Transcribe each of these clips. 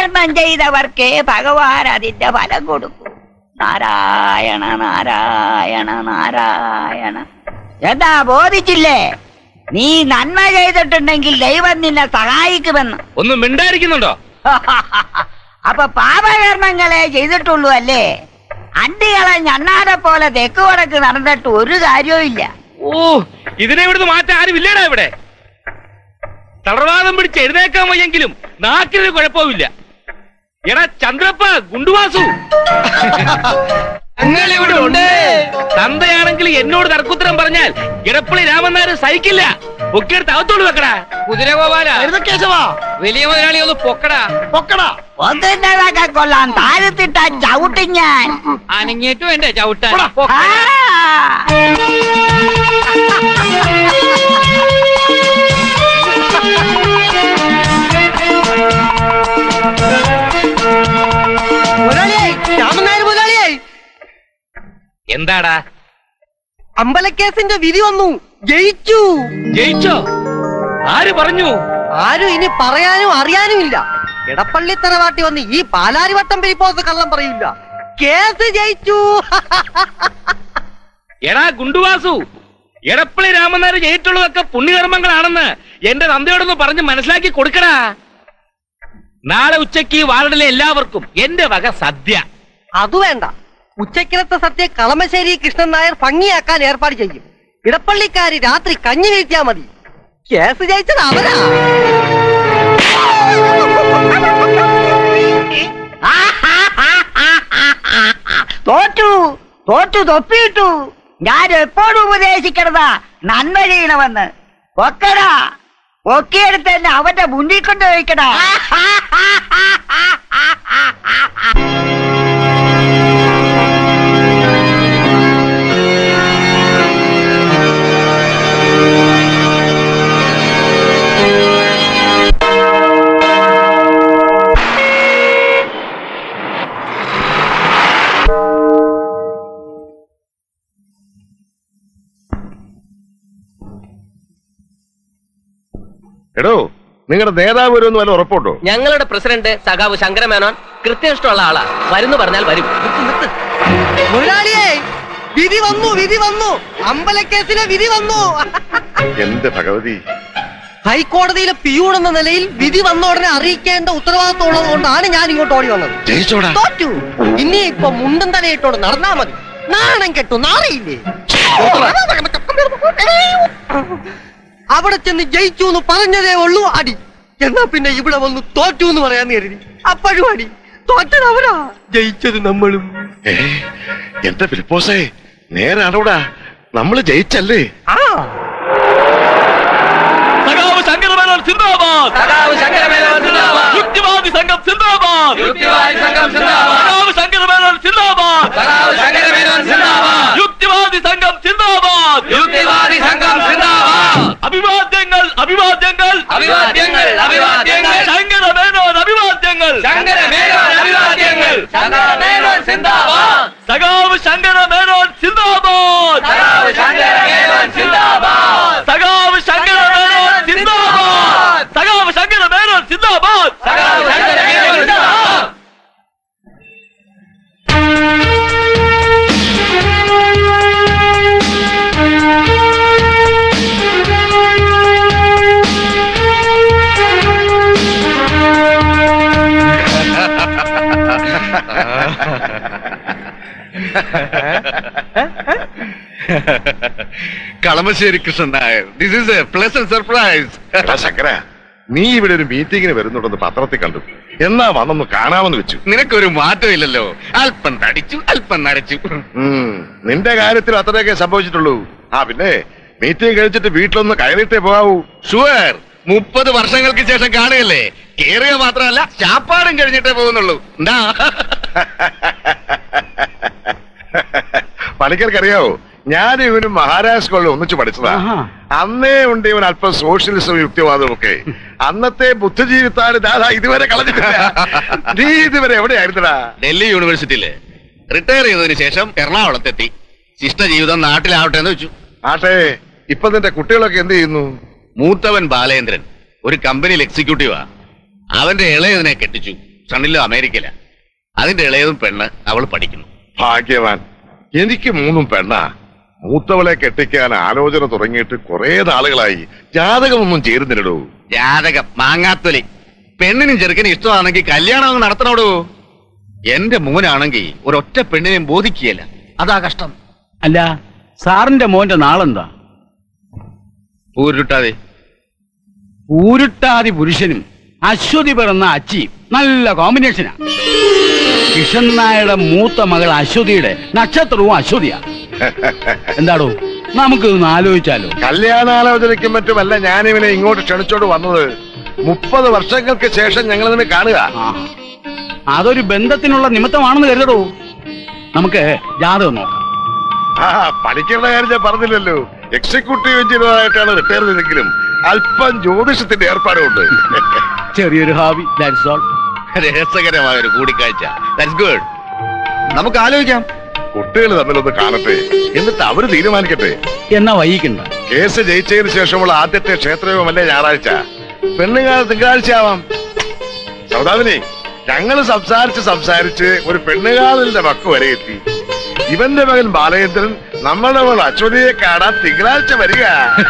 പുണ്യകർമ്മം ചെയ്തവർക്കേ ഭഗവാൻ അതിന്റെ ഫലം കൊടുക്കൂ നാരായണ നാരായണ നാരായണ എന്താ ബോധിച്ചില്ലേ നീ നന്മ ചെയ്തിട്ടുണ്ടെങ്കിൽ ദൈവം നിന്നെ സഹായിക്കുമെന്ന് ഒന്ന് മിണ്ടായിരിക്കുന്നുണ്ടോ അപ്പൊ പാപകർമ്മങ്ങളെ ചെയ്തിട്ടുള്ളൂ അല്ലേ അണ്ടികളെ ഞണ്ണാരെ പോലെ തെക്ക് വടക്ക് നടന്നിട്ട് ഒരു കാര്യവും ഇല്ല ഓ ഇതിനെ ഇവിടുന്ന് മാറ്റാൻ ആരും ഇല്ലേടാ ഇവിടെ തളർവാദം പിടിച്ച് എഴുന്നേക്കാൻ വയ്യെങ്കിലും നാക്കിനൊരു കുഴപ്പമില്ല എടാ ചന്ദ്രപ്പ ഗുണ്ടുവാസു ഇവിടെ ഉണ്ട് തന്തയാണെങ്കിൽ എന്നോട് തർക്കുത്തരം പറഞ്ഞാൽ ഇടപ്പള്ളി രാമനാര് സഹിക്കില്ല ഒക്കെ എടുത്ത് അകത്തോട് വെക്കടാ കുതിരഗോപാല കേശവാ വലിയ മുതലാളി ഒന്ന് പൊക്കടാ പൊക്കടാ ഒന്നിനതൊക്കെ കൊള്ളാം താഴത്തിട്ട ചവിട്ടി ഞാൻ അനങ്ങിയിട്ടും വേണ്ടേ ചവിട്ടാൻ ആ. പൊക്കടാ. മുതലാളിയായി രാമനായർ മുതലാളിയായി എന്താടാ അമ്പലക്കേസിന്റെ വിധി വന്നു ജയിച്ചു ജയിച്ചോ ആര് പറഞ്ഞു ആരും ഇനി പറയാനും അറിയാനും ഇല്ല ഇടപ്പള്ളി തറവാട്ടി വന്ന് ഈ പാലാരിവട്ടം പെരിപ്പോസ് കള്ളം പറയില്ല കേസ് ജയിച്ചു എടാ ഗുണ്ടുവാസു എടപ്പള്ളി രാമനാര് ജയിച്ചുള്ളതൊക്കെ പുണ്യകർമ്മങ്ങളാണെന്ന് എന്റെ തന്തയോടൊന്ന് പറഞ്ഞ് മനസ്സിലാക്കി കൊടുക്കടാ നാളെ ഉച്ചയ്ക്ക് ഈ വാർഡിലെ എല്ലാവർക്കും എന്റെ വക സദ്യ അത് വേണ്ട ഉച്ചക്കിലത്തെ സത്യ കളമശ്ശേരി കൃഷ്ണൻ നായർ ഭംഗിയാക്കാൻ ഏർപ്പാട് ചെയ്യും ഇടപ്പള്ളിക്കാര് രാത്രി കഞ്ഞി കഴിച്ചാ മതി കേസ് ജയിച്ചത് അവരാ തോറ്റു തോറ്റു തൊപ്പിയിട്ടു ഞാൻ എപ്പോഴും ഉപദേശിക്കണതാ നന്മ ചെയ്യണമെന്ന് ഒക്കടാ ഒക്കെയെടുത്ത് തന്നെ അവന്റെ മുന്നിൽ കൊണ്ട് വയ്ക്കടാ എടോ നിങ്ങളുടെ നേതാവ് വരുമെന്ന് വല്ല ഉറപ്പുണ്ടോ ഞങ്ങളുടെ പ്രസിഡന്റ് സഖാവ് ശങ്കരമേനോൻ കൃത്യനിഷ്ഠമുള്ള ആളാ വരുന്നു പറഞ്ഞാൽ വരും മുതലാളിയേ വിധി വന്നു വിധി വന്നു അമ്പലക്കേസിലെ വിധി വന്നു എന്റെ ഭഗവതി ഹൈക്കോടതിയിലെ പിയൂൺ എന്ന നിലയിൽ വിധി വന്ന ഉടനെ അറിയിക്കേണ്ട ഉത്തരവാദിത്വം ഉള്ളത് കൊണ്ടാണ് ഞാൻ ഇങ്ങോട്ട് ഓടി വന്നത് ജയിച്ചോടാ തോറ്റു ഇനി ഇപ്പൊ മുണ്ടും തലയിട്ടോട് നടന്നാ മതി നാണം കെട്ടു നാറിയില്ലേ അവിടെ ചെന്ന് ജയിച്ചു എന്ന് പറഞ്ഞതേ ഉള്ളൂ അടി എന്നാ പിന്നെ ഇവിടെ വന്ന് തോറ്റു എന്ന് പറയാന്ന് കരുതി അപ്പോഴും അടി തോറ്റത് അവരാ ജയിച്ചത് നമ്മളും ഏ എന്റെ ഫിലിപ്പോസേ നേരാണോടാ നമ്മള് ജയിച്ചല്ലേ ആ സഖാവ് ശങ്കരമേനോൻ സിന്ദാബാദ് സഖാവ് ശങ്കരമേനോൻ സിന്ദാബാദ്. യുക്തിവാദി സംഘം സിന്ദാബാദ് യുക്തിവാദി സംഘം സിന്ദാബാദ്. സഖാവ് ശങ്കരമേനോൻ സിന്ദാബാദ് സഖാവ് ശങ്കരമേനോൻ സിന്ദാബാദ്. യുക്തിവാദി സംഘം സിന്ദാബാദ് യുക്തിവാദി സംഘം സിന്ദാബാദ്. അഭിവാദ്യങ്ങൾ അഭിവാദ്യങ്ങൾ അഭിവാദ്യങ്ങൾ, അഭിവാദ്യങ്ങൾ. ശങ്കരമേനോൻ അഭിവാദ്യങ്ങൾ ശങ്കരമേനോൻ അഭിവാദ്യങ്ങൾ. ശങ്കരമേനോൻ സിന്ദാബാദ്. സഖാവ് ശങ്കരമേനോൻ സിന്ദാബാദ് സഖാവ് ശങ്കരമേനോൻ സിന്ദാബാദ്. സഖാവ് ശങ്കരമേനോൻ സിന്ദാബാദ് സഖാവ് ശങ്കരമേനോൻ സിന്ദാബാദ് സഖാവ് ശങ്കരമേനോൻ സിന്ദാബാദ്. Kalamassery Krishnan Nair this is a pleasant surprise എടാ ശങ്കര നീ ഇവിടെ ഒരു മീറ്റിംഗിന് വരുന്നുണ്ടെന്ന് പത്രത്തിൽ കണ്ടു എന്നാ വന്നൊന്ന് കാണാമെന്ന് വെച്ചു നിനക്കൊരു മാറ്റമില്ലല്ലോ അല്പം തടിച്ചു അല്പം നരച്ചു ഉം, നിന്റെ കാര്യത്തിൽ അത്രയൊക്കെ സംഭവിച്ചിട്ടുള്ളൂ ആ പിന്നെ മീറ്റിംഗ് കഴിച്ചിട്ട് വീട്ടിലൊന്ന് കയറിയിട്ടേ പോകാവൂ ഷുവർ മുപ്പത് വർഷങ്ങൾക്ക് ശേഷം കാണുകയല്ലേ കേറുക മാത്രമല്ല ചാപ്പാടും കഴിഞ്ഞിട്ടേ പോകുന്നുള്ളൂ എന്താ പണിക്കർക്കറിയാവോ ഞാൻ ഇവനും മഹാരാജ് സ്കൂളിൽ ഒന്നിച്ചു പഠിച്ചതാ അന്നേ ഉണ്ട് ഇവൻ അല്പം സോഷ്യലിസവും യുക്തിവാദവും ഒക്കെ അന്നത്തെ ബുദ്ധിജീവിത്താൻ ദാദാ ഇതുവരെ കളഞ്ഞിട്ടില്ല നീ ഇതുവരെ എവിടെയായിരുന്നടാ ഡൽഹി യൂണിവേഴ്സിറ്റിയില് റിട്ടയർ ചെയ്തതിനു ശേഷം എറണാകുളത്തെത്തി ശിഷ്ട ജീവിതം നാട്ടിലാവട്ടെ എന്ന് വെച്ചു ആട്ടെ ഇപ്പൊ നിന്റെ കുട്ടികളൊക്കെ എന്ത് ചെയ്യുന്നു മൂത്തവൻ ബാലേന്ദ്രൻ ഒരു കമ്പനിയിൽ എക്സിക്യൂട്ടീവാ അവന്റെ ഇളയതിനെ കെട്ടിച്ചു സണ്ണിലും അമേരിക്കയില അതിന്റെ ഇളയതും പെണ്ണ് അവൾ പഠിക്കുന്നു ഭാഗ്യവാൻ എനിക്ക് മൂന്നും പെണ്ണാ മൂത്തവളെ കെട്ടിക്കാൻ ആലോചന തുടങ്ങിയിട്ട് കുറെ നാളുകളായി ജാതകമൊന്നും ചേരുന്നില്ലടോ ജാതകം മാങ്ങാത്തൊലി പെണ്ണിനും ചെറുക്കനും ഇഷ്ടമാണെങ്കിൽ കല്യാണം അങ്ങ് നടത്തണോടോ എന്റെ മോനാണെങ്കിൽ ഒരൊറ്റ പെണ്ണിനെയും ബോധിക്കുകയല്ല അതാ കഷ്ടം അല്ല സാറിന്റെ മോന്റെ നാളെന്താ ഊരുട്ടാതെ ഊരുട്ടാതി പുരുഷനും അശ്വതി പിറന്ന അച്ചി നല്ല കോമ്പിനേഷനാ കിഷൻ നായരുടെ മൂത്ത മകൾ അശ്വതിയുടെ നക്ഷത്രവും അശ്വതിയാ എന്താടോ നമുക്ക് ഒന്ന് ആലോചിച്ചാലോ കല്യാണാലോചനയ്ക്കും മറ്റുമല്ല ഞാനിവനെ ഇങ്ങോട്ട് ക്ഷണിച്ചോണ്ട് വന്നത് മുപ്പത് വർഷങ്ങൾക്ക് ശേഷം ഞങ്ങൾ ഇതിനെ കാണുക ആ അതൊരു ബന്ധത്തിനുള്ള നിമിത്തമാണെന്ന് കരുതടോ നമുക്ക് ജാതകം നോക്കാം ആ പഠിക്കേണ്ട കാര്യം ഞാൻ പറഞ്ഞില്ലല്ലോ എക്സിക്യൂട്ടീവ് എഞ്ചിനീയറായിട്ടാണ് റിട്ടയർ ചെയ്തെങ്കിലും അല്പം ജ്യോതിഷത്തിന്റെ ഏർപ്പാടുണ്ട് ചെറിയൊരു ഹാബി ദാറ്റ്സ് ഓൾ രസകരമായ ഒരു കൂടിക്കാഴ്ച ദാറ്റ്സ് ഗുഡ് നമുക്ക് ആലോചിക്കാം കുട്ടികൾ തമ്മിലൊന്ന് കാണട്ടെ എന്നിട്ട് അവര് തീരുമാനിക്കട്ടെ എന്നാ വൈകിക്കണ്ട കേസ് ജയിച്ചതിന് ശേഷമുള്ള ആദ്യത്തെ ക്ഷേത്രയോഗമല്ലേ ഞായറാഴ്ച പെണ്ണുകാല തിങ്കളാഴ്ച ആവാം സൗദാമിനി ഞങ്ങള് സംസാരിച്ച് സംസാരിച്ച് ഒരു പെണ്ണുകാലിന്റെ വക്ക് വരെ എത്തി ഇവന്റെ മകൻ ബാലചന്ദ്രൻ നമ്മളുടെ മകൾ അശ്വതിയെ കാണാൻ തിങ്കളാഴ്ച വരിക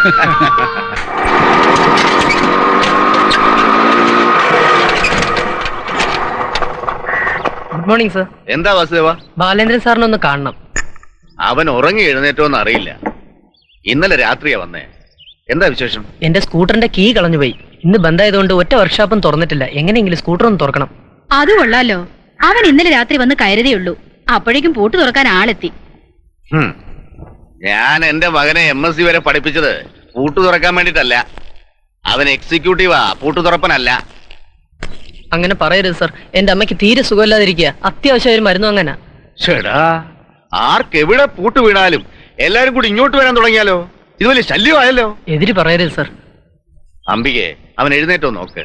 ഗുഡ് മോർണിംഗ് സർ എന്താ വാസുദേവ ബാലേന്ദ്രൻ സാറിനെ ഒന്ന് കാണണം അവൻ ഉറങ്ങി എഴുന്നേറ്റോന്ന് അറിയില്ല ഇന്നലെ രാത്രിയാ വന്നേ എന്താ വിശേഷം എന്റെ സ്കൂട്ടറിന്റെ കീ കളഞ്ഞുപോയി ഇന്ന് ബന്ധായതുകൊണ്ട് ഒറ്റ വർക്ക്ഷോപ്പും തുറന്നിട്ടില്ല എങ്ങനെയെങ്കിലും സ്കൂട്ടർ ഒന്ന് തുറക്കണം അത് കൊള്ളാലോ അവൻ ഇന്നലെ രാത്രി വന്ന് കയറിയതേ ഉള്ളൂ അപ്പോഴേക്കും പൂട്ട് തുറക്കാൻ ആളെത്തി ഹും. ഞാൻ എന്റെ മകനെ എം എസ് സി വരെ പഠിപ്പിച്ചത് പൂട്ടു തുറക്കാൻ വേണ്ടിട്ടല്ല അവൻ എക്സിക്യൂട്ടീവാ പൂട്ടു തുറപ്പനല്ല അങ്ങനെ പറയരുത് സർ എന്റെ അമ്മയ്ക്ക് തീരെ സുഖമില്ലാതിരിക്കുക അത്യാവശ്യം ഒരു മരുന്നും അങ്ങനെ ചേടാ ആർക്കെവിടെ പൂട്ട് വീണാലും എല്ലാരും കൂടി ഇങ്ങോട്ട് വരാൻ തുടങ്ങിയാലോ ഇത് വലിയ ശല്യമായല്ലോ എതിര് പറയരുത് സർ അംബികെ അവൻ എഴുന്നേറ്റോ നോക്ക്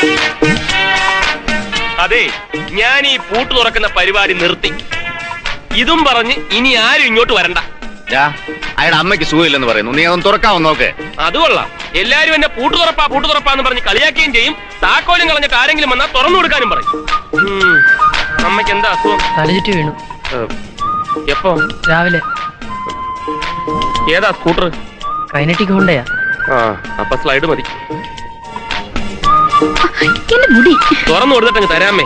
അതെ ഞാൻ ഈ പൂട്ട് തുറക്കുന്ന പരിപാടി നിർത്തി ഇതും പറഞ്ഞ് ഇനി ആരും ഇങ്ങോട്ട് വരണ്ട ദാ, അയാളുടെ അമ്മയ്ക്ക് സുഖമില്ലെന്ന് പറയുന്നു നീ അവൻ തുറക്കാവോ നോക്ക് അത് കൊള്ളാം എല്ലാരും എന്നെ പൂട്ട് തുറപ്പാ പൂട്ട് തുറപ്പാന്ന് പറഞ്ഞ് കളിയാക്കുകയും ചെയ്യും താക്കോലും കളഞ്ഞിട്ട് ആരെങ്കിലും വന്നാൽ തുറന്നു കൊടുക്കാനും പറയും ഉം. അമ്മയ്ക്ക് എന്താ അസുഖം തലചുറ്റി വീണു എപ്പോ രാവിലെ ഏതാ സ്കൂട്ടർ കൈനറ്റിക് ഹോണ്ടയാ ആ അപ്പൊ സ്ലൈഡ് മതി എന്റെ മുടി തുറന്നു കൊടുത്തിട്ടങ്ങ് തരാമേ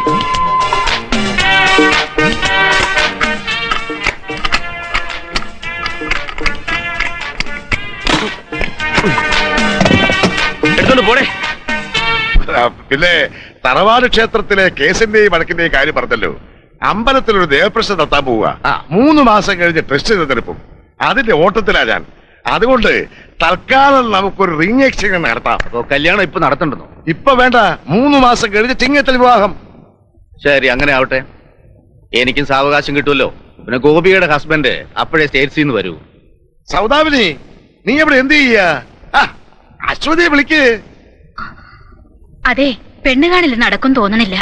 എടുത്തോണ്ട് പോടെ ആ, പിന്നെ തറവാട് ക്ഷേത്രത്തിലെ കേസിന്റെയും വഴക്കിന്റെയും കാര്യം പറഞ്ഞല്ലോ അമ്പലത്തിൽ ഒരു ദേവപ്രശ്നം നടത്താൻ പോവുക ആ. മൂന്ന് മാസം കഴിഞ്ഞ് ടെസ്റ്റ് തിരഞ്ഞെടുപ്പും അതിന്റെ ഓട്ടത്തിലാ ഞാൻ അതുകൊണ്ട് തൽക്കാലം നമുക്കൊരു റിംഗ് എക്സ്ചേഞ്ച് നടത്താം അപ്പൊ കല്യാണം ഇപ്പൊ നടത്തണ്ടെന്നോ ഇപ്പൊ വേണ്ട മൂന്ന് മാസം കഴിഞ്ഞ് ചിങ്ങത്തിൽ വിവാഹം ശരി അങ്ങനെ ആവട്ടെ എനിക്കും സാവകാശം കിട്ടുമല്ലോ പിന്നെ ഗോപിയുടെ ഹസ്ബൻഡ് അപ്പോഴേ സ്റ്റേറ്റ്സിൽ നിന്ന് വരൂ സൗദാമിനി നീ എവിടെ എന്ത് ചെയ്യാ ആ, അശ്വതിയെ വിളിക്ക് അതെ പെണ്ണ് കാണില്ല നടക്കും തോന്നണില്ല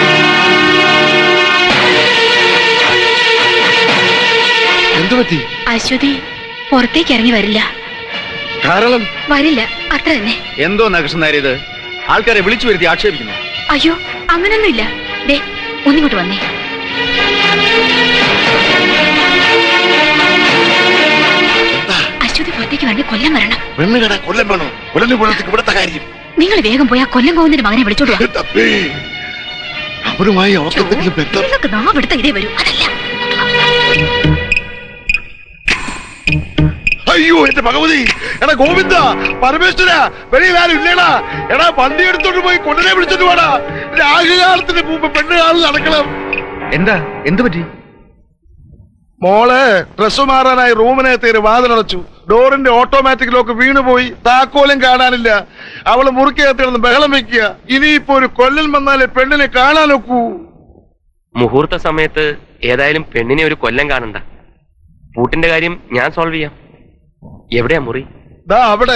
എന്തു പറ്റി അശ്വതി പുറത്തേക്ക് ഇറങ്ങി വരില്ല കാരണം വരില്ല അത്ര തന്നെ എന്തോ നകൃഷ്ണൻ ഇത് ആൾക്കാരെ വിളിച്ചു വരുത്തി ആക്ഷേപിക്കുന്നു അയ്യോ അങ്ങനൊന്നുമില്ല ദേ ഒന്നിങ്ങോട്ട് വന്നേ അശ്വതി പുറത്തേക്ക് വണ്ടി കൊല്ലം വരണം പെണ്ണുകട കൊല്ലം വേണോ കൊല്ലം കൊല്ലത്തേക്ക് ഇവിടുത്തെ കാര്യം നിങ്ങൾ വേഗം പോയി ആ കൊല്ലം കോവുന്നതിന്റെ മകനെ വിളിച്ചോടുക തപ്പേ അവരുമായി അവർക്ക് ബന്ധം നിങ്ങൾക്ക് നാവിടുത്ത ഇതേ വരൂ അതല്ല അയ്യോ എന്റെ ഭഗവതി എടാ ഗോവിന്ദ പരമേശ്വര വെളിയിൽ ആരും ഇല്ലേടാ എടാ വണ്ടി എടുത്തോണ്ട് പോയി കൊണ്ടനെ വിളിച്ചോണ്ട് പോടാ രാഹുകാലത്തിന് മുമ്പ് പെണ്ണുകാലം നടക്കണം എന്താ എന്തു പറ്റി മോള് ഡ്രസ് മാറാനായി റൂമിനകത്തേര് വാതിലടച്ചു ഡോറിന്റെ ഓട്ടോമാറ്റിക് ലോക്ക് വീണുപോയി താക്കോലും കാണാനില്ല അവള് മുറിക്കകത്തിരുന്ന് ബഹളം വെക്കുക ഇനിയിപ്പോ ഒരു കൊല്ലൻ വന്നാലേ പെണ്ണിനെ കാണാനൊക്കൂ മുഹൂർത്ത സമയത്ത് ഏതായാലും പെണ്ണിനെ ഒരു കൊല്ലം കാണണ്ട പൂട്ടിന്റെ കാര്യം ഞാൻ സോൾവ് ചെയ്യാം എവിടെയാ മുറി ദാ അവിടെ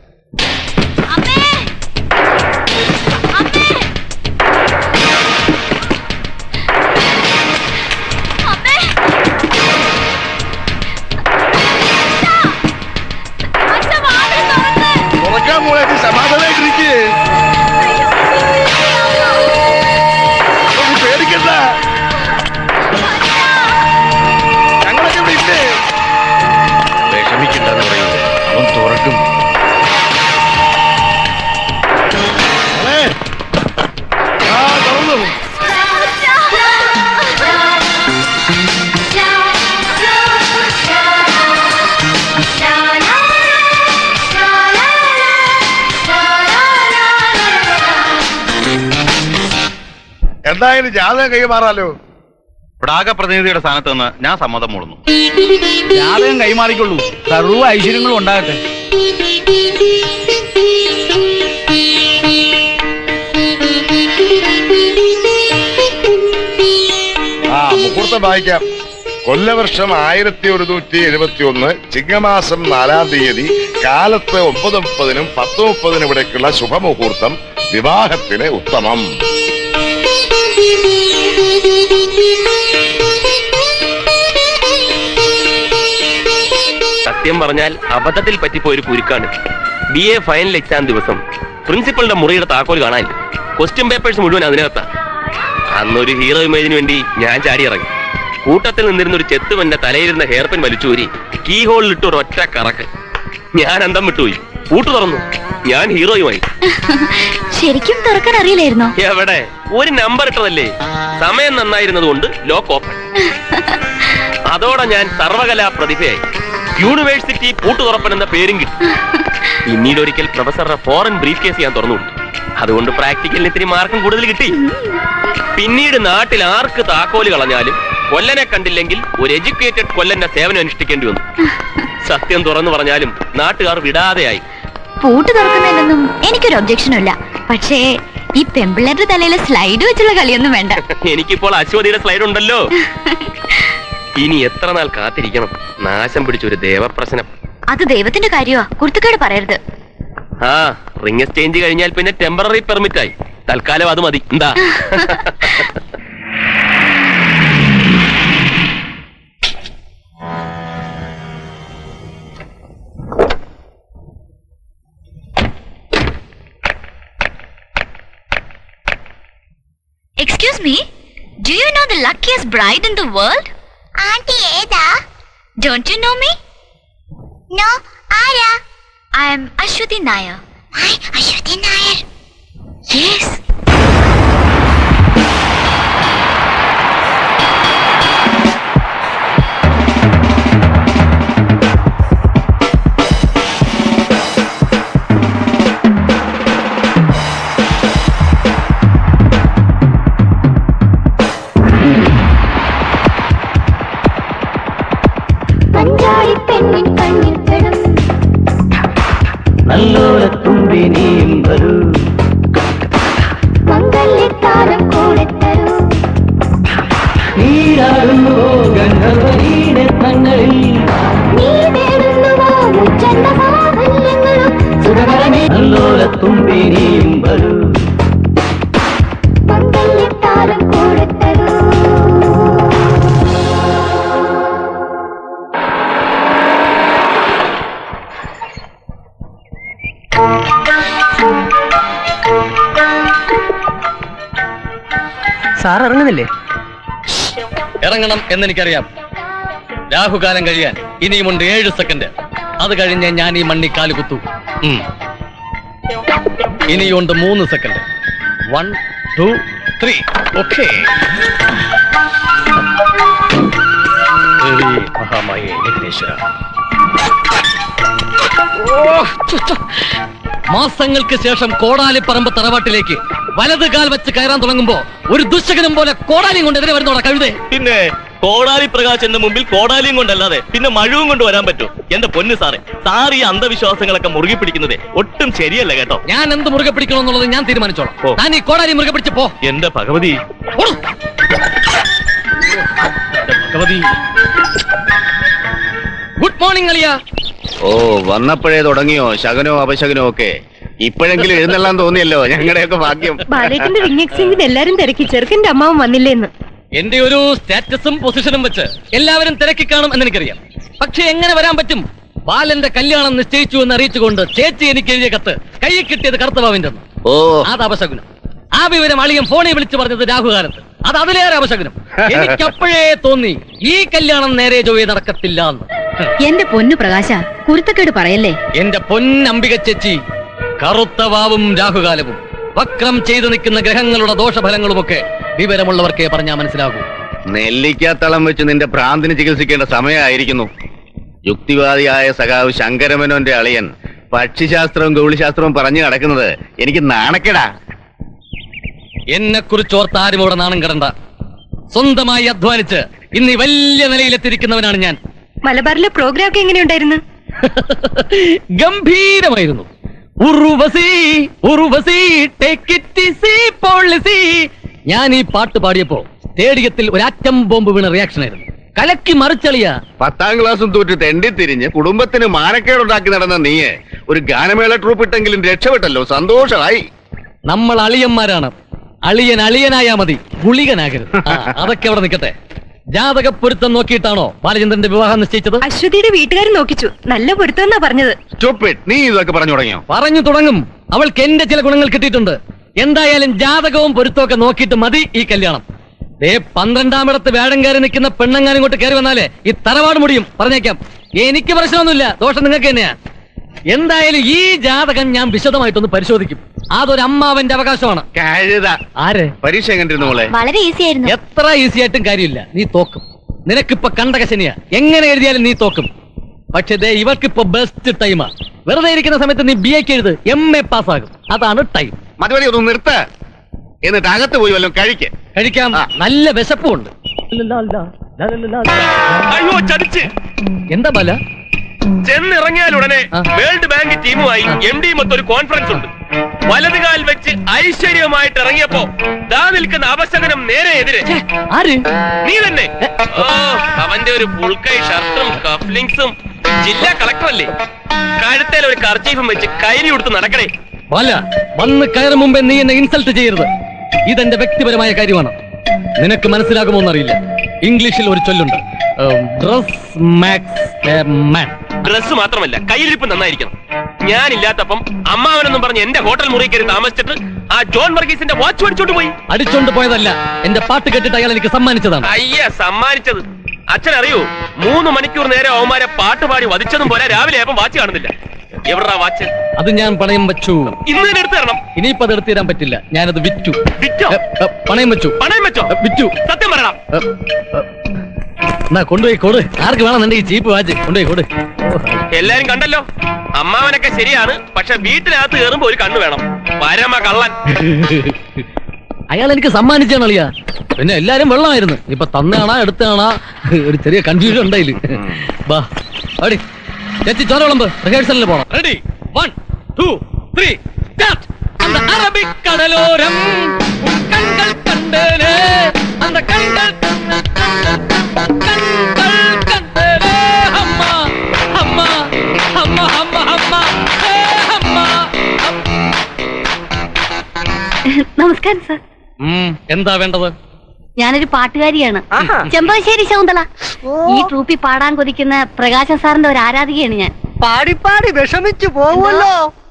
തുറക്കാൻ മോളെ നീ സമാധാനമായിട്ടിരിക്കേ എന്തായാലും ജാതകം കൈമാറാലോ പ്രാഗ പ്രതിനിധിയുടെ സ്ഥാനത്ത് നിന്ന് ഞാൻ സമ്മതം മൂടുന്നു ജാതകം കൈമാറിക്കൊള്ളൂ സർവ്വ ഐശ്വര്യങ്ങളും ഉണ്ടാകട്ടെ ആ മുഹൂർത്തം വായിക്കാം കൊല്ലവർഷം ആയിരത്തി ഒരുന്നൂറ്റി എഴുപത്തി ഒന്ന് ചിങ്ങമാസം നാലാം തീയതി കാലത്ത് ഒമ്പത് മുപ്പതിനും പത്ത് മുപ്പതിനും ഇടയ്ക്കുള്ള ശുഭമുഹൂർത്തം വിവാഹത്തിന് ഉത്തമം സത്യം പറഞ്ഞാൽ അബദ്ധത്തിൽ പറ്റിപ്പോയ ഒരു കുരുക്കാണ് ബി എ ഫൈനൽ എക്സാം ദിവസം പ്രിൻസിപ്പളിന്റെ മുറിയുടെ താക്കോൽ കാണാൻ ക്വസ്റ്റ്യൻ പേപ്പേഴ്സ് മുഴുവൻ അതിനകത്താ അന്നൊരു ഹീറോ ഇമേജിന് വേണ്ടി ഞാൻ ചാടി ഇറങ്ങി കൂട്ടത്തിൽ നിന്നിരുന്ന ഒരു ചെത്തുവന്റെ തലയിരുന്ന ഹെയർപിൻ വലിച്ചൂരി കീ ഹോളിൽ ഇട്ട് ഒരു ഒറ്റ കറക്ക് ഞാൻ അന്തം വിട്ടുപോയി പൂട്ട് തുറന്നു ഞാൻ ഹീറോയുമായി ശരിക്കും തുറക്കാൻ അറിയില്ലായിരുന്നോ എവിടെ ഒരു നമ്പർ ഇട്ടതല്ലേ സമയം നന്നായിരുന്നത് കൊണ്ട് ലോക്ക് ഓപ്പൺ അതോടെ ഞാൻ സർവകലാ പ്രതിഭയായി യൂണിവേഴ്സിറ്റി പൂട്ടു തുറപ്പൻ എന്ന പേരും കിട്ടി പിന്നീട് ഒരിക്കൽ പ്രൊഫസറുടെ ഫോറിൻ ബ്രീഫ് കേസ് ഞാൻ തുറന്നു കൊടുത്തു അതുകൊണ്ട് പ്രാക്ടിക്കലിന് ഇത്തിരി മാർക്കും കൂടുതൽ കിട്ടി പിന്നീട് നാട്ടിൽ ആർക്ക് താക്കോല് കളഞ്ഞാലും കൊല്ലനെ കണ്ടില്ലെങ്കിൽ ഒരു എഡ്യൂക്കേറ്റഡ് കൊല്ലന്റെ സേവനം അനുഷ്ഠിക്കേണ്ടി വന്നു സത്യം തുറന്നു പറഞ്ഞാലും നാട്ടുകാർ വിടാതെയായി പൂട്ട് തുറക്കുന്നതിലൊന്നും എനിക്കൊരു ഒബ്ജക്ഷനും ഇല്ല പക്ഷേ ഈ പെമ്പിള്ളേരുടെ തലയിലെ സ്ലൈഡ് വെച്ചുള്ള കളിയൊന്നും വേണ്ട എനിക്കിപ്പോൾ അശ്വതിയുടെ സ്ലൈഡ് ഉണ്ടല്ലോ ഇനി എത്ര നാൾ കാത്തിരിക്കണം നാശം പിടിച്ചൊരു ദേവപ്രശ്നം അത് ദൈവത്തിന്റെ കാര്യമാ കുർത്തുക്കേട് പറയരുത് ആ റിംഗ് എക്സ്ചേഞ്ച് കഴിഞ്ഞാൽ പിന്നെ ടെമ്പററി പെർമിറ്റ് ആയി തൽക്കാലം അത് മതി എന്താ excuse me do you know the luckiest bride in the world aunty ഏതാ don't you know me no ആരാ I am Ashwathi Nair Ashwathi Nair yes പെണ്ണിൻ കണ്ണിൽ പെടും നല്ലോലത്തുമ്പി നീയും വരൂ മംഗല്യത്താരം കൂടെ തരൂ നീരാടുന്നുവോ ഗന്ധർവനീടെ തങ്ങളിൽ നീ നേടുന്നുവോ ജന്മ സാഫല്യങ്ങളും സുഖകരമേ നല്ലോലത്തുമ്പി നീയും വരൂ മംഗല്യത്താരം കൂടെ തരൂ സാർ ഇറങ്ങുന്നില്ലേ ഇറങ്ങണം എന്നെനിക്കറിയാം രാഹുകാലം കഴിയാൻ ഇനിയുമുണ്ട് ഏഴ് സെക്കൻഡ് അത് കഴിഞ്ഞ് ഞാൻ ഈ മണ്ണി കാല് കുത്തു ഉം. ഇനിയുണ്ട് മൂന്ന് second one two three okay Mahamaya Vighneshwara മാസങ്ങൾക്ക് ശേഷം കോടാലിപ്പറമ്പ് തറവാട്ടിലേക്ക് വലത് കാൽ വെച്ച് കയറാൻ തുടങ്ങുമ്പോ ഒരു ദുശകനം പോലെ കോടാലിയും കൊണ്ട് എതിരെ വരുന്നോടാ കഴുതേ പിന്നെ കോടാലി പ്രകാശന്റെ മുമ്പിൽ കോടാലിയും കൊണ്ടല്ലാതെ പിന്നെ മഴവും കൊണ്ട് വരാൻ പറ്റും എന്റെ പൊന്ന് സാറേ സാർ ഈ അന്ധവിശ്വാസങ്ങളൊക്കെ മുറുകി പിടിക്കുന്നത് ഒട്ടും ശരിയല്ല കേട്ടോ ഞാൻ എന്ത് മുറുകെ പിടിക്കണമെന്നുള്ളത് ഞാൻ തീരുമാനിച്ചോളാം ഓ. താൻ ഈ കോടാലി മുറുകെ പിടിച്ച് പോ എന്റെ ഭഗവതി ഓടു. എന്റെ ഭഗവതി ഗുഡ് മോർണിംഗ് അലിയ ഓ വന്നപ്പോഴേ തുടങ്ങിയോ ശകനോ അപശകനോ ഒക്കെ ഇപ്പോഴെങ്കിലും എഴുന്നള്ളാൻ തോന്നിയല്ലോ ഞങ്ങളുടെയൊക്കെ ഭാഗ്യം ബാലേട്ടന്റെ റിംഗ് എക്സ്ചേഞ്ചിന് എല്ലാരും തിരക്കി ചെറുക്കന്റെ അമ്മാവൻ വന്നില്ലേന്ന് എന്റെ ഒരു സ്റ്റാറ്റസും പൊസിഷനും വെച്ച് എല്ലാവരും തിരക്കി കാണും എന്ന് എനിക്കറിയാം പക്ഷെ എങ്ങനെ വരാൻ പറ്റും ബാലന്റെ കല്യാണം നിശ്ചയിച്ചു എന്ന് അറിയിച്ചുകൊണ്ട് ചേച്ചി എനിക്ക് എഴുതിയ കത്ത് കയ്യിൽ കിട്ടിയത് കറുത്തവാവിന്റെ ഓ അത് അപശകുനം ആ വിവരം അളിയൻ ഫോണിൽ വിളിച്ചു പറഞ്ഞത് രാഹുകാലത്ത് അത് അതിലേറെ അപശകുനം എനിക്കപ്പോഴേ തോന്നി ഈ കല്യാണം നേരെ ജോയി നടക്കത്തില്ല എന്ന് എന്റെ പൊന്നു പ്രകാശ കുരുത്തക്കേട് പറയല്ലേ എന്റെ പൊന്നംബിക ചേച്ചി കറുത്ത വാവും രാഹുകാലവും വക്രം ചെയ്തു നിൽക്കുന്ന ഗ്രഹങ്ങളുടെ ദോഷഫലങ്ങളുമൊക്കെ വിവരമുള്ളവർക്കേ പറഞ്ഞാൽ മനസ്സിലാകൂ നെല്ലിക്കാത്തളം വെച്ച് നിന്റെ ഭ്രാന്തിന് ചികിത്സിക്കേണ്ട സമയമായിരിക്കുന്നു യുക്തിവാദിയായ സഖാവ് ശങ്കരമേനോന്റെ അളിയൻ പക്ഷിശാസ്ത്രവും ഗൗളിശാസ്ത്രവും പറഞ്ഞു നടക്കുന്നത് എനിക്ക് നാണക്കേടാ എന്നെ കുറിച്ച് ഓർത്ത് ആരും ഇവിടെ നാണം കിടണ്ട സ്വന്തമായി അധ്വാനിച്ച് ഇന്ന് ഈ വലിയ നിലയിലെത്തിയിരിക്കുന്നവനാണ് ഞാൻ മലബാറിലെ പ്രോഗ്രാം ഒക്കെ എങ്ങനെയുണ്ടായിരുന്നു ഗംഭീരമായിരുന്നു ഉറുവസി ഉറുവസി take it easy, policy. ഞാൻ ഈ പാട്ട് പാടിയപ്പോ സ്റ്റേഡിയത്തിൽ ഒരു ആറ്റം ബോംബ് വീണ റിയാക്ഷൻ ആയിരുന്നു കലക്കി മറിച്ചളിയ പത്താം ക്ലാസ്സും തോറ്റ് തെണ്ടി തിരിഞ്ഞ് കുടുംബത്തിന് മാനക്കേടുണ്ടാക്കി നടന്ന നീയെ ഒരു ഗാനമേള ട്രൂപ്പ് ഇട്ടെങ്കിലും രക്ഷപ്പെട്ടല്ലോ സന്തോഷമായി നമ്മൾ അളിയന്മാരാണ് അളിയൻ അളിയനായാ മതി ഗുളികനാകരുത് ആ, അതൊക്കെ അവിടെ നിൽക്കട്ടെ ജാതക പൊരുത്തം നോക്കിയിട്ടാണോ ബാലചന്ദ്രന്റെ വിവാഹം നിശ്ചയിച്ചത് അശ്വതിയുടെ വീട്ടുകാർ നോക്കിച്ചു നല്ല പൊരുത്തമെന്നാ പറഞ്ഞത് Stupid. നീ ഇതൊക്കെ പറഞ്ഞു തുടങ്ങിയോ പറഞ്ഞു തുടങ്ങും അവൾക്ക് എന്റെ ചില ഗുണങ്ങൾ കിട്ടിയിട്ടുണ്ട് എന്തായാലും ജാതകവും പൊരുത്തവും ഒക്കെ നോക്കിയിട്ട് മതി ഈ കല്യാണം ദേ പന്ത്രണ്ടാമിടത്ത് വേടം കയറി നിൽക്കുന്ന പെണ്ണങ്ങാനും ഇങ്ങോട്ട് കയറി വന്നാലേ ഈ തറവാട് മുടിയും പറഞ്ഞേക്കാം എനിക്ക് പ്രശ്നമൊന്നുമില്ല ദോഷം നിങ്ങൾക്ക് തന്നെയാ എന്തായാലും ഈ ജാതകം ഞാൻ വിശദമായിട്ടൊന്ന് പരിശോധിക്കും അതൊരു അമ്മാവന്റെ അവകാശമാണ് കഴുത ആരെ പരീക്ഷ എങ്ങനെ മോളെ വളരെ ഈസി ആയിരുന്നു എത്ര ഈസി ആയിട്ടും കാര്യമില്ല നീ തോക്കും നിനക്കിപ്പൊ കണ്ടകശനിയാ എങ്ങനെ എഴുതിയാലും നീ തോക്കും പക്ഷെ ദേ ഇവർക്കിപ്പോ ബെസ്റ്റ് ടൈമാ വെറുതെ ഇരിക്കുന്ന സമയത്ത് നീ ബി എക്ക് എഴുത് എം എ പാസ്സാകും അതാണ് ടൈം മതി മതി ഒന്ന് നിർത്ത എന്നിട്ട് അകത്ത് പോയി വല്ലതും കഴിക്കേ കഴിക്കാം നല്ല വിശപ്പുണ്ട് അയ്യോ ചതിച്ച് എന്താ ബല ചെന്നിറങ്ങിയാൽ ഉടനെ വേൾഡ് ബാങ്ക് ടീമുമായി എം ഡി മൊത്തം ഒരു കോൺഫറൻസ് ഉണ്ട് വലതുകാൽ വെച്ച് ഐശ്വര്യമായിട്ട് ഇറങ്ങിയപ്പോ ദാ നിൽക്കുന്ന അപശകനം നേരെ എതിരെ ആര് നീ തന്നെ ഓ അവന്റെ ഒരു ഫുൾക്കൈ ഷർട്ടും കഫ്ലിങ്സും ജില്ലാ കളക്ടർ അല്ലേ കഴുത്തേൽ ഒരു കർച്ചീഫും വെച്ച് കൈലി കൊടുത്ത് നടക്കണേ ബല വന്ന് കയറും മുമ്പേ നീ എന്നെ ഇൻസൾട്ട് ചെയ്യരുത് ഇതെന്റെ വ്യക്തിപരമായ കാര്യമാണ് നിനക്ക് മനസ്സിലാകുമോ എന്നറിയില്ല ഇംഗ്ലീഷിൽ ഒരു ചൊല്ലുണ്ട് ഡ്രസ് മാക്സ് മാൻ ഡ്രസ് മാത്രമല്ല കയ്യിലിരിപ്പ് നന്നായിരിക്കണം ഞാനില്ലാത്തപ്പം അമ്മാവനെന്നും പറഞ്ഞ് എന്റെ ഹോട്ടൽ മുറി കയറി താമസിച്ചിട്ട് ആ ജോൺ വർഗീസിന്റെ വാച്ച് മേടിച്ചോണ്ട് പോയി അടിച്ചോണ്ട് പോയതല്ല എന്റെ പാട്ട് കേട്ടിട്ട് അയാൾ എനിക്ക് സമ്മാനിച്ചതാണ് അയ്യ സമ്മാനിച്ചത് അച്ഛൻ അറിയോ മൂന്ന് മണിക്കൂർ നേരം അവന്മാരെ പാട്ട് പാടി വധിച്ചതും പോലെ രാവിലെ ആയപ്പോ വാച്ച് കാണുന്നില്ല എവിടാ വാച്ച് അത് ഞാൻ പണയം വെച്ചു ഇന്ന് തന്നെ എടുത്തു തരണം ഇനിയിപ്പോ അത് എടുത്തു തരാൻ പറ്റില്ല ഞാനത് വിറ്റു വിറ്റോ എ, എ, പണയം വെച്ചു പണയം വെച്ചോ എ, വിറ്റു സത്യം പറയണം എ, എ, എന്നാ കൊണ്ടുപോയി കൊടു ആർക്ക് വേണമെന്നുണ്ട് ഈ ചീപ്പ് വാച്ച് കൊണ്ടുപോയി കൊടു എല്ലാരും കണ്ടല്ലോ അമ്മാവനൊക്കെ ശരിയാണ് പക്ഷെ വീട്ടിനകത്ത് കയറുമ്പോ ഒരു കണ്ണു വേണം പരമ കള്ളൻ അയാൾ എനിക്ക് സമ്മാനിച്ചാണ് അളിയാ പിന്നെ എല്ലാരും വെള്ളമായിരുന്നു ഇപ്പൊ തന്നാണാ എടുത്താണാ ഒരു ചെറിയ കൺഫ്യൂഷൻ ഉണ്ടായില്ല ബാ അടി ചേച്ചി ചോര വിളമ്പ് റിഹേഴ്സലിന് പോണം ready one two three start அந்த அரபிக்கடலோரம் உன் கண்கள் கண்டேனே அந்த கண்கள் கண்கள் கண்டேனே அம்மா அம்மா அம்மா அம்மா அம்மா ஏ அம்மா നമസ്കാരം സർ ഉം, എന്താ വേണ്ടത് ഞാനൊരു പാട്ടുകാരിയാണ് ചെമ്പകശ്ശേരി ശകുന്തള ഈ ട്രൂപ്പിൽ പാടാൻ കൊതിക്കുന്ന പ്രകാശൻ സാറിന്റെ ഒരു ആരാധികയാണ് ഞാൻ പാടി പാടി വിഷമിച്ചു പോവുമല്ലോ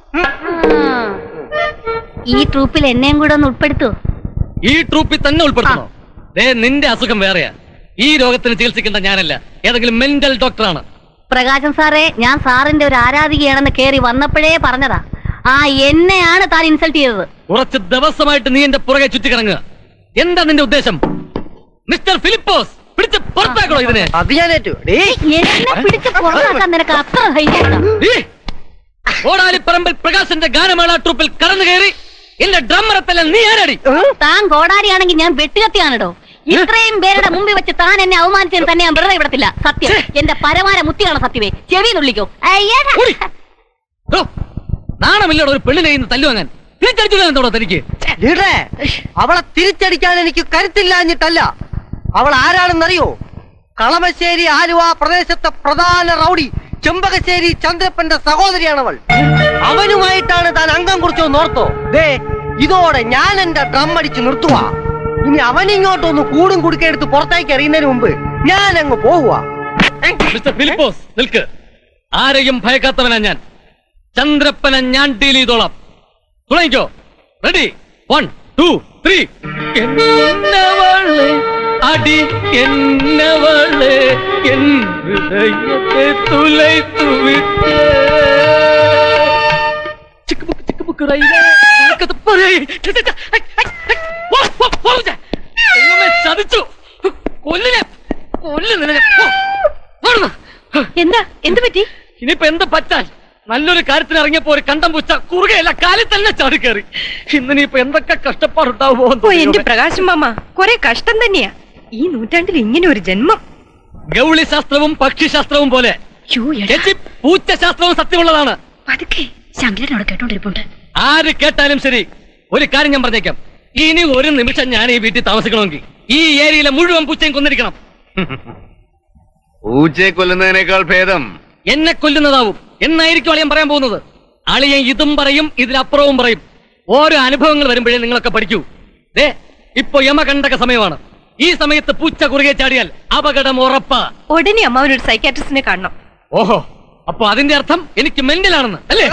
ഈ ട്രൂപ്പിൽ എന്നെയും കൂടെ ഒന്ന് ഉൾപ്പെടുത്തൂ ഈ ട്രൂപ്പിൽ തന്നെ ഉൾപ്പെടുത്തണോ ദേ നിന്റെ അസുഖം വേറെയാ ഈ രോഗത്തിന് ചികിത്സിക്കേണ്ട ഞാനല്ല ഏതെങ്കിലും മെന്റൽ ഡോക്ടറാണ് പ്രകാശൻ സാറേ ഞാൻ സാറിന്റെ ഒരു ആരാധികയാണെന്ന് കേറി വന്നപ്പോഴേ പറഞ്ഞതാ ആ എന്നെയാണ് താൻ ഇൻസൾട്ട് ചെയ്തത് കുറച്ച് ദിവസമായിട്ട് നീ എന്റെ പുറകെ ചുറ്റിക്കിടങ്ങുക എന്താ നിന്റെ ഉദ്ദേശം മിസ്റ്റർ ഫിലിപ്പോസ് പിടിച്ച് പുറത്താക്കണോ ഇതിനെ അത് ഞാൻ ഏറ്റു എന്നെ പിടിച്ച് പുറത്താക്കാൻ നിനക്ക് അത്ര ധൈര്യം ഓടാലിപ്പറമ്പിൽ പ്രകാശന്റെ ഗാനമേള ട്രൂപ്പിൽ കടന്നു കയറി എന്റെ ഡ്രമ്മറത്തല്ല നീ ആരടി താൻ കോടാരിയാണെങ്കിൽ ഞാൻ വെട്ടുകത്തിയാണോ ഇത്രയും പേരുടെ മുമ്പിൽ വെച്ച് താൻ എന്നെ അവമാനിച്ചതിന് തന്നെ ഞാൻ വെറുതെ വിടത്തില്ല സത്യം എന്റെ പരമാര മുത്തിയാണ് സത്യമേ ചെവി നുള്ളിക്കോ അയ്യടാ. ഓ, നാണമില്ലടോ ഒരു പെണ്ണിനെ ഇന്ന് തല്ലുവാങ്ങാൻ തിരിച്ചടിച്ചില്ല എന്തോടോ തനിക്ക് ലീഡറെ അവളെ തിരിച്ചടിക്കാൻ എനിക്ക് കരുത്തില്ലാഞ്ഞിട്ടല്ല അവൾ ആരാണെന്നറിയോ കളമശ്ശേരി ആലുവ പ്രദേശത്തെ പ്രധാന റൗഡി ചെമ്പകശ്ശേരി ചന്ദ്രപ്പന്റെ സഹോദരിയാണ് അവൾ അവനുമായിട്ടാണ് താൻ അംഗം കുറിച്ചോ ഓർത്തോ ദേ ഇതോടെ ഞാൻ എന്റെ ഡ്രം അടിച്ച് നിർത്തുക ഇനി അവനിങ്ങോട്ടൊന്ന് കൂടും കുടുക്കെടുത്ത് പുറത്തേക്ക് എറിയുന്നതിന് മുമ്പ് ഞാൻ അങ്ങ് പോവുക മിസ്റ്റർ ഫിലിപ്പോസ് നിൽക്ക് ആരെയും ഭയക്കാത്തവനാ ഞാൻ ചന്ദ്രപ്പനെ ഞാൻ ഡീൽ ചെയ്തോളാം തുടങ്ങിക്കോ റെഡി വൺ ടു ത്രീ എന്നവളെ അടി എന്നവളെ എൻ ഹൃദയത്തെ തുലൈത്തു വിട്ട് ചിക്കുമുക്ക് ചിക്കുമുക്ക് റൈലേ, നിനക്കത് പറയ്. ഛെ, ഛെ, ഛെ, ഐ, ഐ, ഐ, പോ, പോ, പോ, ഛെ. ദൈവമേ, ചതിച്ചു കൊല്ലിനെ കൊല്ലുന്നില്ല എന്താ എന്ത് പറ്റി ഇനിയിപ്പോ എന്ത് പറ്റാൻ നല്ലൊരു കാര്യത്തിന് ഇറങ്ങിയപ്പോ ഒരു കണ്ടം പൂച്ച കുറുകയല്ല കാലിൽ തന്നെ ചാടി കയറി ഇന്ന് ഇപ്പൊ എന്തൊക്കെ കഷ്ടപ്പാടുണ്ടാവുമോ ഓ എന്റെ പ്രകാശം മാമ കുറെ കഷ്ടം തന്നെയാ ഈ നൂറ്റാണ്ടിൽ ഇങ്ങനെ ഒരു ജന്മം ഗൗളി ശാസ്ത്രവും പക്ഷിശാസ്ത്രവും പോലെ ചേച്ചി, പൂച്ചശാസ്ത്രവും സത്യമുള്ളതാണ് പതുക്കെ ശങ്കരനോട് കേട്ടോണ്ടിരിപ്പുണ്ട് ആര് കേട്ടാലും ശരി ഒരു കാര്യം ഞാൻ പറഞ്ഞേക്കാം ഇനി ഒരു നിമിഷം ഞാൻ ഈ വീട്ടിൽ താമസിക്കണമെങ്കിൽ ഈ ഏരിയയിലെ മുഴുവൻ പൂച്ചയും കൊന്നിരിക്കണം പൂച്ചയെ കൊല്ലുന്നതിനേക്കാൾ ഭേദം എന്നെ കൊല്ലുന്നതാവും എന്നായിരിക്കും അളിയൻ പറയാൻ പോകുന്നത് അളിയൻ ഇതും പറയും ഇതിലപ്പുറവും പറയും ഓരോ അനുഭവങ്ങൾ വരുമ്പോഴേ നിങ്ങളൊക്കെ പഠിക്കൂ ദേ ഇപ്പൊ യമകണ്ടക സമയമാണ് ഈ സമയത്ത് പൂച്ച കുറുകെ ചാടിയാൽ അപകടം ഉറപ്പാ ഉടനെ അമ്മാവനൊരു സൈക്കാട്രിസ്റ്റിനെ കാണണം ഓഹോ അപ്പൊ അതിന്റെ അർത്ഥം എനിക്ക് മെന്റലാണെന്ന് അല്ലേ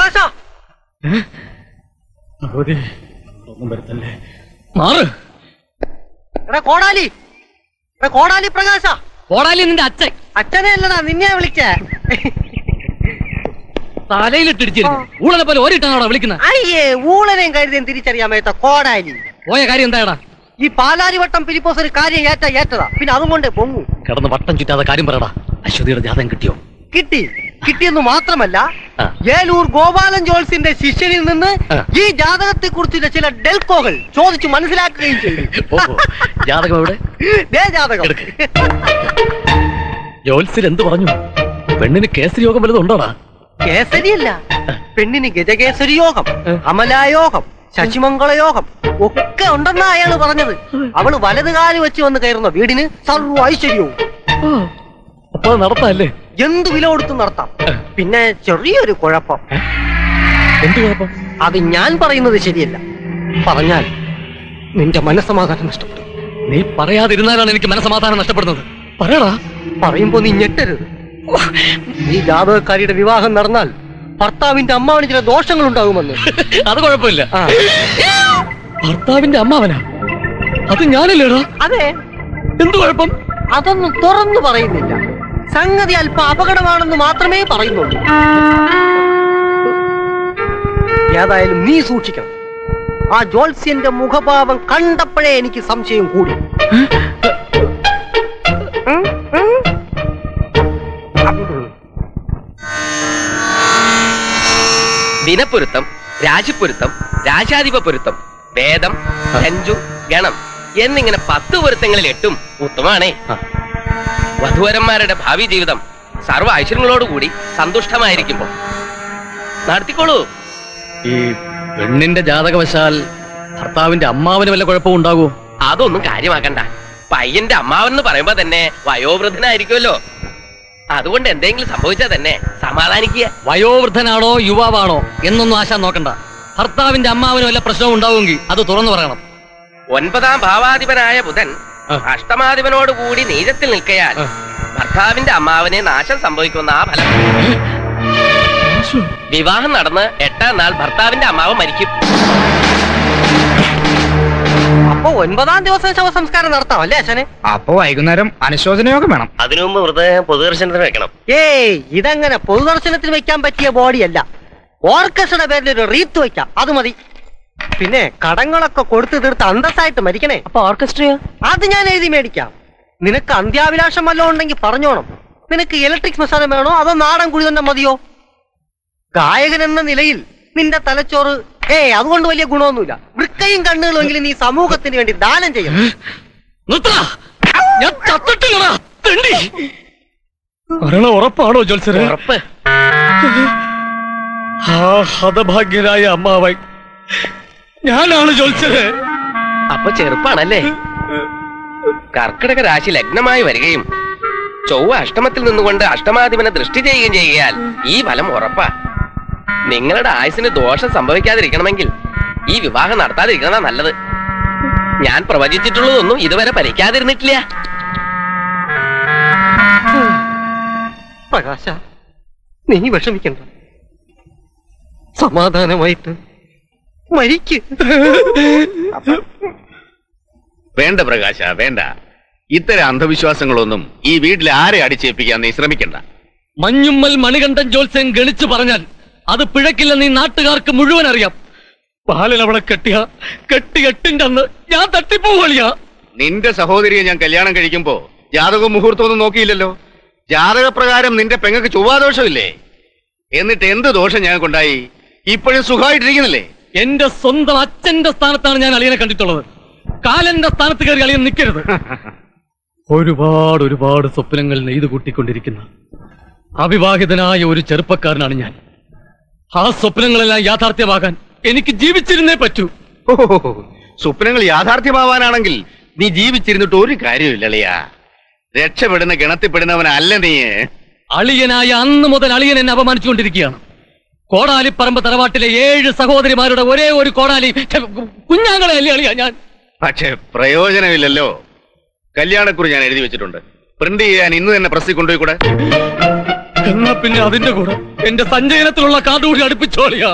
ഭഗവതി, ഒന്നും വരുത്തല്ലേ മാറ് എടാ കോടാലി എടാ കോടാലി പ്രകാശ കോടാലി നിന്റെ അച്ഛൻ അച്ഛനെ അല്ലടാ നിന്നെയാ വിളിച്ചേ തലയിലിട്ടിടിച്ചിരുന്നു ഊളനെ പോലെ ഓരിട്ടാണോ വിളിക്കുന്നത് അയ്യേ ഊളനെയും കരുതിയും തിരിച്ചറിയാൻ മേത്ത കോടാലി പോയ കാര്യം എന്തായടാ ഈ പാലാരിവട്ടം ഫിലിപ്പോസ് ഒരു കാര്യം ഏറ്റ ഏറ്റതാ പിന്നെ അതും കൊണ്ട് പൊങ്ങു കിടന്ന് വട്ടം ചുറ്റാതെ കാര്യം പറയടാ അശ്വതിയുടെ ജാതകം കിട്ടിയോ കിട്ടി കിട്ടിയെന്ന് മാത്രമല്ല ആ. ഏലൂർ ഗോപാലൻ ജോൾസിന്റെ ശിഷ്യനിൽ നിന്ന് ആ. ഈ ജാതകത്തെ കുറിച്ചുള്ള ചില ഡെൽക്കോകൾ ചോദിച്ചു മനസ്സിലാക്കുകയും ചെയ്തു ഓഹോ ജാതകം എവിടെ ദേ ജാതകം ജോത്സ്യൻ എന്ത് പറഞ്ഞു പെണ്ണിന് കേസരി യോഗം വല്ലതും ഉണ്ടോടാ കേസരിയല്ല പെണ്ണിന് ഗജകേസരി യോഗം അമലായോഗം ശശിമംഗള യോഗം ഒക്കെ ഉണ്ടെന്നാ അയാള് പറഞ്ഞത് അവള് വലത് കാല് വെച്ച് വന്ന് കയറുന്ന വീടിന് സർവ്വ ഐശ്വര്യവും അപ്പൊ അത് നടത്താല്ലേ എന്ത് വില കൊടുത്തും നടത്താം പിന്നെ ചെറിയൊരു കുഴപ്പം എന്ത് കുഴപ്പം അത് ഞാൻ പറയുന്നത് ശരിയല്ല പറഞ്ഞാൽ നിന്റെ മനസ്സമാധാനം നഷ്ടപ്പെടും നീ പറയാതിരുന്നാലാണ് എനിക്ക് മനസമാധാനം നഷ്ടപ്പെടുന്നത് പറയടാ പറയുമ്പോ നീ ഞെട്ടരുത് ഈ ജാതകക്കാരിയുടെ വിവാഹം നടന്നാൽ ഭർത്താവിന്റെ അമ്മാവിന് ചില ദോഷങ്ങൾ ഉണ്ടാകുമെന്ന് അത് കുഴപ്പമില്ല ആ. ഭർത്താവിന്റെ അമ്മാവനാ അത് ഞാനല്ലേടാ അതെ എന്ത് കുഴപ്പം അതൊന്നും തുറന്നു പറയുന്നില്ല സംഗതി അല്പം അപകടമാണെന്ന് മാത്രമേ പറയുന്നുള്ളൂ ഏതായാലും നീ സൂക്ഷിക്കണം ആ ജോത്സ്യന്റെ മുഖഭാവം കണ്ടപ്പോഴേ എനിക്ക് സംശയം കൂടി ഉം, ഉം. ദിനപ്പൊരുത്തം രാശിപ്പൊരുത്തം രാശാധിപ പൊരുത്തം വേദം രഞ്ജു ഗണം എന്നിങ്ങനെ പത്ത് പൊരുത്തങ്ങളിൽ എട്ടും ഉത്തമാണേ വധുവരന്മാരുടെ ഭാവി ജീവിതം സർവ്വ ഐശ്വര്യങ്ങളോടുകൂടി സന്തുഷ്ടമായിരിക്കുമ്പോൾ നടത്തിക്കോളൂ ഈ പെണ്ണിന്റെ ജാതകവശാൽ ഭർത്താവിന്റെ അമ്മാവന് വല്ല കുഴപ്പവും ഉണ്ടാകുമോ അതൊന്നും കാര്യമാക്കണ്ട പയ്യന്റെ അമ്മാവൻ എന്ന് പറയുമ്പോ തന്നെ വയോവൃദ്ധനായിരിക്കുമല്ലോ അതുകൊണ്ട് എന്തെങ്കിലും സംഭവിച്ചാൽ തന്നെ സമാധാനിക്കുക വയോവൃദ്ധനാണോ യുവാവാണോ എന്നൊന്നും ആശാൻ നോക്കണ്ട ഭർത്താവിന്റെ അമ്മാവന് വല്ല പ്രശ്നവും ഉണ്ടാവുമെങ്കിൽ അത് തുറന്നു പറയണം ഒൻപതാം ഭാവാധിപനായ ബുധൻ അഷ്ടമാധിപനോട് കൂടി നീചത്തിൽ നിൽക്കയാൽ ഭർത്താവിന്റെ അമ്മാവനെ നാശം സംഭവിക്കുന്ന ആ ഫലം വിവാഹം നടന്ന് എട്ടാം നാൾ ഭർത്താവിന്റെ അമ്മാവ് മരിക്കും അപ്പൊ ഒൻപതാം ദിവസം ശവസംസ്കാരം നടത്താം അല്ലേ അച്ഛനെ അപ്പൊ വൈകുന്നേരം അനുശോചന യോഗം വേണം അതിനു മുമ്പ് മൃതദേഹം പൊതുദർശനത്തിന് വെക്കണം ഏയ് ഇതങ്ങനെ പൊതുദർശനത്തിന് വെക്കാൻ പറ്റിയ ബോഡിയല്ല ഓർക്കസ്ട്രയുടെ പേരിൽ ഒരു റീത്ത് വെക്കാം അത് മതി പിന്നെ കടങ്ങളൊക്കെ കൊടുത്തു തീർത്ത് അന്തസ്സായിട്ട് മരിക്കണേ അപ്പൊ ഓർക്കസ്ട്രയോ അത് ഞാൻ എഴുതി മേടിക്കാം നിനക്ക് അന്ത്യാഭിലാഷം വല്ലതും ഉണ്ടെങ്കിൽ പറഞ്ഞോണം നിനക്ക് ഇലക്ട്രിക് ശ്മശാനം വേണോ അതോ നാടൻ കുഴി തന്നെ മതിയോ ഗായകൻ എന്ന നിലയിൽ നിന്റെ തലച്ചോറ് ഏയ് അതുകൊണ്ട് വലിയ ഗുണമൊന്നുമില്ല വൃക്കയും കണ്ണുകളും എങ്കിലും നീ സമൂഹത്തിന് വേണ്ടി ദാനം ചെയ്യണം നിർത്തടാ ഞാൻ ചത്തിട്ടില്ലടാ തെണ്ടി മരണം ഉറപ്പാണോ ജോത്സരെ ഉറപ്പ് ആ ഹതഭാഗ്യനായ അമ്മാവൻ ഞാനാണ് ജോത്സരെ അപ്പൊ ചെറുപ്പാണല്ലേ കർക്കിടക രാശി ലഗ്നമായി വരികയും ചൊവ്വ അഷ്ടമത്തിൽ നിന്നുകൊണ്ട് അഷ്ടമാധിപനെ ദൃഷ്ടി ചെയ്യുകയും ചെയ്യാൽ ഈ ഫലം ഉറപ്പാ നിങ്ങളുടെ ആയുസിന് ദോഷം സംഭവിക്കാതിരിക്കണമെങ്കിൽ ഈ വിവാഹം നടത്താതിരിക്കുന്നതാ നല്ലത് ഞാൻ പ്രവചിച്ചിട്ടുള്ളതൊന്നും ഇതുവരെ ഫലിക്കാതിരുന്നിട്ടില്ല പ്രകാശ നീ വിഷമിക്കണ്ട സമാധാനമായിട്ട് മരിക്ക് വേണ്ട പ്രകാശ വേണ്ട ഇത്തരം അന്ധവിശ്വാസങ്ങളൊന്നും ഈ വീട്ടിൽ ആരെ അടിച്ചേൽപ്പിക്കാൻ നീ ശ്രമിക്കണ്ട മഞ്ഞുമ്മൽ മണികണ്ഠൻ ജോത്സ്യൻ ഗണിച്ചു പറഞ്ഞാൽ അത് പിഴക്കില്ലെന്ന് ഈ നാട്ടുകാർക്ക് മുഴുവൻ അറിയാം ബാലൻ അവളെ കെട്ടിയ കെട്ടി എട്ടിന്റെ അന്ന് ഞാൻ തട്ടിപ്പോവളിയാ നിന്റെ സഹോദരിയെ ഞാൻ കല്യാണം കഴിക്കുമ്പോ ജാതകവും മുഹൂർത്തവും ഒന്നും നോക്കിയില്ലല്ലോ ജാതകപ്രകാരം നിന്റെ പെങ്ങക്ക് ചൊവ്വാദോഷമില്ലേ എന്നിട്ട് എന്ത് ദോഷം ഞങ്ങൾക്കുണ്ടായി ഇപ്പോഴും സുഖമായിട്ടിരിക്കുന്നില്ലേ എന്റെ സ്വന്തം അച്ഛന്റെ സ്ഥാനത്താണ് ഞാൻ അളിയനെ കണ്ടിട്ടുള്ളത് കാലന്റെ സ്ഥാനത്ത് കയറി അളിയൻ നിൽക്കരുത് ഒരുപാട് ഒരുപാട് സ്വപ്നങ്ങൾ നെയ്തു കൂട്ടിക്കൊണ്ടിരിക്കുന്ന അവിവാഹിതനായ ഒരു ചെറുപ്പക്കാരനാണ് ഞാൻ ആ സ്വപ്നങ്ങളെല്ലാം യാഥാർത്ഥ്യമാകാൻ എനിക്ക് ജീവിച്ചിരുന്നേ പറ്റൂ ഓ സ്വപ്നങ്ങൾ യാഥാർത്ഥ്യമാവാനാണെങ്കിൽ നീ ജീവിച്ചിരുന്നിട്ട് ഒരു കാര്യമില്ല അളിയാ രക്ഷപ്പെടുന്ന ഗണത്തിൽപ്പെടുന്നവനല്ല നീ അളിയനായ അന്ന് മുതൽ അളിയൻ എന്നെ അപമാനിച്ചുകൊണ്ടിരിക്കുകയാണ് കോടാലിപ്പറമ്പ് തറവാട്ടിലെ ഏഴ് സഹോദരിമാരുടെ ഒരേ ഒരു കോടാലി ഛെ, കുഞ്ഞാങ്ങളെ അല്ലേ അളിയ ഞാൻ പക്ഷെ പ്രയോജനമില്ലല്ലോ കല്യാണക്കുറി ഞാൻ എഴുതി വെച്ചിട്ടുണ്ട് പ്രിന്റ് ചെയ്യാൻ ഇന്ന് തന്നെ പ്രസ്സിൽ കൊണ്ടുപോയി കൂടെ എന്നാ പിന്നെ അതിന്റെ കൂടെ എന്റെ സഞ്ചയനത്തിലുള്ള കാർഡ് കൂടി അടുപ്പിച്ചോളിയാ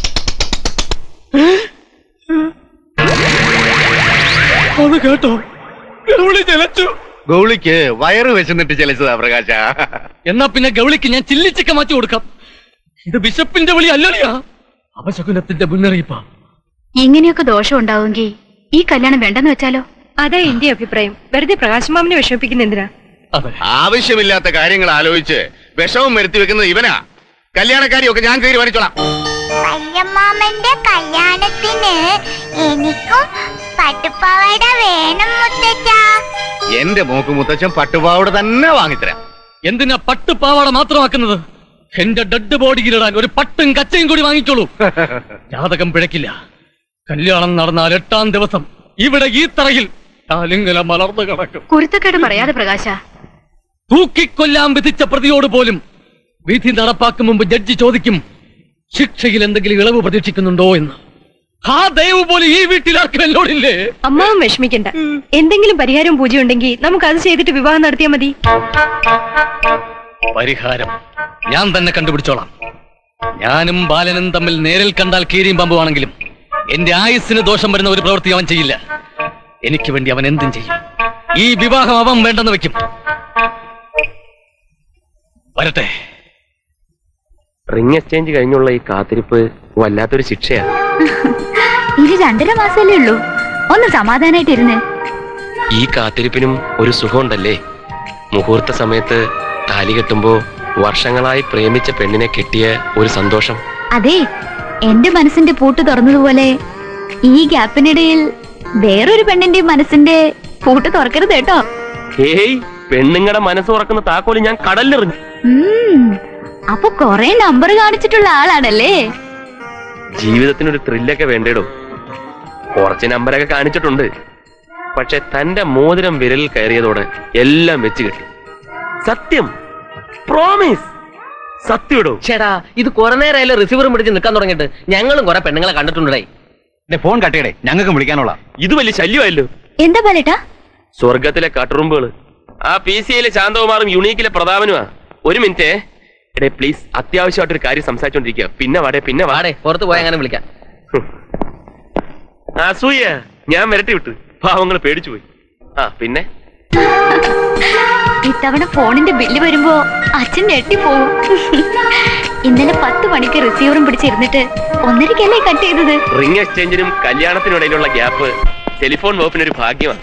അത് കേട്ടോ ഗൗളി ചലച്ചു ഗൗളിക്ക് വയറ് വെച്ചെന്നിട്ട് ചലിച്ചതാ പ്രകാശ എന്നാ പിന്നെ ഗൗളിക്ക് ഞാൻ ചില്ലിച്ചിക്ക മാറ്റി കൊടുക്കാം ഇത് ബിഷപ്പിന്റെ വിളി അല്ലളിയാ അപശകുനത്തിന്റെ മുന്നറിയിപ്പാ എങ്ങനെയൊക്കെ ദോഷം ഉണ്ടാവുമെങ്കിൽ ഈ കല്യാണം വേണ്ടെന്ന് വെച്ചാലോ അതാ എന്റെ അഭിപ്രായം വെറുതെ പ്രകാശമാമിനെ വിഷമിപ്പിക്കുന്ന എന്തിനാ ആവശ്യമില്ലാത്ത കാര്യങ്ങൾ ആലോചിച്ച് വിഷവും വരുത്തി വെക്കുന്നത് ഇവനാ കല്യാണക്കാരിയൊക്കെ ഞാൻ തീരുമാനിച്ചോളാം വല്യമ്മാമന്റെ കല്യാണത്തിന് എനിക്കും പട്ടുപ്പാവാട വേണം മുത്തച്ഛ എന്റെ മോക്ക് മുത്തച്ഛൻ പട്ടുപാവട തന്നെ വാങ്ങിത്തരാം എന്തിനാ പട്ട് പാവാട മാത്രമാക്കുന്നത് എന്റെ ഡെഡ് ബോഡിയിലിടാൻ ഒരു പട്ടും കച്ചയും കൂടി വാങ്ങിക്കോളൂ ജാതകം പിഴക്കില്ല കല്യാണം നടന്നാൽ എട്ടാം ദിവസം ഇവിടെ ഈ തറയിൽ കാലിങ്ങനെ മലർന്നു കിടക്കും കുരുത്തക്കേട് പറയാതെ പ്രകാശ തൂക്കിക്കൊല്ലാൻ വിധിച്ച പ്രതിയോട് പോലും വിധി നടപ്പാക്കും മുമ്പ് ജഡ്ജി ചോദിക്കും ശിക്ഷയിൽ എന്തെങ്കിലും ഇളവ് പ്രതീക്ഷിക്കുന്നുണ്ടോ എന്ന് ആ ദൈവം പോലെ ഈ വീട്ടിൽ ആർക്കും എന്നോടില്ലേ അമ്മാവും വിഷമിക്കണ്ട എന്തെങ്കിലും പരിഹാരവും പൂജയും ഉണ്ടെങ്കിൽ നമുക്ക് അത് ചെയ്തിട്ട് വിവാഹം നടത്തിയാൽ മതി പരിഹാരം ഞാൻ തന്നെ കണ്ടുപിടിച്ചോളാം ഞാനും ബാലനും തമ്മിൽ നേരിൽ കണ്ടാൽ കീരിയും പമ്പുവാണെങ്കിലും എന്റെ ആയുസ്സിന് ദോഷം വരുന്ന ഒരു പ്രവൃത്തി അവൻ ചെയ്യില്ല എനിക്ക് വേണ്ടി അവൻ എന്തും ചെയ്യും ഈ വിവാഹം അവൻ വേണ്ടെന്ന് വെക്കും വരട്ടെ റിംഗ് എക്സ്ചേഞ്ച് കഴിഞ്ഞുള്ള ഈ കാത്തിരിപ്പ് വല്ലാത്തൊരു ശിക്ഷയാണ് ഇനി രണ്ടര മാസമല്ലേ ഉള്ളൂ ഒന്ന് സമാധാനായിട്ടിരുന്ന് ഈ കാത്തിരിപ്പിനും ഒരു സുഖമുണ്ടല്ലേ മുഹൂർത്ത സമയത്ത് താലി കെട്ടുമ്പോ വർഷങ്ങളായി പ്രേമിച്ച പെണ്ണിനെ കിട്ടിയ ഒരു സന്തോഷം അതെ എന്റെ മനസ്സിന്റെ പൂട്ട് തുറന്നതുപോലെ ഈ ഗ്യാപ്പിനിടയിൽ വേറൊരു പെണ്ണിന്റെ മനസ്സിന്റെ പൂട്ട് തുറക്കരുത് കേട്ടോ ഹേയ് പെണ്ണുങ്ങളുടെ മനസ്സ് തുറക്കുന്ന താക്കോല് ഞാൻ കടലിലെറിഞ്ഞു ഉം, അപ്പൊ കൊറേ നമ്പർ കാണിച്ചിട്ടുള്ള ആളാണല്ലേ ജീവിതത്തിനൊരു ത്രില്ലൊക്കെ വേണ്ടേടോ കുറച്ച് നമ്പരൊക്കെ കാണിച്ചിട്ടുണ്ട് പക്ഷെ തന്റെ മോതിരം വിരലിൽ കയറിയതോടെ എല്ലാം വെച്ച് കിട്ടി സത്യം പ്രോമിസ് സത്യടോ ചേടാ ഇത് കുറെ നേരമായാലും റിസീവറും പിടിച്ച് നിൽക്കാൻ തുടങ്ങിയിട്ട് ഞങ്ങളും കുറെ പെണ്ണുങ്ങളെ കണ്ടിട്ടുണ്ടേ ഫോൺ കട്ടിയടേ ഞങ്ങൾക്ക് വിളിക്കാനുള്ള ഇത് വലിയ ശല്യമായല്ലോ എന്താ പാലേട്ടാ സ്വർഗത്തിലെ കട്ടുറുമ്പുകള് ആ പി സി ഐയിലെ ശാന്തകുമാറും യുണീക്കിലെ പ്രതാപനുമാ ഒരു മിനിറ്റേ എടേ പ്ലീസ് അത്യാവശ്യമായിട്ടൊരു കാര്യം സംസാരിച്ചോണ്ടിരിക്കുക പിന്നെ വാടേ പിന്നെ വാടേ പുറത്ത് പോയി അങ്ങനെ വിളിക്കാം അസൂയ ഞാൻ വരട്ടി വിട്ടു പാവങ്ങൾ പേടിച്ചു പോയി ആ പിന്നെ ഇത്തവണ ഫോണിന്റെ ബില്ല് വരുമ്പോ അച്ഛൻ ഞെട്ടിപ്പോവും ഇന്നലെ പത്ത് മണിക്ക് റിസീവറും പിടിച്ചിരുന്നിട്ട് ഒന്നരക്കല്ലേ കട്ട് ചെയ്തത് റിംഗ് എക്സ്ചേഞ്ചിനും കല്യാണത്തിനും ഇടയിലുള്ള ഗ്യാപ്പ് ടെലിഫോൺ വകുപ്പിനൊരു ഭാഗ്യമാണ്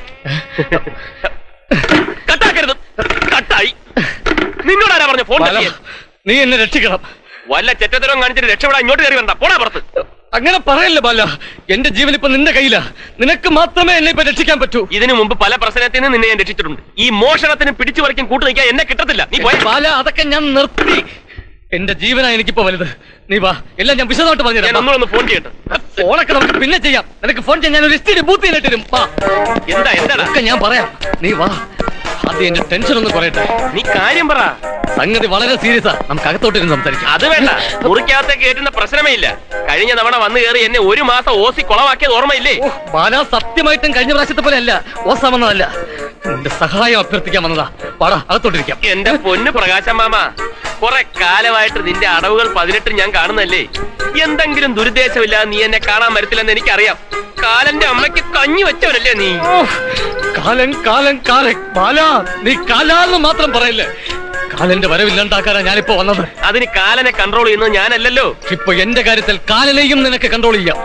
കട്ടാക്കരുത് കട്ടായി നിന്നോടാരാ പറഞ്ഞ ഫോൺ ബാല, നീ എന്നെ രക്ഷിക്കണം വല്ല ചെറ്റത്തരവും കാണിച്ചിട്ട് രക്ഷപ്പെടാൻ ഇങ്ങോട്ട് കയറി വരണ്ട പോടാ പുറത്ത് അങ്ങനെ പറയല്ലേ ബാല എന്റെ ജീവൻ ഇപ്പൊ നിന്റെ കയ്യിലാ നിനക്ക് മാത്രമേ എന്നെ ഇപ്പൊ രക്ഷിക്കാൻ പറ്റൂ ഇതിനു മുമ്പ് പല പ്രശ്നത്തിൽ നിന്ന് നിന്നെ ഞാൻ രക്ഷിച്ചിട്ടുണ്ട് ഈ മോഷണത്തിന് പിടിച്ചു പറിക്കും കൂട്ടു നിൽക്കാൻ എന്നെ കിട്ടത്തില്ല നീ പോയ ബാല അതൊക്കെ ഞാൻ നിർത്തി എന്റെ ജീവനാ എനിക്കിപ്പോ വലുത് നീ വാ എല്ലാം ഞാൻ വിശദമായിട്ട് ഞാൻ പറഞ്ഞുതരാം ഒന്നുകൂടെ ഫോൺ ചെയ്യട്ടെ ഫോണൊക്കെ നമുക്ക് പിന്നെ ചെയ്യാം നിനക്ക് ഫോൺ ചെയ്യാൻ ഞാൻ ഒരു എസ്റ്റിന്റെ ബൂത്ത് ചെയ്തിട്ടും വാ എന്താ എന്താ ഒക്കെ ഞാൻ പറയാം നീ വാ ആദ്യം എന്റെ ടെൻഷൻ ഒന്ന് കുറയട്ടെ നീ കാര്യം പറ സംഗതി വളരെ സീരിയസാ നമുക്ക് അകത്തോട്ടിരുന്ന് സംസാരിക്കാം അത് വേണ്ട മുറിക്കകത്ത് കേട്ടുന്ന പ്രശ്നമേ ഇല്ല കഴിഞ്ഞ തവണ വന്നു കയറി എന്നെ ഒരു മാസം ഓസി കൊളവാക്കിയത് ഓർമ്മയില്ലേ ബാല സത്യമായിട്ടും കഴിഞ്ഞ പ്രാവശ്യത്തെ പോലെ അല്ല ഓസാ വന്നതല്ല നിന്റെ സഹായം അഭ്യർത്ഥിക്കാൻ വന്നതാ പാടാ അകത്തോട്ടിരിക്കാം എന്റെ പൊന്ന് പ്രകാശം മാമ കുറെ കാലമായിട്ട് നിന്റെ അടവുകൾ പതിനെട്ട് ഞാൻ കാണുന്നല്ലേ എന്തെങ്കിലും ദുരുദ്ദേശമില്ലാതെ നീ എന്നെ കാണാൻ വരത്തില്ലെന്ന് എനിക്കറിയാം കാലന്റെ അമ്മയ്ക്ക് കഞ്ഞി വെച്ചവനല്ലേ നീ കാലൻ കാലൻ കാലൻ ബാല നീ കാലാന്ന് മാത്രം പറയില്ലേ കാലന്റെ വരവില്ലാണ്ടാക്കാനാ ഞാനിപ്പോ വന്നത് അതിന് കാലനെ കൺട്രോൾ ചെയ്യുന്നത് ഞാനല്ലല്ലോ ഇപ്പൊ എന്റെ കാര്യത്തിൽ കാലനെയും നിനക്ക് കൺട്രോൾ ചെയ്യാം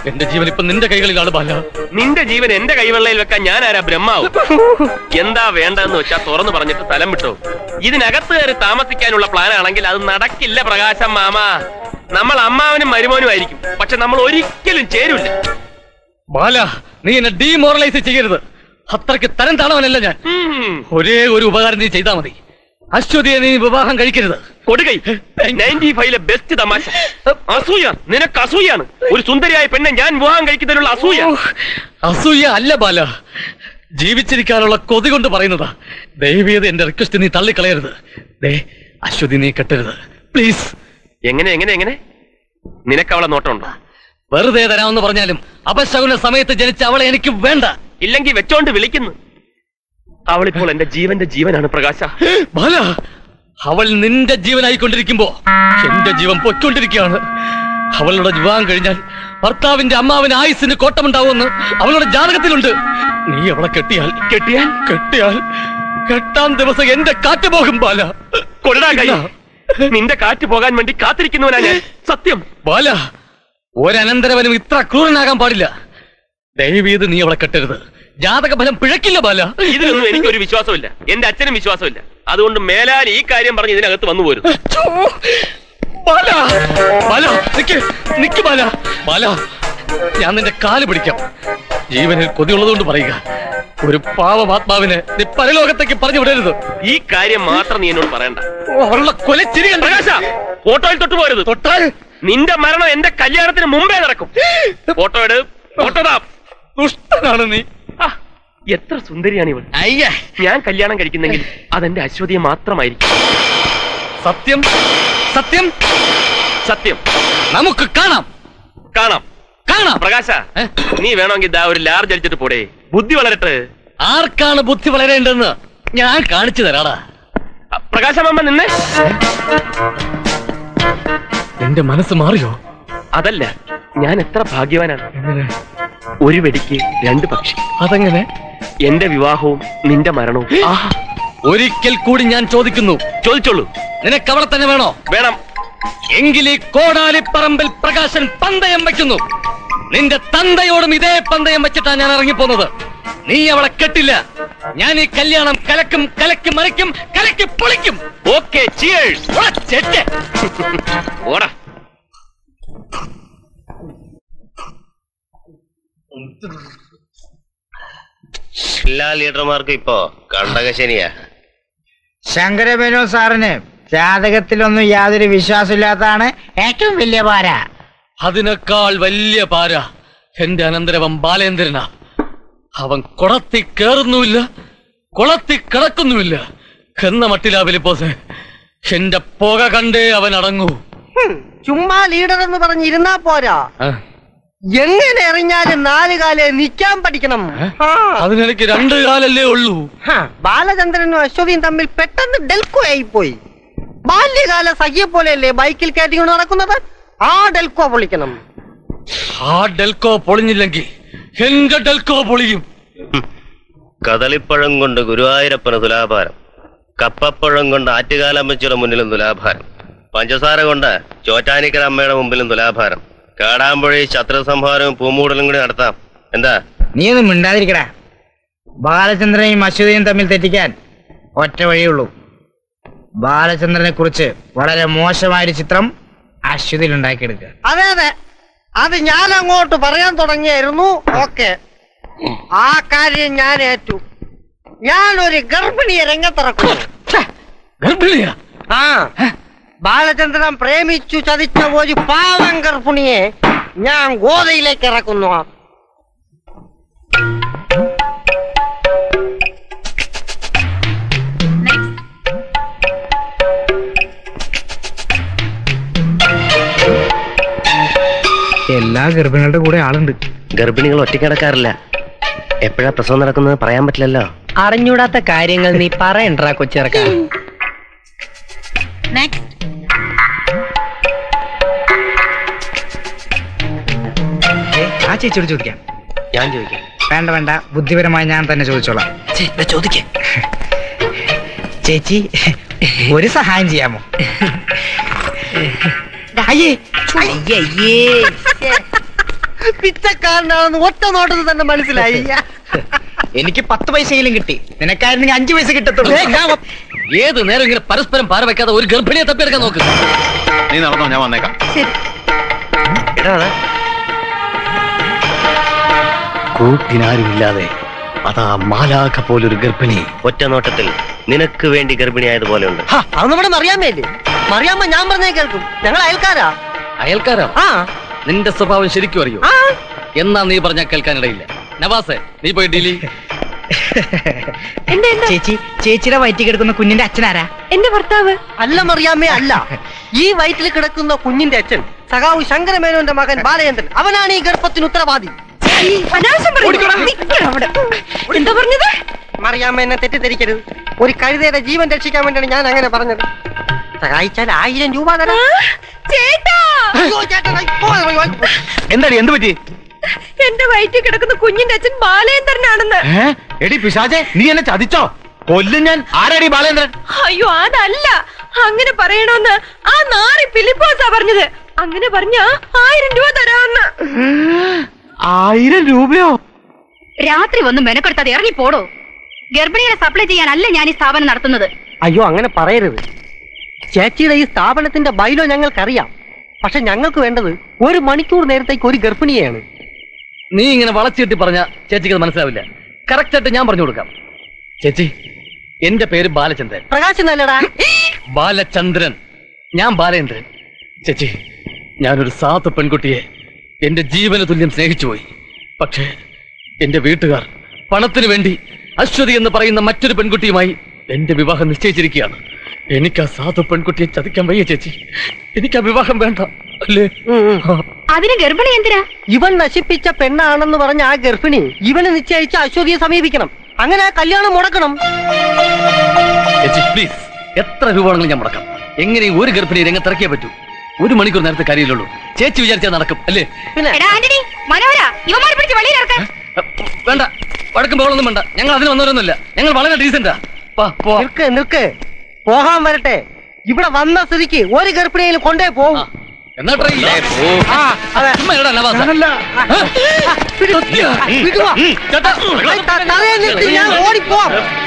എന്റെ ജീവൻ ഇപ്പൊ നിന്റെ കൈകളിലാണ് ബാല നിന്റെ ജീവൻ എന്റെ കൈവെള്ളയിൽ വെക്കാൻ ഞാൻ ആരാ ബ്രഹ്മാവ് എന്താ വേണ്ടതെന്ന് വെച്ചാ തുറന്നു പറഞ്ഞിട്ട് സ്ഥലം വിട്ടോ ഇതിനകത്ത് കയറി താമസിക്കാനുള്ള പ്ലാൻ ആണെങ്കിൽ അത് നടക്കില്ല പ്രകാശം മാമ നമ്മൾ അമ്മാവനും മരുമോനും ആയിരിക്കും പക്ഷെ നമ്മൾ ഒരിക്കലും ചേരൂല ബാല നീ എന്നെ ഡീമോറലൈസ് ചെയ്യരുത് അത്രയ്ക്ക് തരം താണവനല്ല ഞാൻ ഒരേ ഒരു ഉപകാരം നീ ചെയ്താൽ മതി അശ്വതിയെ നീ വിവാഹം കഴിക്കരുത് കൊടുകൈ നയൻറ്റി ഫൈവിലെ ബെസ്റ്റ് തമാശ അസൂയ നിനക്ക് അസൂയാണ് ഒരു സുന്ദരിയായ പെണ്ണെ ഞാൻ വിവാഹം കഴിക്കുന്നതിനുള്ള അസൂയ അസൂയ അല്ല ബാല ജീവിച്ചിരിക്കാനുള്ള കൊതി കൊണ്ട് പറയുന്നതാ ദയവേത് എന്റെ റിക്വസ്റ്റ് നീ തള്ളിക്കളയരുത് ദേ അശ്വതി നീ കെട്ടരുത് പ്ലീസ് എങ്ങനെ എങ്ങനെ എങ്ങനെ നിനക്ക് അവളെ നോട്ടമുണ്ടോ വെറുതെ തരാമെന്ന് പറഞ്ഞാലും അപശകുന സമയത്ത് ജനിച്ച അവളെ എനിക്ക് വേണ്ട ഇല്ലെങ്കിൽ വെച്ചോണ്ട് വിളിക്കുന്നു അവളിപ്പോൾ എന്റെ ജീവന്റെ ജീവനാണ് പ്രകാശ ബാല അവൾ നിന്റെ ജീവനായിക്കൊണ്ടിരിക്കുമ്പോ എന്റെ ജീവൻ പൊയ്ക്കൊണ്ടിരിക്കുകയാണ് അവളുടെ വിവാഹം കഴിഞ്ഞാൽ ഭർത്താവിന്റെ അമ്മാവിന് ആയുസിന് കോട്ടമുണ്ടാവുമെന്ന് അവളുടെ ജാതകത്തിലുണ്ട് നീ അവളെ കെട്ടിയാൽ കെട്ടിയാൽ കെട്ടിയാൽ കെട്ടാൻ ദിവസം എന്റെ കാറ്റ് പോകും ബാല കൊണ്ടാ കൈ നിന്റെ കാറ്റ് പോകാൻ വേണ്ടി കാത്തിരിക്കുന്നവനാ ഞാൻ സത്യം ബാല ഒരനന്തരവനും ഇത്ര ക്രൂരനാകാൻ പാടില്ല ദയവീത് നീ അവളെ കെട്ടരുത് ജാതക ഫലം പിഴക്കില്ല ബാല ഇതിലൊന്നും എനിക്കൊരു വിശ്വാസമില്ല എന്റെ അച്ഛനും വിശ്വാസമില്ല അതുകൊണ്ട് മേലാൽ ഈ കാര്യം പറഞ്ഞ് ഇതിനകത്ത് വന്നു പോരും ബാല ബാല നിക്ക് നിക്ക് ബാല ബാല ഞാൻ നിന്റെ കാല് പിടിക്കാം ജീവനിൽ കൊതിയുള്ളതുകൊണ്ട് പറയുക ഒരു പാവമാത്മാവിനെ നീ പരലോകത്തേക്ക് പറഞ്ഞു വിടരുത് ഈ കാര്യം മാത്രം നീ എന്നോട് പറയണ്ട അവളുടെ കൊലച്ചിരി കണ്ട പ്രകാശ ഫോട്ടോയിൽ തൊട്ടു പോരുത് തൊട്ടാൽ നിന്റെ മരണം എന്റെ കല്യാണത്തിന് മുമ്പേ നടക്കും ഫോട്ടോ എടു ഫോട്ടോ താ ദുഷ്ടനാണ് നീ ആ, എത്ര സുന്ദരിയാണ് ഇവൾ അയ്യ ഞാൻ കല്യാണം കഴിക്കുന്നെങ്കിൽ അതെന്റെ അശ്വതിയെ മാത്രമായിരിക്കും സത്യം സത്യം സത്യം നമുക്ക് കാണാം കാണാം കാണാം പ്രകാശ നീ വേണമെങ്കിൽ ഇതാ ഒരു ലാർജ് അടിച്ചിട്ട് പോടേ ബുദ്ധി വളരട്ടെ ആർക്കാണ് ബുദ്ധി വളരേണ്ടതെന്ന് ഞാൻ കാണിച്ചു തരാടാ പ്രകാശമാമ നിന്നെ എന്റെ മനസ്സ് മാറിയോ അതല്ല ഞാൻ എത്ര ഭാഗ്യവാനാണ് ഒരു വെടിക്ക് രണ്ട് പക്ഷി അതെങ്ങനെ എന്റെ വിവാഹവും നിന്റെ മരണവും ആഹാ, ഒരിക്കൽ കൂടി ഞാൻ ചോദിക്കുന്നു ചോദിച്ചോളൂ നിനക്ക് അവിടെ തന്നെ വേണോ വേണം എങ്കിൽ ഈ കോടാലിപ്പറമ്പിൽ പ്രകാശൻ പന്തയം വയ്ക്കുന്നു നിന്റെ തന്തയോടും ഇതേ പന്തയം വെച്ചിട്ടാ ഞാൻ ഇറങ്ങിപ്പോന്നത് നീ അവളെ കെട്ടില്ല ഞാൻ ഈ കല്യാണം കലക്കും കലക്കി മറിക്കും കലക്കി പൊളിക്കും ഓക്കെ ചെറ്റ് ഓടാ എല്ലാ ലീഡർമാർക്കും ഇപ്പോ കണ്ടകശനിയാ ശങ്കരമേനോ സാറിന് ജാതകത്തിലൊന്നും യാതൊരു വിശ്വാസമില്ലാത്തതാണ് ഏറ്റവും വലിയ പാര അതിനേക്കാൾ വലിയ പാര എന്റെ അനന്തരവൻ ബാലേന്ദ്രനാ അവൻ കുളത്തി കേറുന്നുമില്ല കുളത്തി കിടക്കുന്നുമില്ല എന്ന മട്ടിലാ വലിപ്പോസെ എന്റെ പുക കണ്ടേ അവൻ അടങ്ങൂ ഹും, ചുമ്മാ ലീഡർ എന്ന് പറഞ്ഞിരുന്നാ പോരാ ആ, എങ്ങനെ എറിഞ്ഞാലും നാല് കാലേ നിൽക്കാൻ പഠിക്കണം ആ. അതിനെനിക്ക് രണ്ടു കാലല്ലേ ഉള്ളൂ ഹ, ബാലചന്ദ്രനും അശ്വതിയും തമ്മിൽ പെട്ടെന്ന് ഡെൽക്കോ ആയിപ്പോയി ബാല്യകാല സഖിയെ പോലെയല്ലേ ബൈക്കിൽ കയറ്റിക്കൊണ്ട് നടക്കുന്നത് ആ ഡെൽക്കോ പൊളിക്കണം ആ ഡെൽക്കോ പൊളിഞ്ഞില്ലെങ്കിൽ എന്റെ ഡെൽക്കോ പൊളിയും കദളിപ്പഴം കൊണ്ട് ഗുരുവായൂരപ്പന് തുലാഭാരം കപ്പപ്പഴം കൊണ്ട് ആറ്റുകാലമ്മച്ചിയുടെ മുന്നിലും തുലാഭാരം പഞ്ചസാര കൊണ്ട് ചോറ്റാനിക്കര അമ്മയുടെ മുമ്പിലും തുലാഭാരം കാടാമ്പുഴി ശത്രു സംഹാരവും പൂമൂടലും കൂടി നടത്താം എന്താ നീ ഒന്നും മിണ്ടാതിരിക്കടാ ബാലചന്ദ്രനെയും അശ്വതിയും തമ്മിൽ തെറ്റിക്കാൻ ഒറ്റ വഴിയുള്ളൂ ബാലചന്ദ്രനെ കുറിച്ച് വളരെ മോശമായൊരു ചിത്രം അശ്വതിയിൽ ഉണ്ടാക്കിയെടുക്കുക അതെ അതെ അത് ഞാൻ അങ്ങോട്ട് പറയാൻ തുടങ്ങിയായിരുന്നു ഓക്കെ ആ കാര്യം ഞാൻ ഏറ്റു ഞാൻ ഒരു ഗർഭിണിയെ രംഗത്തിറക്കുന്നു ഗർഭിണിയാ ആ ബാലചന്ദ്രൻ പ്രേമിച്ചു ചതിച്ച ഒരു പാവം ഗർഭിണിയെ ഞാൻ ഗോതയിലേക്ക് ഇറക്കുന്നു എല്ലാ ഗർഭിണികളുടെ കൂടെ ആളുണ്ട് ഗർഭിണികൾ ഒറ്റയ്ക്ക് നടക്കാറില്ല എപ്പോഴാ പ്രസവം നടക്കുന്നത് പറയാൻ പറ്റില്ലല്ലോ അറിഞ്ഞൂടാത്ത കാര്യങ്ങൾ നീ പറയണ്ടാ കൊച്ചിറക്ക ആ ചേച്ചിയോട് ചോദിക്കാം ഞാൻ ചോദിക്കാം വേണ്ട വേണ്ട ബുദ്ധിപരമായി ഞാൻ തന്നെ ചോദിച്ചോളാം ചോദിക്കേ ചേച്ചി ഒരു സഹായം ചെയ്യാമോ അയ്യേ പിച്ചക്കാരനാണെന്ന് ഒറ്റ നോട്ടത്തിൽ തന്നെ മനസ്സിലായി എനിക്ക് പത്ത് പൈസയെങ്കിലും കിട്ടി നിനക്കായിരുന്നെങ്കിൽ അഞ്ചു പൈസ കിട്ടത്തുള്ളൂ ഏയ്, ഞാൻ വ- ഏത് നേരം ഇങ്ങനെ പരസ്പരം പാര വെക്കാതെ ഒരു ഗർഭിണിയെ തപ്പിയെടുക്കാൻ നോക്ക് നീ നടന്നോ ഞാൻ വന്നേക്കാം കൂട്ടിനാരുമില്ലാതെ അതാ മാലാഖ പോലൊരു ഗർഭിണി ഒറ്റ നോട്ടത്തിൽ നിനക്ക് വേണ്ടി ഗർഭിണിയായതുപോലെ ഉണ്ട് ഹാ, അത് നമ്മുടെ മറിയാമ്മയല്ലേ മറിയാമ്മ ഞാൻ പറഞ്ഞേ കേൾക്കും ഞങ്ങൾ അയൽക്കാരാ അയൽക്കാരോ ആ നിന്റെ സ്വഭാവം ശരിക്കും അറിയോ ആ എന്നാ നീ പറഞ്ഞാൽ കേൾക്കാനിടയില്ല നവാസെ നീ പോയി ഡീലി ചേച്ചി ചേച്ചിയുടെ വയറ്റിൽ കിടക്കുന്ന കുഞ്ഞിന്റെ അച്ഛനാരാ എന്റെ ഭർത്താവ് അല്ല മറിയാമ്മേ അല്ല ഈ വയറ്റിൽ കിടക്കുന്ന കുഞ്ഞിന്റെ അച്ഛൻ സഖാവ് ശങ്കരമേനോന്റെ മകൻ ബാലചന്ദ്രൻ അവനാണ് ഈ ഗർഭത്തിന് ഉത്തരവാദി അനാവശ്യം പറയുന്നു. നിക്കടാ അവിടെ. എന്താ പറഞ്ഞത് മറിയാമ്മ എന്നെ തെറ്റിദ്ധരിക്കരുത് ഒരു കഴുതയുടെ ജീവൻ രക്ഷിക്കാൻ വേണ്ടിയാണ് ഞാൻ അങ്ങനെ പറഞ്ഞത് സഹായിച്ചാൽ ആയിരം രൂപ തരാം ചേട്ടാ അയ്യോ, ചേട്ടാ, അയ്യോ, അയ്യോ, അയ്യോ. എന്താടി എന്ത് പറ്റി എന്റെ വയറ്റിൽ കിടക്കുന്ന കുഞ്ഞിന്റെ അച്ഛൻ ബാലേന്ദ്രനാണെന്ന് ഏ? എടി പിശാചെ നീ എന്നെ ചതിച്ചോ കൊല്ലും ഞാൻ ആരാടി ബാലേന്ദ്രൻ അയ്യോ അതല്ല അങ്ങനെ പറയണോന്ന് ആ നാറി ഫിലിപ്പോസാ പറഞ്ഞത് അങ്ങനെ പറഞ്ഞ ആയിരം രൂപ തരാമെന്ന് ആയിരം രൂപയോ രാത്രി വന്ന് മെനക്കെടുത്താതെ ഇറങ്ങി പോടോ ഗർഭിണികളെ സപ്ലൈ ചെയ്യാനല്ല ഞാൻ ഈ സ്ഥാപനം നടത്തുന്നത് അയ്യോ അങ്ങനെ പറയരുത് ചേച്ചിയുടെ ഈ സ്ഥാപനത്തിന്റെ ബൈലോ ഞങ്ങൾക്കറിയാം പക്ഷെ ഞങ്ങൾക്ക് വേണ്ടത് ഒരു മണിക്കൂർ നേരത്തേക്ക് ഒരു ഗർഭിണിയെയാണ് നീ ഇങ്ങനെ വളച്ചിട്ടി പറഞ്ഞ ചേച്ചിക്ക് അത് മനസ്സിലാവില്ല കറക്റ്റ് ആയിട്ട് ഞാൻ പറഞ്ഞു കൊടുക്കാം ചേച്ചി എന്റെ പേര് ബാലചന്ദ്രൻ പ്രകാശ് നല്ലടാ ബാലചന്ദ്രൻ ഞാൻ ബാലേന്ദ്രൻ ചേച്ചി ഞാനൊരു സാധു പെൺകുട്ടിയെ എന്റെ ജീവന തുല്യം സ്നേഹിച്ചു പോയി പക്ഷേ എന്റെ വീട്ടുകാർ പണത്തിനു വേണ്ടി അശ്വതി എന്ന് പറയുന്ന മറ്റൊരു പെൺകുട്ടിയുമായി എന്റെ വിവാഹം നിശ്ചയിച്ചിരിക്കുകയാണ് എനിക്ക് ആ സാധു പെൺകുട്ടിയെ ചതിക്കാൻ വയ്യ ചേച്ചി എനിക്ക് ആ വിവാഹം വേണ്ട അല്ലേ അതിന് ഗർഭിണി എന്തിനാ ഇവൻ നശിപ്പിച്ച പെണ്ണാണെന്ന് പറഞ്ഞ ആ ഗർഭിണി ഇവന് നിശ്ചയിച്ച അശ്വതിയെ സമീപിക്കണം അങ്ങനെ ആ കല്യാണം മുടക്കണം ചേച്ചി പ്ലീസ് എത്ര രൂപ വേണമെങ്കിലും ഞാൻ മുടക്കാം എങ്ങനെയും ഒരു ഗർഭിണി രംഗത്തിറക്കിയേ പറ്റൂ ഒരു മണിക്കൂർ നേരത്തെ കാര്യമില്ലുള്ളൂ ചേച്ചി വിചാരിച്ചാൽ നടക്കും അല്ലേ എടാ ആന്റണി മനോഹര ഇവന്മാരെ പിടിച്ച് വെളിയിലിറക്കാൻ വേണ്ട വഴക്കും ബഹളൊന്നും വേണ്ട ഞങ്ങൾ അതിന് വന്നവരൊന്നുമില്ല ഞങ്ങൾ വളരെ ഡീസന്റാ നിൽക്ക് നിൽക്ക് പോകാൻ വരട്ടെ ഇവിടെ വന്ന സ്ഥിതിക്ക് ഒരു ഗർഭിണിയിലും കൊണ്ടേ പോകും എന്നാ ട്രൈ ആ, അതെ. ചുമ്മാ ഇടാ നവാസ വിടു, വിടുവാ. ഐ, ത- തലയെ നിർത്തി ഞാൻ ഓടിപ്പോവാം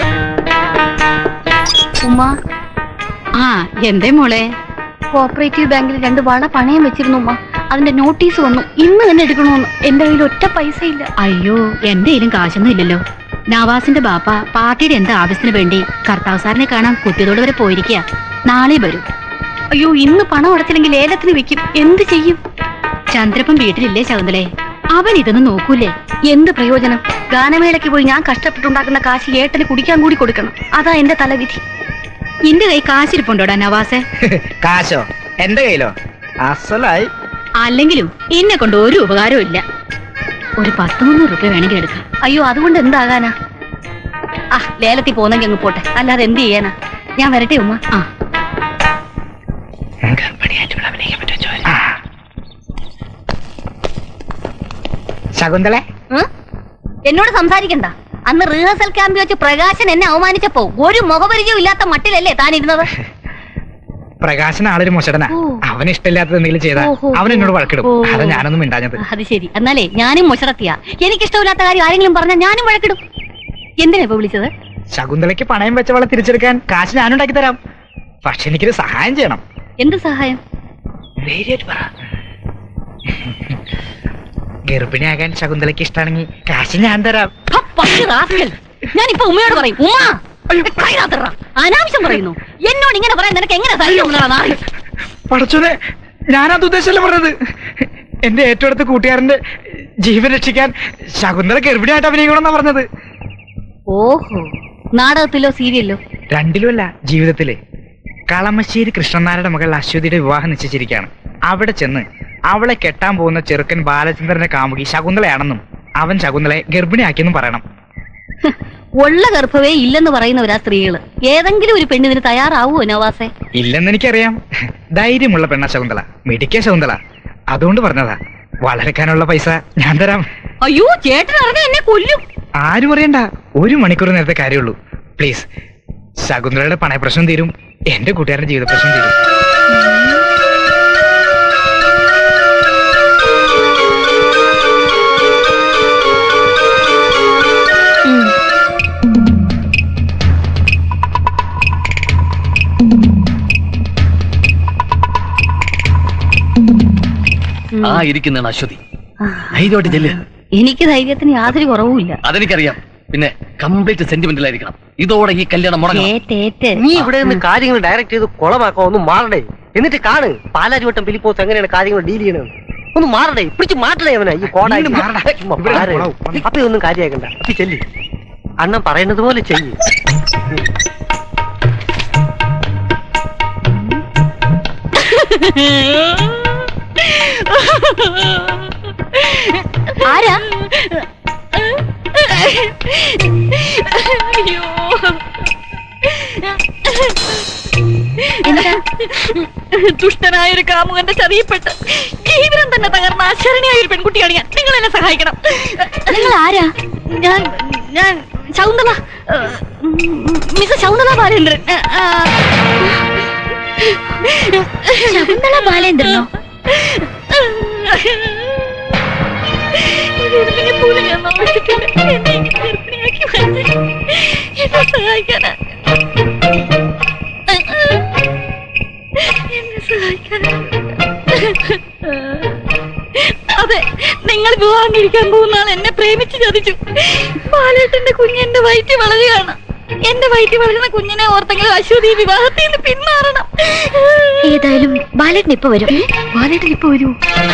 ഉമ്മ ആ എന്തേ മോളെ കോപ്പറേറ്റീവ് ബാങ്കിൽ രണ്ട് വള പണയം വെച്ചിരുന്നു ഉമ്മ അതിന്റെ നോട്ടീസ് വന്നു ഇന്ന് തന്നെ എടുക്കണമെന്ന് എന്റെ കയ്യിൽ ഒറ്റ പൈസ ഇല്ല അയ്യോ എന്റെ കയ്യിലും കാശൊന്നും ഇല്ലല്ലോ നവാസിന്റെ ബാപ്പ പാർട്ടിയുടെ എന്താ ആവശ്യത്തിന് വേണ്ടി കർത്താവ് സാറിനെ കാണാൻ കുത്തിയതോട് വരെ പോയിരിക്കുക നാളെ വരും അയ്യോ ഇന്ന് പണം അടച്ചില്ലെങ്കിൽ ലേലത്തിന് വെക്കും എന്ത് ചെയ്യും ചന്ദ്രപ്പൻ വീട്ടിലില്ലേ ശകുന്തലേ അവൻ ഇതൊന്നും നോക്കൂലേ എന്ത് പ്രയോജനം ഗാനമേളയ്ക്ക് പോയി ഞാൻ കഷ്ടപ്പെട്ടുണ്ടാക്കുന്ന കാശ് ഏട്ടന് കുടിക്കാൻ കൂടി കൊടുക്കണം അതാ എന്റെ തലവിധി എന്റെ കൈ കാശിരിപ്പുണ്ടോടാ നവാസെ കാശോ എന്റെ കയ്യിലോ അസലായി അല്ലെങ്കിലും എന്നെ കൊണ്ട് ഒരു ഉപകാരവും ഇല്ല ഒരു പത്ത് മുന്നൂറ് റുപ്യ വേണമെങ്കിൽ എടുക്കാം അയ്യോ അതുകൊണ്ട് എന്താകാനാ ആ ലേലത്തിൽ പോന്നെങ്കിൽ അങ്ങ് പോട്ടെ അല്ലാതെ എന്ത് ചെയ്യാനാ ഞാൻ വരട്ടെ ഉമ്മ ആ ശകുന്തളെ ഉം? എന്നോട് സംസാരിക്കണ്ട അന്ന് റിഹേഴ്സൽ ക്യാമ്പിൽ വെച്ച് പ്രകാശൻ എന്നെ അവമാനിച്ചപ്പോ ഒരു മുഖപരിചയം ഇല്ലാത്ത മട്ടിലല്ലേ താൻ ഇരുന്നത് പ്രകാശൻ ആളൊരു മോശടനാ ഓ. അവന് ഇഷ്ടമില്ലാത്തത് എന്തെങ്കിലും ചെയ്താ ഓഹോ. അവൻ എന്നോട് വഴക്കിടും ഓ. അതാ ഞാനൊന്നും മിണ്ടാഞ്ഞത് അത് ശരി എന്നാലേ ഞാനും മുഷറത്തിയാ എനിക്കിഷ്ടമില്ലാത്ത കാര്യം ആരെങ്കിലും പറഞ്ഞാൽ ഞാനും വഴക്കിടും എന്തിനാ ഇപ്പൊ വിളിച്ചത് ശകുന്തളയ്ക്ക് പണയം വെച്ചവളെ തിരിച്ചെടുക്കാൻ കാശ് ഞാനുണ്ടാക്കി തരാം പക്ഷെ എനിക്കൊരു സഹായം ചെയ്യണം എന്ത് സഹായം ധൈര്യമായിട്ട് പറ ഗർഭിണിയാകാൻ ശകുന്തളയ്ക്ക് ഇഷ്ടമാണെങ്കിൽ കാശ് ഞാൻ തരാം ഹ, പട്ടി റാസ്കൽ. ഞാനിപ്പോ ഉമ്മയോട് പറയും ഉമ്മ കൈ താത്തറ. അനാവശ്യം പറയുന്നു എന്നോട് ഇങ്ങനെ പറയാൻ നിനക്ക് എങ്ങനെ ധൈര്യം ഉണ്ടാടാ നാറി? പടച്ചോനെ ഞാനത് ഉദ്ദേശമല്ല പറഞ്ഞത് എന്റെ ഏറ്റവും അടുത്ത കൂട്ടുകാരന്റെ ജീവൻ രക്ഷിക്കാൻ ശകുന്തള ഗർഭിണിയായിട്ട് അഭിനയിക്കണമെന്നാ പറഞ്ഞത് ഓഹോ നാടകത്തിലോ സീരിയലിലോ രണ്ടിലുമല്ല ജീവിതത്തില് കളമശ്ശേരി കൃഷ്ണനാരുടെ മകൾ അശ്വതിയുടെ വിവാഹം നിശ്ചയിച്ചിരിക്കുകയാണ് അവിടെ ചെന്ന് അവളെ കെട്ടാൻ പോകുന്ന ചെറുക്കൻ ബാലചന്ദ്രന്റെ കാമുകി ശകുന്തളയാണെന്നും അവൻ ശകുന്തളയെ ഗർഭിണിയാക്കിയെന്നും പറയണം ഉള്ള ഗർഭവേ ഇല്ലെന്ന് പറയുന്നവരാ സ്ത്രീകള് ഏതെങ്കിലും ഒരു പെണ്ണിന് തയ്യാറാവോ നവാസെ ഇല്ലെന്ന് എനിക്കറിയാം ധൈര്യമുള്ള പെണ്ണ ശകുന്തള മിടിക്ക ശകുന്തള അതുകൊണ്ട് പറഞ്ഞതാ വളരെക്കാനുള്ള പൈസ ഞാൻ തരാം അയ്യോ ചേട്ടൻ അറിഞ്ഞ എന്നെ കൊല്ലും ആരും അറിയണ്ട ഒരു മണിക്കൂർ നേരത്തെ കാര്യമുള്ളൂ പ്ലീസ് ശകുന്തളയുടെ പണയ പ്രശ്നം തീരും എന്റെ കൂട്ടുകാരന്റെ ജീവിത പ്രശ്നം തീരും ആ ഇരിക്കുന്നതാണ് അശ്വതി ധൈര്യമായിട്ട് ചെല്ല് എനിക്ക് ധൈര്യത്തിന് യാതൊരു കുറവുമില്ല അതെനിക്കറിയാം പിന്നെ കംപ്ലീറ്റ് സെന്റിമെന്റൽ ആയിരിക്കണം ഇതോടെ ഈ കല്യാണം മുടങ്ങണം നീ ഇവിടെ നിന്ന് കാര്യങ്ങൾ ഡയറക്റ്റ് ചെയ്ത് കുളമാക്കാൻ ഒന്ന് മാറണേ എന്നിട്ട് കാണ് പാലാരിവട്ടം ഫിലിപ്പോസ് എങ്ങനെയാണ് കാര്യങ്ങൾ ഡീൽ ചെയ്യണത് ഒന്ന് മാറണേ പിടിച്ച് മാറ്റണേ അവനെ ഈ കോടായി ഇങ്ങട് മാറടാ. ചുമ്മാ ഇവിടെ പാര. കൊളാവും. അപ്പൊ ഇതൊന്നും കാര്യമാക്കണ്ട അപ്പൊ ചെല്ലി അണ്ണൻ പറയുന്നത് പോലെ ചെയ്യ് ആരാ എന്താ ദുഷ്ടനായ ഒരു കാമുകന്റെ ചതിയപ്പെട്ട് ജീവിതം തന്നെ തകർന്ന അശരണയായ ഒരു പെൺകുട്ടിയാണ് ഞാൻ നിങ്ങൾ എന്നെ സഹായിക്കണം നിങ്ങൾ ആരാ ഞാൻ ഞാൻ ശൗന്തള മിസ് ശൗന്തള ബാലേന്ദ്രൻ ശകുന്തള ബാലേന്ദ്രനോ ഇതിനെ പോലും ഞാൻ നോക്കിയിട്ടില്ല എന്നെ ഇങ്ങനെ ഗർഭിണിയാക്കി മാറ്റി എന്നെ സഹായിക്കാനാ എന്നെ സഹായിക്കാനാ അതെ നിങ്ങൾ വിവാഹം കഴിക്കാൻ പോകുന്ന ആൾ എന്നെ പ്രേമിച്ച് ചതിച്ചു ബാലേട്ടന്റെ കുഞ്ഞ് എന്റെ വയറ്റിൽ വളരുകയാണ് എന്റെ വയറ്റിൽ വളരുന്ന കുഞ്ഞിനെ ഓർത്തെങ്കിലും അശ്വതി ഈ വിവാഹത്തിൽ നിന്ന് പിന്മാറണം ഏതായാലും ബാലേട്ടൻ ഇപ്പൊ വരും ബാലേട്ടൻ ഇപ്പൊ വരൂ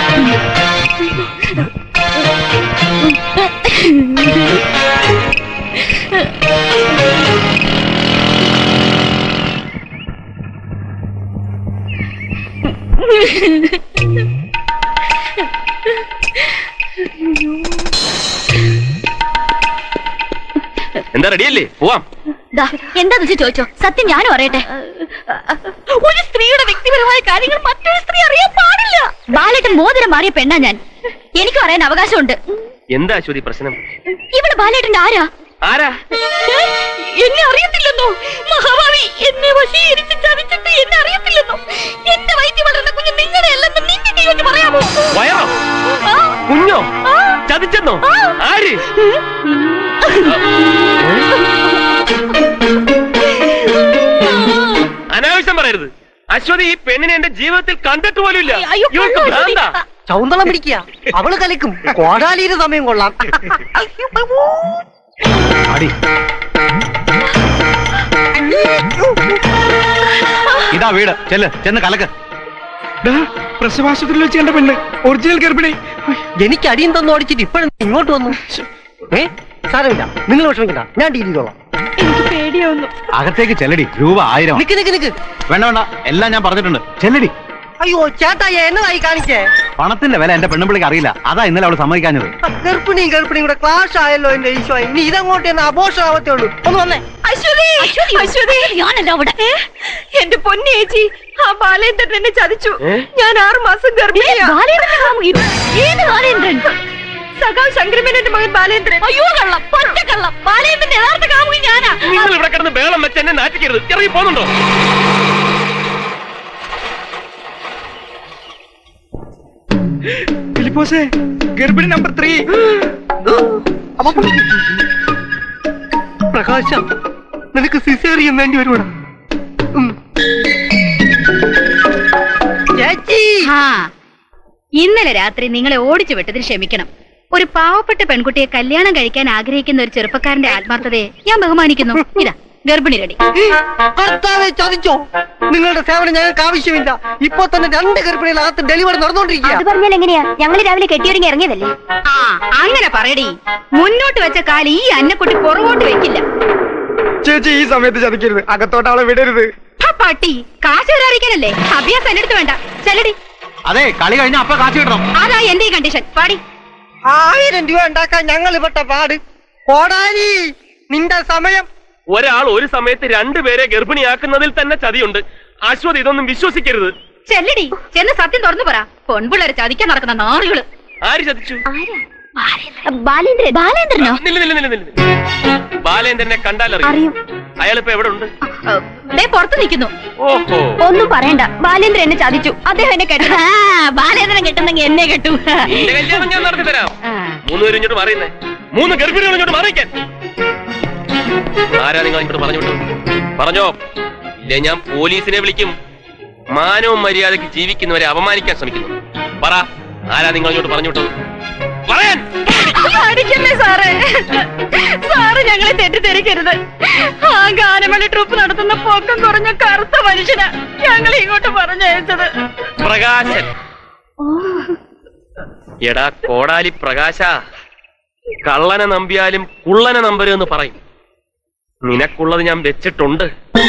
എന്താ റെഡിയല്ലേ പോവാം ദാ, എന്താന്ന് വെച്ച് ചോദിച്ചോ സത്യം ഞാനും അറിയട്ടെ ഒരു സ്ത്രീയുടെ വ്യക്തിപരമായ കാര്യങ്ങൾ മറ്റൊരു സ്ത്രീ അറിയാൻ പാടില്ല ബാലേട്ടൻ മോതിരം മാറിയ പെണ്ണാ ഞാൻ എനിക്കും അറിയാൻ അവകാശമുണ്ട് എന്താ അശ്വതി പ്രശ്നം ഇവിടെ ബാലേട്ടന്റെ ആരാ ആരാ ഏ? എന്നെ അറിയത്തില്ലെന്നോ മഹാഭാവി എന്നെ വശീകരിച്ച് ചതിച്ചിട്ട് എന്നെ അറിയത്തില്ലെന്നോ എന്റെ വയറ്റിൽ വളർന്ന കുഞ്ഞ് നിങ്ങളുടെ അല്ലെന്ന് നിങ്ങൾക്ക് ഇങ്ങോട്ട് പറയാമോ വയറോ ആ, കുഞ്ഞോ ആ, ചതിച്ചെന്നോ ആര് അനാവശ്യം പറയരുത് അശ്വതി ഈ പെണ്ണിനെ എന്റെ ജീവിതത്തിൽ കണ്ടിട്ട് പോലും ഇല്ല അയ്യോ, ഇവൾക്ക് കണ്ടോ, അശ്വതി? ഭ്രാന്താ. ചൗന്തളം പിടിക്കുക അവള് കളിക്കും കോടാലിയുടെ സമയം കൊള്ളാം അടി ഇതാ വീട് ചെല്ല് ചെന്ന് കലക്ക് പ്രസവാശുപത്രിയിൽ വെച്ച് കണ്ട പെണ്ണ് ഒറിജിനൽ ഗർഭിണി എനിക്ക് അടിയും തന്നു ഓടിച്ചിട്ട് ഇപ്പോഴും ഇങ്ങോട്ട് വന്നു ഏ സാരമില്ല നിങ്ങൾ വിഷമിക്കണ്ട ഞാൻ ഡീൽ ചെയ്തോളാം എനിക്ക് പേടിയാവുന്നു അകത്തേക്ക് ചെല്ലടി രൂപ ആയിരം നിക്ക് നിക്ക് നിക്ക് വേണ്ട വേണ്ട എല്ലാം ഞാൻ പറഞ്ഞിട്ടുണ്ട് ചെല്ലടി അയ്യോ ചേട്ടായി എന്നതായി കാണിച്ചേ പണത്തിന്റെ വില എന്റെ പെണ്ണുമ്പിളിക്ക് അറിയില്ല അതാ ഇന്നലെ അവള് സമ്മതിക്കാഞ്ഞത് ആ, ഗർഭിണിയും ഗർഭിണിയും കൂടെ ക്ലാഷ് ആയല്ലോ എന്റെ ഈശോ ഇനി ഇതങ്ങോട്ട് തന്നെ ആഘോഷം ആവത്തേ ഉള്ളൂ ഒന്ന് വന്നേ അശ്വതി അശ്വതി ഞാനല്ല അവിടെ ഏ? എന്റെ പൊന്നി ചേച്ചി ആ ബാലേന്ദ്രൻ എന്നെ ചതിച്ചു ഏ? ഞാൻ ആറു മാസം ഗർഭിണിയാ ബാലേന്ദ്രൻ കാമുകി. ഏത് ബാലേന്ദ്രൻ സഖാവ് ശങ്കരമേനന്റെ മകൻ ബാലേന്ദ്രൻ അയ്യോ കള്ളം പച്ച കള്ളം ബാലേന്ദ്രന്റെ യഥാർത്ഥ കാമുകി ഞാനാ നിങ്ങൾ ഇവിടെ കിടന്ന് ബേളം വെച്ച് എന്നെ നാറ്റിക്കരുത് ഇറങ്ങി പോകുന്നുണ്ടോ ഫിലിപ്പോസേ ഗർഭിണി നമ്പർ ത്രീ പ്രകാശ നിനക്ക് സിസേറിയൻ വേണ്ടി വരുവാണ് ചേച്ചി ആ ഇന്നലെ രാത്രി നിങ്ങളെ ഓടിച്ചു വിട്ടതിന് ക്ഷമിക്കണം ഒരു പാവപ്പെട്ട പെൺകുട്ടിയെ കല്യാണം കഴിക്കാൻ ആഗ്രഹിക്കുന്ന ഒരു ചെറുപ്പക്കാരന്റെ ആത്മാർത്ഥതയെ ഞാൻ ബഹുമാനിക്കുന്നു ഇതാ ഗർഭിണി റെഡി കർത്താവെ ചതിച്ചോ നിങ്ങളുടെ സേവനം ഞങ്ങൾക്ക് ആവശ്യമില്ല ഇപ്പൊ തന്നെ രണ്ട് ഗർഭിണികളകത്ത് ഡെലിവറി നടന്നുകൊണ്ടിരിക്കുക അത് പറഞ്ഞാൽ എങ്ങനെയാ ഞങ്ങൾ രാവിലെ കെട്ടിയൊരുങ്ങി ഇറങ്ങിയതല്ലേ ആ അങ്ങനെ പറയടി മുന്നോട്ട് വെച്ച കാലി ഈ അന്നക്കുട്ടി പുറകോട്ട് വെക്കില്ല ചേച്ചി ഈ സമയത്ത് ചതിക്കരുത് അകത്തോട്ട് അവളെ വിടരുത് ആ പട്ടി കാശ് വരാറിക്കാനല്ലേ അഭ്യാസം എന്റെ അടുത്ത് വേണ്ട ചെല്ലടി അതെ കളി കഴിഞ്ഞ അപ്പ കാശി കിട്ടണം അതാ എന്റെ ഈ കണ്ടീഷൻ പാടി ആയിരം രൂപ ഉണ്ടാക്കാൻ ഞങ്ങൾ പെട്ട പാട് കോടാലി നിന്റെ സമയം ഒരാൾ ഒരു സമയത്ത് രണ്ടുപേരെ ഗർഭിണിയാക്കുന്നതിൽ തന്നെ ചതിയുണ്ട് അശ്വതി ഇതൊന്നും വിശ്വസിക്കരുത് ചെല്ലടി ചെന്ന് സത്യം തുറന്നു പറ പൊൺപിള്ളേരെ ചതിക്കാൻ നടക്കുന്ന നാറുകള് ആര് ചതിച്ചു ബാലേന്ദ്രൻ ബാലേന്ദ്രനോ നില്ല നില്ല നില്ല നില്ല ബാലേന്ദ്രനെ കണ്ടാൽ അറിയും അയാളിപ്പോ എവിടെ ഉണ്ട് ദേ പുറത്ത് നിൽക്കുന്നു ഓഹോ ഒന്നും പറയണ്ട ബാലേന്ദ്രൻ എന്നെ ചതിച്ചു അദ്ദേഹം എന്നെ കെട്ടു ബാലേന്ദ്രൻ കെട്ടുന്നെങ്കിൽ എന്നെ കെട്ടു നിന്റെ കല്യാണം ഞാൻ നടത്തി തരാം മൂന്ന് പേരും ഇങ്ങോട്ട് മാറിയുന്നേ മൂന്ന് ഗർഭിണികൾ ഇങ്ങോട്ട് മാറിയിക്കാൻ ആരാ നിങ്ങൾ ഇങ്ങോട്ട് പറഞ്ഞു വിട്ടു പറഞ്ഞോ ഇല്ലേ ഞാൻ പോലീസിനെ വിളിക്കും മാനവും മര്യാദയ്ക്ക് ജീവിക്കുന്നവരെ അപമാനിക്കാൻ ശ്രമിക്കുന്നു പറ ആരാ നിങ്ങൾ ഇങ്ങോട്ട് പറഞ്ഞു വിട്ടത് പറയാൻ അടിക്കല്ലേ സാറേ സാറ് ഞങ്ങളെ തെറ്റിദ്ധരിക്കരുത് ആ ഗാനമേള ട്രൂപ്പ് നടത്തുന്ന പൊക്കം കുറഞ്ഞ കറുത്ത മനുഷ്യനാ ഞങ്ങളെ ഇങ്ങോട്ട് പറഞ്ഞയച്ചത് പ്രകാശൻ എടാ കോടാലി പ്രകാശ കള്ളനെ നമ്പിയാലും കുള്ളനെ നമ്പരുമെന്ന് പറയും നിനക്കുള്ളത് ഞാൻ വെച്ചിട്ടുണ്ട്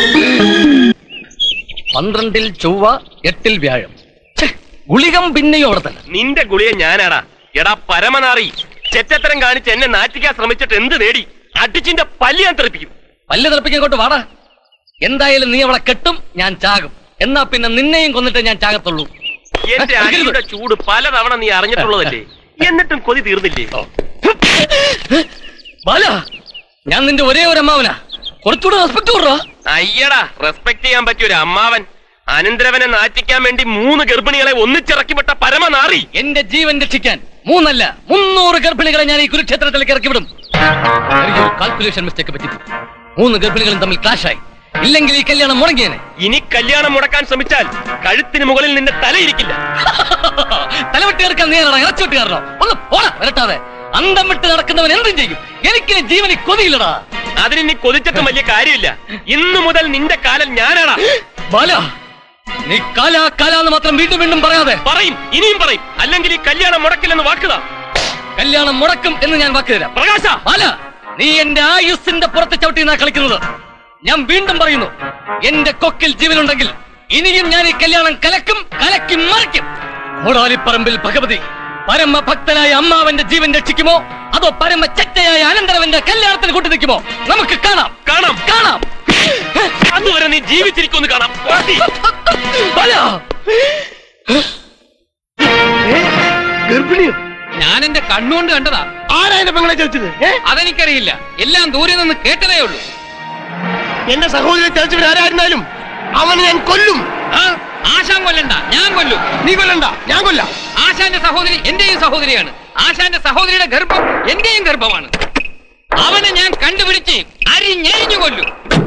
പന്ത്രണ്ടിൽ ചൊവ്വ എട്ടിൽ വ്യാഴം ഛെ, ഗുളികം പിന്നെയും അവിടെ തന്നെ നിന്റെ ഗുളിയെ ഞാനാടാ എടാ പരമനാറി ചെറ്റത്തരം കാണിച്ച് എന്നെ നാറ്റിക്കാൻ ശ്രമിച്ചിട്ട് എന്ത് നേടി അടിച്ചിന്റെ പല്ലി ഞാൻ തെറിപ്പിക്കും പല്ല് തിളപ്പിക്കാൻ കൊണ്ട് വാടാ എന്തായാലും നീ അവളെ കെട്ടും ഞാൻ ചാകും എന്നാ പിന്നെ നിന്നെയും കൊന്നിട്ട് ഞാൻ ചാകത്തുള്ളൂ എന്റെ അടിയുടെ ചൂട് പലതവണ നീ അറിഞ്ഞിട്ടുള്ളതല്ലേ എന്നിട്ടും കൊതി തീർന്നില്ലേ ബാല ഞാൻ നിന്റെ ഒരേ ഒരു അമ്മാവനാ കുറച്ചുകൂടെ റെസ്പെക്ട് കൊടുറോ അയ്യടാ റെസ്പെക്ട് ചെയ്യാൻ പറ്റിയ ഒരു അമ്മാവൻ അനന്തരവനെ നാറ്റിക്കാൻ വേണ്ടി മൂന്ന് ഗർഭിണികളെ ഒന്നിച്ചിറക്കി വിട്ട പരമനാറി എന്റെ ജീവൻ രക്ഷിക്കാൻ മൂന്നല്ല മുന്നൂറ് ഗർഭിണികളെ ഞാൻ ഈ കുരുക്ഷേത്രത്തിലേക്ക് ഇറക്കി വിടും ചെറിയൊരു കാൽക്കുലേഷൻ മിസ്റ്റേക്ക് പറ്റി മൂന്ന് ഗർഭിണികളും തമ്മിൽ ക്ലാഷായി ഇല്ലെങ്കിൽ ഈ കല്യാണം മുടങ്ങിയേനെ ഇനി കല്യാണം മുടക്കാൻ ശ്രമിച്ചാൽ കഴുത്തിന് മുകളിൽ നിന്റെ തലയിരിക്കില്ല തലവെട്ടി ഇറക്കാൻ നീ ആരാ ഇറച്ചോട്ട് കയറണോ ഒന്ന് പോടാ വരട്ടാതെ അന്തം വിട്ട് നടക്കുന്നവൻ എന്തും ചെയ്യും എനിക്ക് ജീവനി കൊതിയില്ലടാ അതിന് നീ കൊതിച്ചിട്ടും വലിയ കാര്യമില്ല ഇന്നു മുതൽ നിന്റെ കാലം ഞാനാടാ ബാല നീ കാലാ കാലാന്ന് മാത്രം വീണ്ടും വീണ്ടും പറയാതെ പറയും ഇനിയും പറയും അല്ലെങ്കിൽ ഈ കല്യാണം മുടക്കില്ലെന്ന് വാക്കുതാ കല്യാണം മുടക്കും എന്ന് ഞാൻ വാക്ക് തരാം പ്രകാശ ബാല നീ എന്റെ ആയുസിന്റെ പുറത്ത് ചവിട്ടി നാ കളിക്കുന്നത് ഞാൻ വീണ്ടും പറയുന്നു എന്റെ കൊക്കിൽ ജീവനുണ്ടെങ്കിൽ ഇനിയും ഞാൻ ഈ കല്യാണം കലക്കും കലക്കി മറിക്കും മൂടാലിപ്പറമ്പിൽ ഭഗവതി പരമഭക്തനായ അമ്മാവന്റെ ജീവൻ രക്ഷിക്കുമോ അതോ പരമ ചെറ്റയായ അനന്തരവന്റെ കല്യാണത്തിന് കൂട്ടി നിൽക്കുമോ നമുക്ക് കാണാം കാണാം കാണാം അതുവരെ നീ ജീവിച്ചിരിക്കുമെന്ന് കാണാം വാടി. ബാല ഗർഭിണിയോ ഞാൻ എന്റെ കണ്ണുകൊണ്ട് കണ്ടതാ ആരാ എന്റെ പെങ്ങളെ ചതിച്ചത് അതെനിക്കറിയില്ല എല്ലാം ദൂരെ നിന്ന് കേട്ടതേ ഉള്ളൂ എന്റെ സഹോദരി ചതിച്ചവർ ആരായിരുന്നാലും അവനെ ഞാൻ കൊല്ലും ആ, ആശാൻ കൊല്ലണ്ട ഞാൻ കൊല്ലും നീ കൊല്ലണ്ട ഞാൻ കൊല്ലാം ആശാന്റെ സഹോദരി എന്റെയും സഹോദരിയാണ് ആശാന്റെ സഹോദരിയുടെ ഗർഭം എന്റെയും ഗർഭമാണ് അവനെ ഞാൻ കണ്ടുപിടിച്ച് അരിഞ്ഞെരിഞ്ഞു കൊല്ലും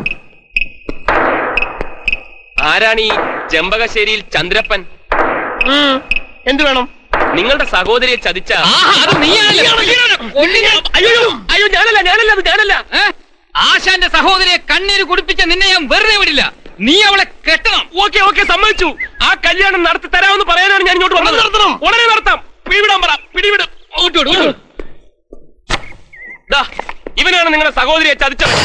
ആരാണ് ഈ ചെമ്പകശ്ശേരിയിൽ ചന്ദ്രപ്പൻ എന്ത് വേണം നിങ്ങളുടെ സഹോദരിയെ ചതിച്ച ആഹാ, അത് നീയാണല്ലോ. കൊല്ലിനെ- അയ്യോ അയ്യോ ഞാനല്ല ഞാനല്ല അത് ഞാനല്ല ഏ? ആശാന്റെ സഹോദരിയെ കണ്ണീര് കുടിപ്പിച്ച നിന്നെ ഞാൻ വെറുതെ വിടില്ല നീ അവളെ കെട്ടണം ഓക്കെ ഓക്കെ സമ്മതിച്ചു ആ കല്യാണം നടത്തി തരാമെന്ന് പറയാനാണ് ഞാൻ ഇങ്ങോട്ട് വന്നത് നടത്തണം. ഉടനെ നടത്താം പിടിവിടാൻ പറ പിടിവിടും ഊട്ടോട്, ഊട്ടോട്. ദാ, ഇവനാണ് നിങ്ങളുടെ സഹോദരിയെ ചതിച്ചത്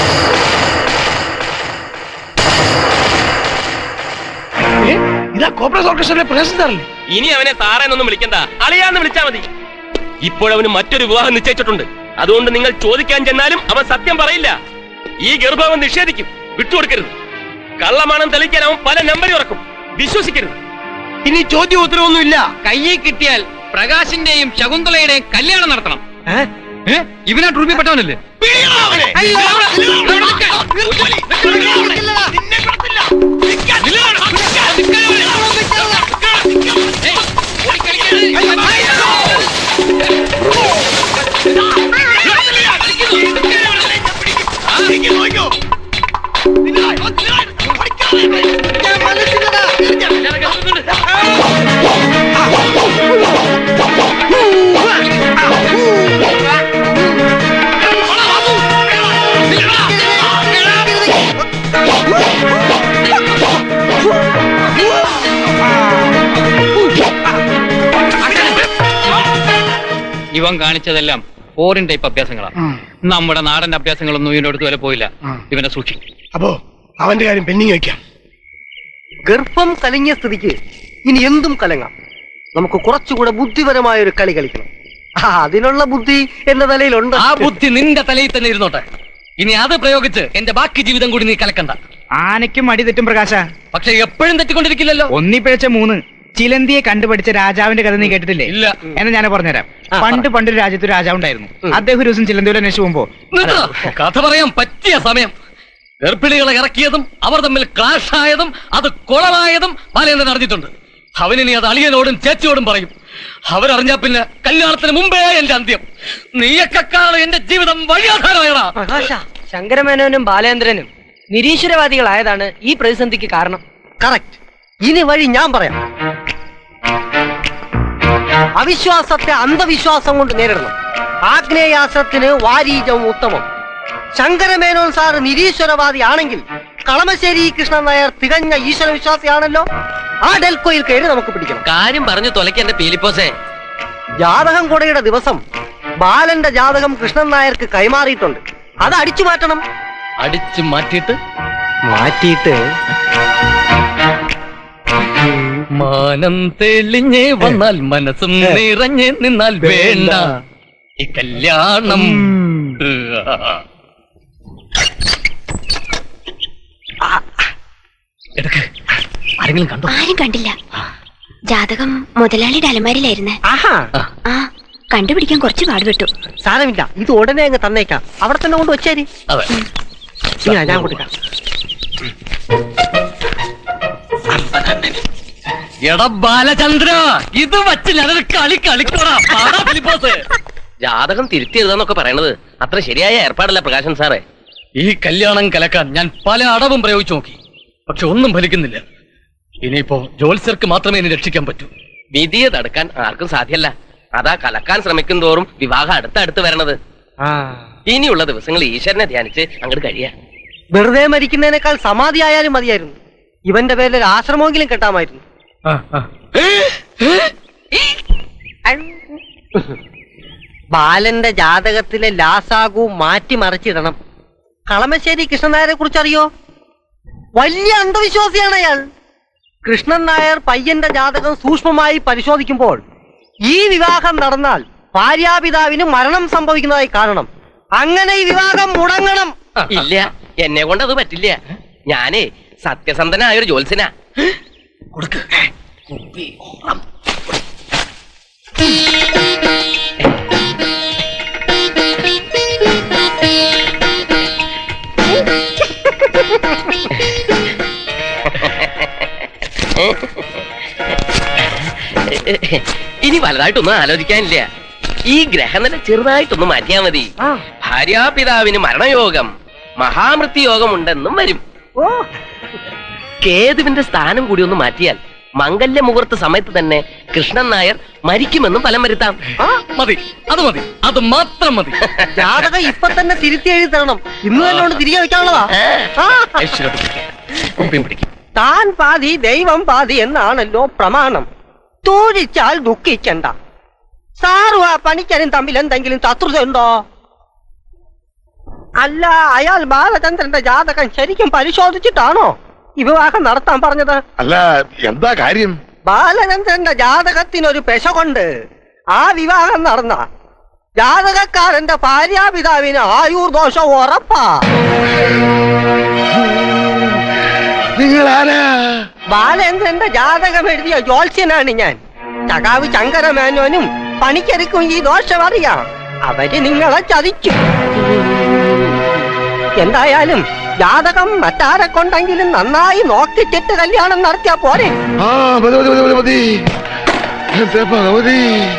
ഏ? ഇതാ കോപ്പറേറ്റ് ഓർക്കസ്ട്രയിലെ പ്രകാശൻ സാറല്ലേ ഇനി അവനെ സാറേന്നൊന്നും വിളിക്കണ്ട അളിയാന്ന് വിളിച്ചാ മതി ഇപ്പോഴവന് മറ്റൊരു വിവാഹം നിശ്ചയിച്ചിട്ടുണ്ട് അതുകൊണ്ട് നിങ്ങൾ ചോദിക്കാൻ ചെന്നാലും അവൻ സത്യം പറയില്ല ഈ ഗർഭവൻ നിഷേധിക്കും വിട്ടുകൊടുക്കരുത് കള്ളമാണം തെളിയിക്കാൻ അവൻ പല നമ്പരും ഇറക്കും വിശ്വസിക്കരുത് ഇനി ചോദ്യം ഉത്തരവൊന്നും ഇല്ല കയ്യിൽ കിട്ടിയാൽ പ്രകാശിന്റെയും ശകുന്തളയുടെയും കല്യാണം നടത്തണം ഏ? ഇവനാ ട്രൂപ്പിൽപ്പെട്ടവനല്ലേ ഇവൻ കാണിച്ചതെല്ലാം ഫോറിൻ ടൈപ്പ് അഭ്യാസങ്ങളാണ് നമ്മുടെ നാടൻ അഭ്യാസങ്ങളൊന്നും ഇവന്റെ അടുത്ത് വരെ പോയില്ല ഇവനെ സൂക്ഷിക്കും അപ്പോ അവന്റെ കാര്യം പെൻഡിങ് വെക്കാം ഗർഭം കലങ്ങിയ സ്ഥിതിക്ക് ഇനി എന്തും കലങ്ങാം നമുക്ക് കുറച്ചുകൂടെ ബുദ്ധിപരമായ ഒരു കളി കളിക്കണം ആ അതിനുള്ള ബുദ്ധി എന്റെ തലയിലുണ്ട് ആ ബുദ്ധി നിന്റെ തലയിൽ തന്നെ ഇരുന്നോട്ടെ ഇനി അത് പ്രയോഗിച്ച് എന്റെ ബാക്കി ജീവിതം കൂടി നീ കലക്കണ്ട ആനയ്ക്കും അടി തെറ്റും പ്രകാശ പക്ഷെ എപ്പോഴും തെറ്റിക്കൊണ്ടിരിക്കില്ലല്ലോ ഒന്നിപ്പിഴച്ച മൂന്ന് ചിലന്തിയെ കണ്ടുപിടിച്ച രാജാവിന്റെ കഥ നീ കേട്ടിട്ടില്ലേ ഇല്ല എന്നാ ഞാൻ പറഞ്ഞുതരാം പണ്ട് പണ്ടൊരു രാജ്യത്ത് ഒരു രാജാവ് ഉണ്ടായിരുന്നു അദ്ദേഹം ഒരു ദിവസം ചിലന്തിയുടെ അന്വേഷിച്ചു പോകുമ്പോ നിർത്തടാ. കഥ പറയാൻ പറ്റിയ സമയം ഗർഭിണികളെ ഇറക്കിയതും അവർ തമ്മിൽ ക്ലാഷ് ആയതും അത് കുളമായതും ബാലേന്ദ്രൻ അറിഞ്ഞിട്ടുണ്ട് അവനിനി അത് അളിയനോടും ചേച്ചിയോടും പറയും അവരറിഞ്ഞാ പിന്നെ കല്യാണത്തിന് മുമ്പേ എന്റെ അന്ത്യം നീയൊക്കെ കാണും എന്റെ ജീവിതം വഴിയാധാരമായടാ പ്രകാശ ശങ്കരമേനോനും ബാലേന്ദ്രനും നിരീശ്വരവാദികളായതാണ് ഈ പ്രതിസന്ധിക്ക് കാരണം കറക്റ്റ് ഇനി വഴി ഞാൻ പറയാം അവിശ്വാസത്തെ അന്ധവിശ്വാസം കൊണ്ട് നേരിടണം ആഗ്നേയാസ്ത്രത്തിന് വാരീജം ഉത്തമം ശങ്കരമേനോൻ സാർ നിരീശ്വരവാദി ആണെങ്കിൽ കളമശ്ശേരി കൃഷ്ണൻ നായർ തികഞ്ഞ ഈശ്വര വിശ്വാസിയാണല്ലോ ആ ഡെൽക്കോയിൽ കയറി നമുക്ക് പിടിക്കണം കാര്യം പറഞ്ഞു തുലയ്ക്ക് എന്റെ പീലിപ്പോസേ ജാതകം കൊടയുടെ ദിവസം ബാലന്റെ ജാതകം കൃഷ്ണൻ നായർക്ക് കൈമാറിയിട്ടുണ്ട് അത് അടിച്ചു മാറ്റണം അടിച്ചു മാറ്റിയിട്ട് മാറ്റിയിട്ട് മാനം തെളിഞ്ഞേ വന്നാൽ മനസ്സും നിറഞ്ഞേ നിന്നാൽ വേണ്ട ഈ കല്യാണം എടുക്ക് ആരെങ്കിലും കണ്ടോ ആരും കണ്ടില്ല ജാതകം മുതലാളിയുടെ അലമാരിലായിരുന്നേ ആഹാ ആ കണ്ടുപിടിക്കാൻ കുറച്ച് പാടുപെട്ടു സാരമില്ല ഇത് ഉടനെ അങ്ങ് തന്നേക്കാം അവിടെ തന്നെ കൊണ്ട് വെച്ചേരി അതെ ഇങ്ങനെ ഞാൻ കൊടുക്കാം എടാ ബാലചന്ദ്ര ഇത് വച്ച് ഞാനൊരു കളി കളിക്കോടാ പാടാ ഫിലിപ്പോസ് ജാതകം തിരുത്തിയതെന്നൊക്കെ പറയണത് അത്ര ശരിയായ ഏർപ്പാടല്ല പ്രകാശൻ സാറേ ഈ കല്യാണം കലക്കാൻ ഞാൻ പല അടവും പ്രയോഗിച്ചു നോക്കി പക്ഷെ ഒന്നും ഫലിക്കുന്നില്ല ഇനിയിപ്പോ ജോത്സ്യർക്ക് മാത്രമേ ഇനി രക്ഷിക്കാൻ പറ്റൂ വിധിയെ തടുക്കാൻ ആർക്കും സാധ്യല്ല അതാ കലക്കാൻ ശ്രമിക്കും തോറും വിവാഹം അടുത്തടുത്ത് വരണത് ഇനിയുള്ള ദിവസങ്ങൾ ഈശ്വരനെ ധ്യാനിച്ച് അങ്ങോട്ട് കഴിയാ വെറുതെ മരിക്കുന്നതിനേക്കാൾ സമാധി ആയാലും മതിയായിരുന്നു ഇവന്റെ പേരിൽ ഒരു ആശ്രമമെങ്കിലും കെട്ടാമായിരുന്നു ബാലന്റെ ജാതകത്തിലെ ലാസാഗു മാറ്റി മറിച്ചിടണം കളമശ്ശേരി കൃഷ്ണൻ നായരെ കുറിച്ച് അറിയോ വലിയ അന്ധവിശ്വാസിയാണ് അയാൾ കൃഷ്ണൻ നായർ പയ്യന്റെ ജാതകം സൂക്ഷ്മമായി പരിശോധിക്കുമ്പോൾ ഈ വിവാഹം നടന്നാൽ ഭാര്യാപിതാവിന് മരണം സംഭവിക്കുന്നതായി കാണണം അങ്ങനെ ഈ വിവാഹം മുടങ്ങണം ഇല്ല എന്നെ കൊണ്ട് അത് പറ്റില്ല ഞാനേ സത്യസന്ധനായ ഒരു ജോത്സ്യനാ ഇനി വലുതായിട്ടൊന്നും ആലോചിക്കാനില്ല ഈ ഗ്രഹനില ചെറുതായിട്ടൊന്ന് മാറ്റിയാ മതി ഭാര്യാപിതാവിന് മരണയോഗം മഹാമൃത്യു യോഗമുണ്ടെന്നും വരും കേതുവിന്റെ സ്ഥാനം കൂടി ഒന്ന് മാറ്റിയാൽ മംഗല്യ മുഹൂർത്ത സമയത്ത് തന്നെ കൃഷ്ണൻ നായർ മരിക്കുമെന്നും ഫലം വരുത്താം മതി അത് മതി അത് മാത്രം മതി ജാതകം ഇപ്പൊ തന്നെ തിരുത്തി എഴുതി തരണം ഇന്ന് തന്നെ കൊണ്ട് തിരികെ വെക്കാനുള്ളതാ താൻ പാതി ദൈവം പാതി എന്നാണല്ലോ പ്രമാണം തൂഴിച്ചാൽ ദുഃഖിക്കണ്ട സാറും ആ പണിക്കരും തമ്മിൽ എന്തെങ്കിലും ശത്രുത ഉണ്ടോ അല്ല അയാൾ ബാലചന്ദ്രന്റെ ജാതകം ശരിക്കും പരിശോധിച്ചിട്ടാണോ ഈ വിവാഹം നടത്താൻ പറഞ്ഞത് അല്ല എന്താ കാര്യം ബാലചന്ദ്രന്റെ ജാതകത്തിനൊരു പെശ കൊണ്ട് ആ വിവാഹം നടന്ന ജാതകക്കാരന്റെ ഭാര്യാപിതാവിന് ആയുർ ദോഷം ഉറപ്പാ നിങ്ങൾ ആരാ ബാലേന്ദ്രന്റെ ജാതകം എഴുതിയ ജോത്സ്യനാണ് ഞാൻ ചകാവ് ശങ്കരമേനോനും പണിക്കെടുക്കും ഈ ദോഷം അറിയാം അവര് നിങ്ങളെ ചതിച്ചു എന്തായാലും ജാതകം മറ്റാരെ കൊണ്ടെങ്കിലും നന്നായി നോക്കിച്ചിട്ട് കല്യാണം നടത്തിയാ പോരെ ആ മതി മതി മതി മതി മതി എന്റെ ഭഗവതി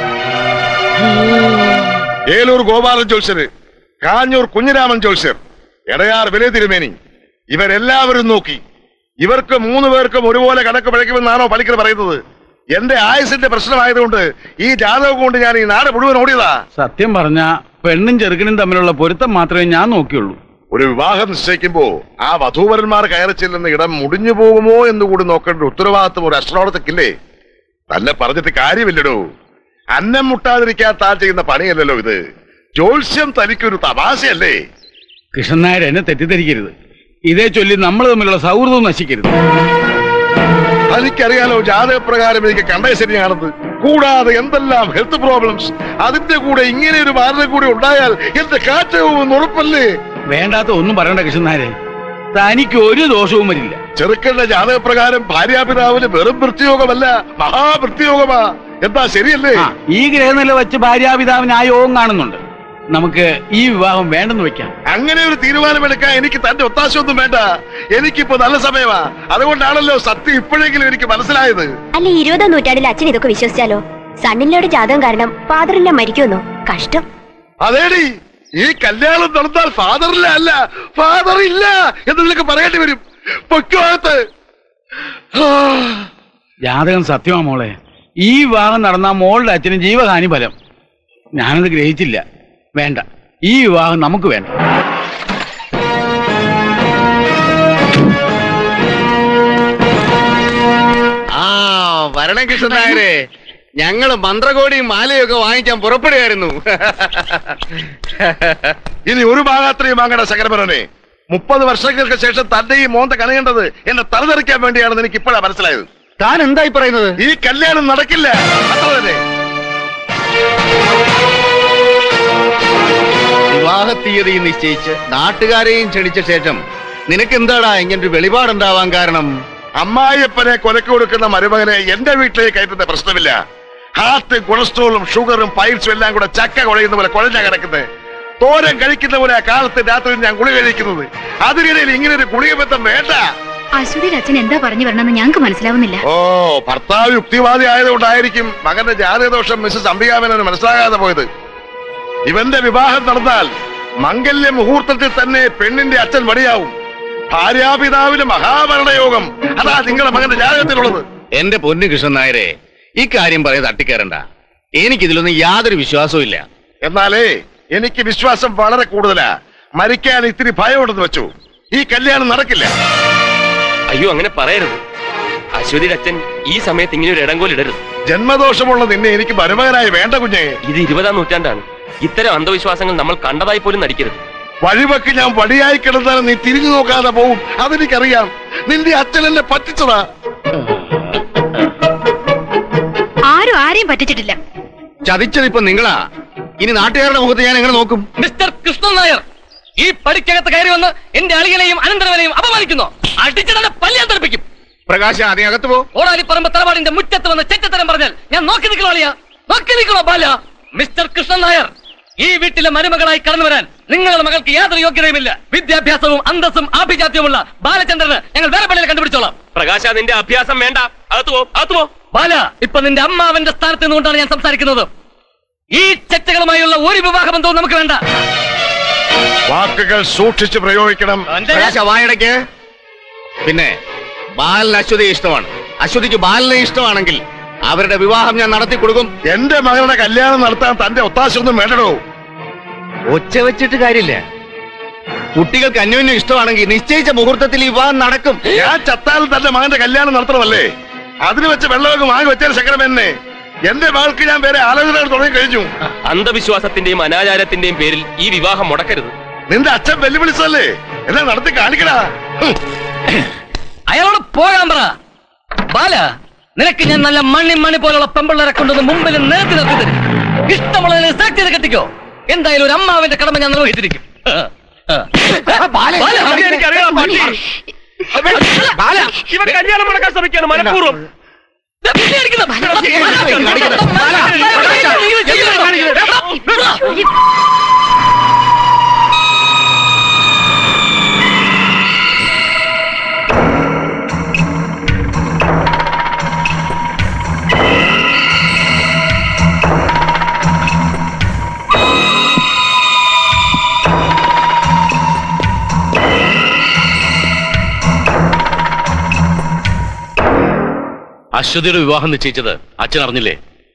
ഏലൂർ ഗോപാലൻ ജോത്സ്യര് കാഞ്ഞൂർ കുഞ്ഞിരാമൻ ജോത്സ്യർ എടയാർ വിലയ തിരുമേനി ഇവരെല്ലാവരും നോക്കി ഇവർക്ക് മൂന്ന് പേർക്കും ഒരുപോലെ കണക്ക് പിഴയ്ക്കുമെന്നാണോ പണിക്കർ പറയുന്നത് എന്റെ ആയുസിന്റെ പ്രശ്നമായതുകൊണ്ട് ഈ ജാതകം കൊണ്ട് ഞാൻ ഈ നാട് മുഴുവൻ ഓടിയതാ സത്യം പറഞ്ഞ പെണ്ണും ചെറുക്കനും തമ്മിലുള്ള പൊരുത്തം മാത്രമേ ഞാൻ നോക്കിയുള്ളൂ ഒരു വിവാഹം നിശ്ചയിക്കുമ്പോ ആ വധൂവരന്മാർ കയറി ചെല്ലുന്ന ഇടം മുടിഞ്ഞു പോകുമോ എന്ന് കൂടി നോക്കേണ്ട ഉത്തരവാദിത്വം ഒരു അസ്ട്രോളജക്കില്ലേ തന്നെ പറഞ്ഞിട്ട് കാര്യമില്ലടോ അന്നം മുട്ടാതിരിക്കാൻ താൻ ചെയ്യുന്ന പണിയല്ലല്ലോ ഇത് ജോത്സ്യം തനിക്കൊരു തമാശയല്ലേ കൃഷ്ണൻ നായർ എന്നെ തെറ്റിദ്ധരിക്കരുത് ഇതേ ചൊല്ലി നമ്മൾ തമ്മിലുള്ള സൗഹൃദവും നശിക്കരുത് തനിക്കറിയാലോ ജാതകപ്രകാരം എനിക്ക് കണ്ടേ ശരിയാണെന്ന് കൂടാതെ എന്തെല്ലാം ഹെൽത്ത് പ്രോബ്ലംസ് അതിന്റെ കൂടെ ഇങ്ങനെ ഒരു മാരണം കൂടി ഉണ്ടായാൽ എന്റെ കാറ്റവും ഉറപ്പല്ലേ വേണ്ടാത്ത ഒന്നും പറയണ്ട കൃഷ്ണൻ നായരെ തനിക്ക് ഒരു ദോഷവും വരില്ല ചെറുക്കന്റെ ജാതകപ്രകാരം ഭാര്യാപിതാവിന് വെറും വൃത്തിയോഗമല്ല മഹാവൃത്തിയോഗമാ എന്താ ശരിയല്ലേ ഈ ഗ്രഹനില വെച്ച് ഭാര്യാപിതാവിന് ആ യോഗം കാണുന്നുണ്ട് നമുക്ക് ഈ വിവാഹം വേണ്ടെന്ന് വെക്കാം അങ്ങനെ ഒരു തീരുമാനമെടുക്കാൻ എനിക്ക് തന്റെ ഒത്താശയൊന്നും വേണ്ട എനിക്കിപ്പോ നല്ല സമയമാ അതുകൊണ്ടാണല്ലോ സത്യം ഇപ്പോഴെങ്കിലും എനിക്ക് മനസ്സിലായത് അല്ല ഇരുപതാം നൂറ്റാണ്ടിൽ അച്ഛൻ ഇതൊക്കെ വിശ്വസിച്ചാലോ സണ്ണിലയുടെ ജാതകം കാരണം ഫാദറില്ല മരിക്കുമെന്നോ കഷ്ടം അതേടി ഈ കല്യാണം നടന്നാൽ ഫാദറില്ല അല്ല ഫാദർ ഇല്ല എന്ന് നിനക്ക് പറയേണ്ടി വരും പൊക്കോകത്ത് ജാതകം സത്യമാ മോളെ ഈ വിവാഹം നടന്ന മോളുടെ അച്ഛന് ജീവഹാനി ഫലം ഞാനത് ഗ്രഹിച്ചില്ല വേണ്ട ഈ വിവാഹം നമുക്ക് വേണ്ട ആ വരണം കൃഷ്ണൻ നായരെ ഞങ്ങള് മന്ത്രകോടിയും മാലയും ഒക്കെ വാങ്ങിക്കാൻ പുറപ്പെടുകയായിരുന്നു ഇനി ഒരു ഭാഗാത്രയും വാങ്ങണ ശങ്കരമരനെ മുപ്പത് വർഷങ്ങൾക്ക് ശേഷം തന്റെ ഈ മോന്ത കണയേണ്ടത് എന്നെ തലതെറിക്കാൻ വേണ്ടിയാണെന്ന് എനിക്ക് ഇപ്പോഴാ മനസ്സിലായത് താൻ എന്തായി പറയുന്നത് ഈ കല്യാണം നടക്കില്ല അത്ര തന്നെ വിവാഹ തീയതി നിശ്ചയിച്ച് നാട്ടുകാരെയും ക്ഷണിച്ച ശേഷം നിനക്ക് എന്താടാ ഇങ്ങനൊരു വെളിപാടുണ്ടാവാൻ കാരണം അമ്മായിയപ്പനെ കൊലക്ക് കൊടുക്കുന്ന മരുമകനെ എന്റെ വീട്ടിലേക്ക് കയറ്റുന്ന പ്രശ്നമില്ല ഹാർട്ട് കൊളസ്ട്രോളും ഷുഗറും പൈൽസും എല്ലാം കൂടെ ചക്ക കുഴയുന്ന പോലെ കുഴഞ്ഞാ കിടക്കുന്നത് തോരൻ കഴിക്കുന്ന പോലെ ആ കാലത്ത് രാത്രി ഞാൻ ഗുളിക കഴിക്കുന്നത് അതിനിടയിൽ ഇങ്ങനെ ഒരു ഗുളിക ബന്ധം വേണ്ട അശ്വതിയുടെ അച്ഛൻ എന്താ പറഞ്ഞു വരണമെന്ന് ഞങ്ങൾക്ക് മനസ്സിലാവുന്നില്ല ഓ ഭർത്താവ് യുക്തിവാദി ആയതുകൊണ്ടായിരിക്കും മകന്റെ ജാതകദോഷം മിസ്സസ് അംബികാമേനോന് മനസ്സിലാകാതെ പോയത് ഇവന്റെ വിവാഹം നടന്നാൽ മംഗല്യ മുഹൂർത്തത്തിൽ തന്നെ പെണ്ണിന്റെ അച്ഛൻ മടിയാവും ഭാര്യാപിതാവിന് മഹാമരണയോഗം അതാ നിങ്ങളുടെ മകന്റെ ജാതകത്തിലുള്ളത് എന്റെ പൊന്നു കൃഷ്ണൻ നായരെ ഈ കാര്യം പറയാൻ തട്ടിക്കയറണ്ട എനിക്കിതിലൊന്നും യാതൊരു വിശ്വാസവും ഇല്ല എന്നാലേ എനിക്ക് വിശ്വാസം വളരെ കൂടുതലാ മരിക്കാൻ ഇത്തിരി ഭയമുണ്ടെന്ന് വെച്ചു ഈ കല്യാണം നടക്കില്ല അയ്യോ അങ്ങനെ പറയരുത് അശ്വതിയുടെ അച്ഛൻ ഈ സമയത്ത് ഇങ്ങനെ ഒരു ഇടങ്കോലിടരുത് ജന്മദോഷമുള്ള നിന്നെ എനിക്ക് മരുമകനായി വേണ്ട കുഞ്ഞെ ഇത് ഇരുപതാം നൂറ്റാണ്ടാണ് ഇത്തരം അന്ധവിശ്വാസങ്ങൾ നമ്മൾ കണ്ടതായി പോലും നടിക്കരുത് വഴിവെക്ക് ഞാൻ വടിയായി കിടന്നാലും നീ തിരിഞ്ഞു നോക്കാതെ പോവും അതെനിക്കറിയാം നിന്റെ അച്ഛൻ എന്നെ പറ്റിച്ചതാ ആരും ആരെയും പറ്റിച്ചിട്ടില്ല ചതിച്ചതിപ്പോ നിങ്ങളാ ഇനി നാട്ടുകാരുടെ മുഖത്ത് ഞാൻ എങ്ങനെ നോക്കും മിസ്റ്റർ കൃഷ്ണൻ നായർ ഈ പടിക്കകത്ത് കയറി വന്ന് എന്റെ അളിയനെയും അനന്തരവനെയും അപമാനിക്കുന്നു അടിച്ചിടനെ പല്ലിയാൻ തെറിപ്പിക്കും പ്രകാശ് ആദ്യം അകത്ത് പോ ഓടാലിപ്പറമ്പ് തറവാടിന്റെ മുറ്റത്ത് വന്ന് ചെറ്റത്തരം പറഞ്ഞാൽ ഞാൻ നോക്കി നിൽക്കണോ അളിയ നോക്കി നിൽക്കണോ ബാല മിസ്റ്റർ കൃഷ്ണൻ നായർ ഈ വീട്ടിലെ മരുമകളായി കടന്നു വരാൻ നിങ്ങളുടെ മകൾക്ക് യാതൊരു യോഗ്യതയുമില്ല വിദ്യാഭ്യാസവും അന്തസ്സും ആഭിജാത്യവുമുള്ള ബാലചന്ദ്രന് ഞങ്ങൾ വേറെ പള്ളിയിൽ കണ്ടുപിടിച്ചോളാം പ്രകാശ നിന്റെ അഭ്യാസം വേണ്ട അകത്ത് പോ അകത്ത് പോ ബാല ഇപ്പൊ നിന്റെ അമ്മാവന്റെ സ്ഥാനത്ത് നിന്നുകൊണ്ടാണ് ഞാൻ സംസാരിക്കുന്നത് ഈ ചെറ്റകളുമായുള്ള ഒരു വിവാഹ ബന്ധവും നമുക്ക് വേണ്ട വാക്കുകൾ സൂക്ഷിച്ച് പ്രയോഗിക്കണം പ്രകാശ വായടയ്ക്ക് പിന്നെ ബാലന് അശ്വതി ഇഷ്ടമാണ് അശ്വതിക്ക് ബാലനെ ഇഷ്ടമാണെങ്കിൽ അവരുടെ വിവാഹം ഞാൻ നടത്തി കൊടുക്കും എന്റെ മകളുടെ കല്യാണം നടത്താൻ തന്റെ ഒത്താശ ഒന്നും വേണ്ടടോ ഒച്ച വെച്ചിട്ട് കാര്യമില്ല കുട്ടികൾക്ക് അന്യോന്യം ഇഷ്ടമാണെങ്കിൽ നിശ്ചയിച്ച മുഹൂർത്തത്തിൽ ഈ വിവാഹം നടക്കും ഞാൻ ചത്താലും തന്റെ മകന്റെ കല്യാണം നടത്തണമല്ലേ അതിന് വെച്ച് വെള്ളമൊക്കെ വാങ്ങി വെച്ചാൽ ശങ്കരം എന്നെ എന്റെ മകൾക്ക് ഞാൻ വേറെ ആലോചനകൾ തുടങ്ങി കഴിഞ്ഞു അന്ധവിശ്വാസത്തിന്റെയും അനാചാരത്തിന്റെയും പേരിൽ ഈ വിവാഹം മുടക്കരുത് നിന്റെ അച്ഛൻ വെല്ലുവിളിച്ചതല്ലേ എന്നെ നടത്തി കാണിക്കടാ ഹും. അയാളോട് പോകാൻ പറ ബാല നിനക്ക് ഞാൻ നല്ല മണ്ണി മണി പോലുള്ള പെമ്പിള്ളേരെ കൊണ്ടുവന്ന് മുമ്പിൽ നിരത്തി നിർത്തി തരും ഇഷ്ടമുള്ളതിനെ സെലക്ട് ചെയ്ത് കെട്ടിക്കോ എന്തായാലും ഒരു അമ്മാവിന്റെ കടമ ഞാൻ നിർവഹിച്ചിരിക്കും ആ, ആ. ബാല, എനിക്കറിയാം പട്ടി ഇവൻ കല്യാണം മുടക്കാൻ ശ്രമിക്കാണ് മനഃപൂർവ്വം അശ്വതിയുടെ വിവാഹം നിശ്ചയിച്ചത് അച്ഛൻ അറിഞ്ഞില്ലേ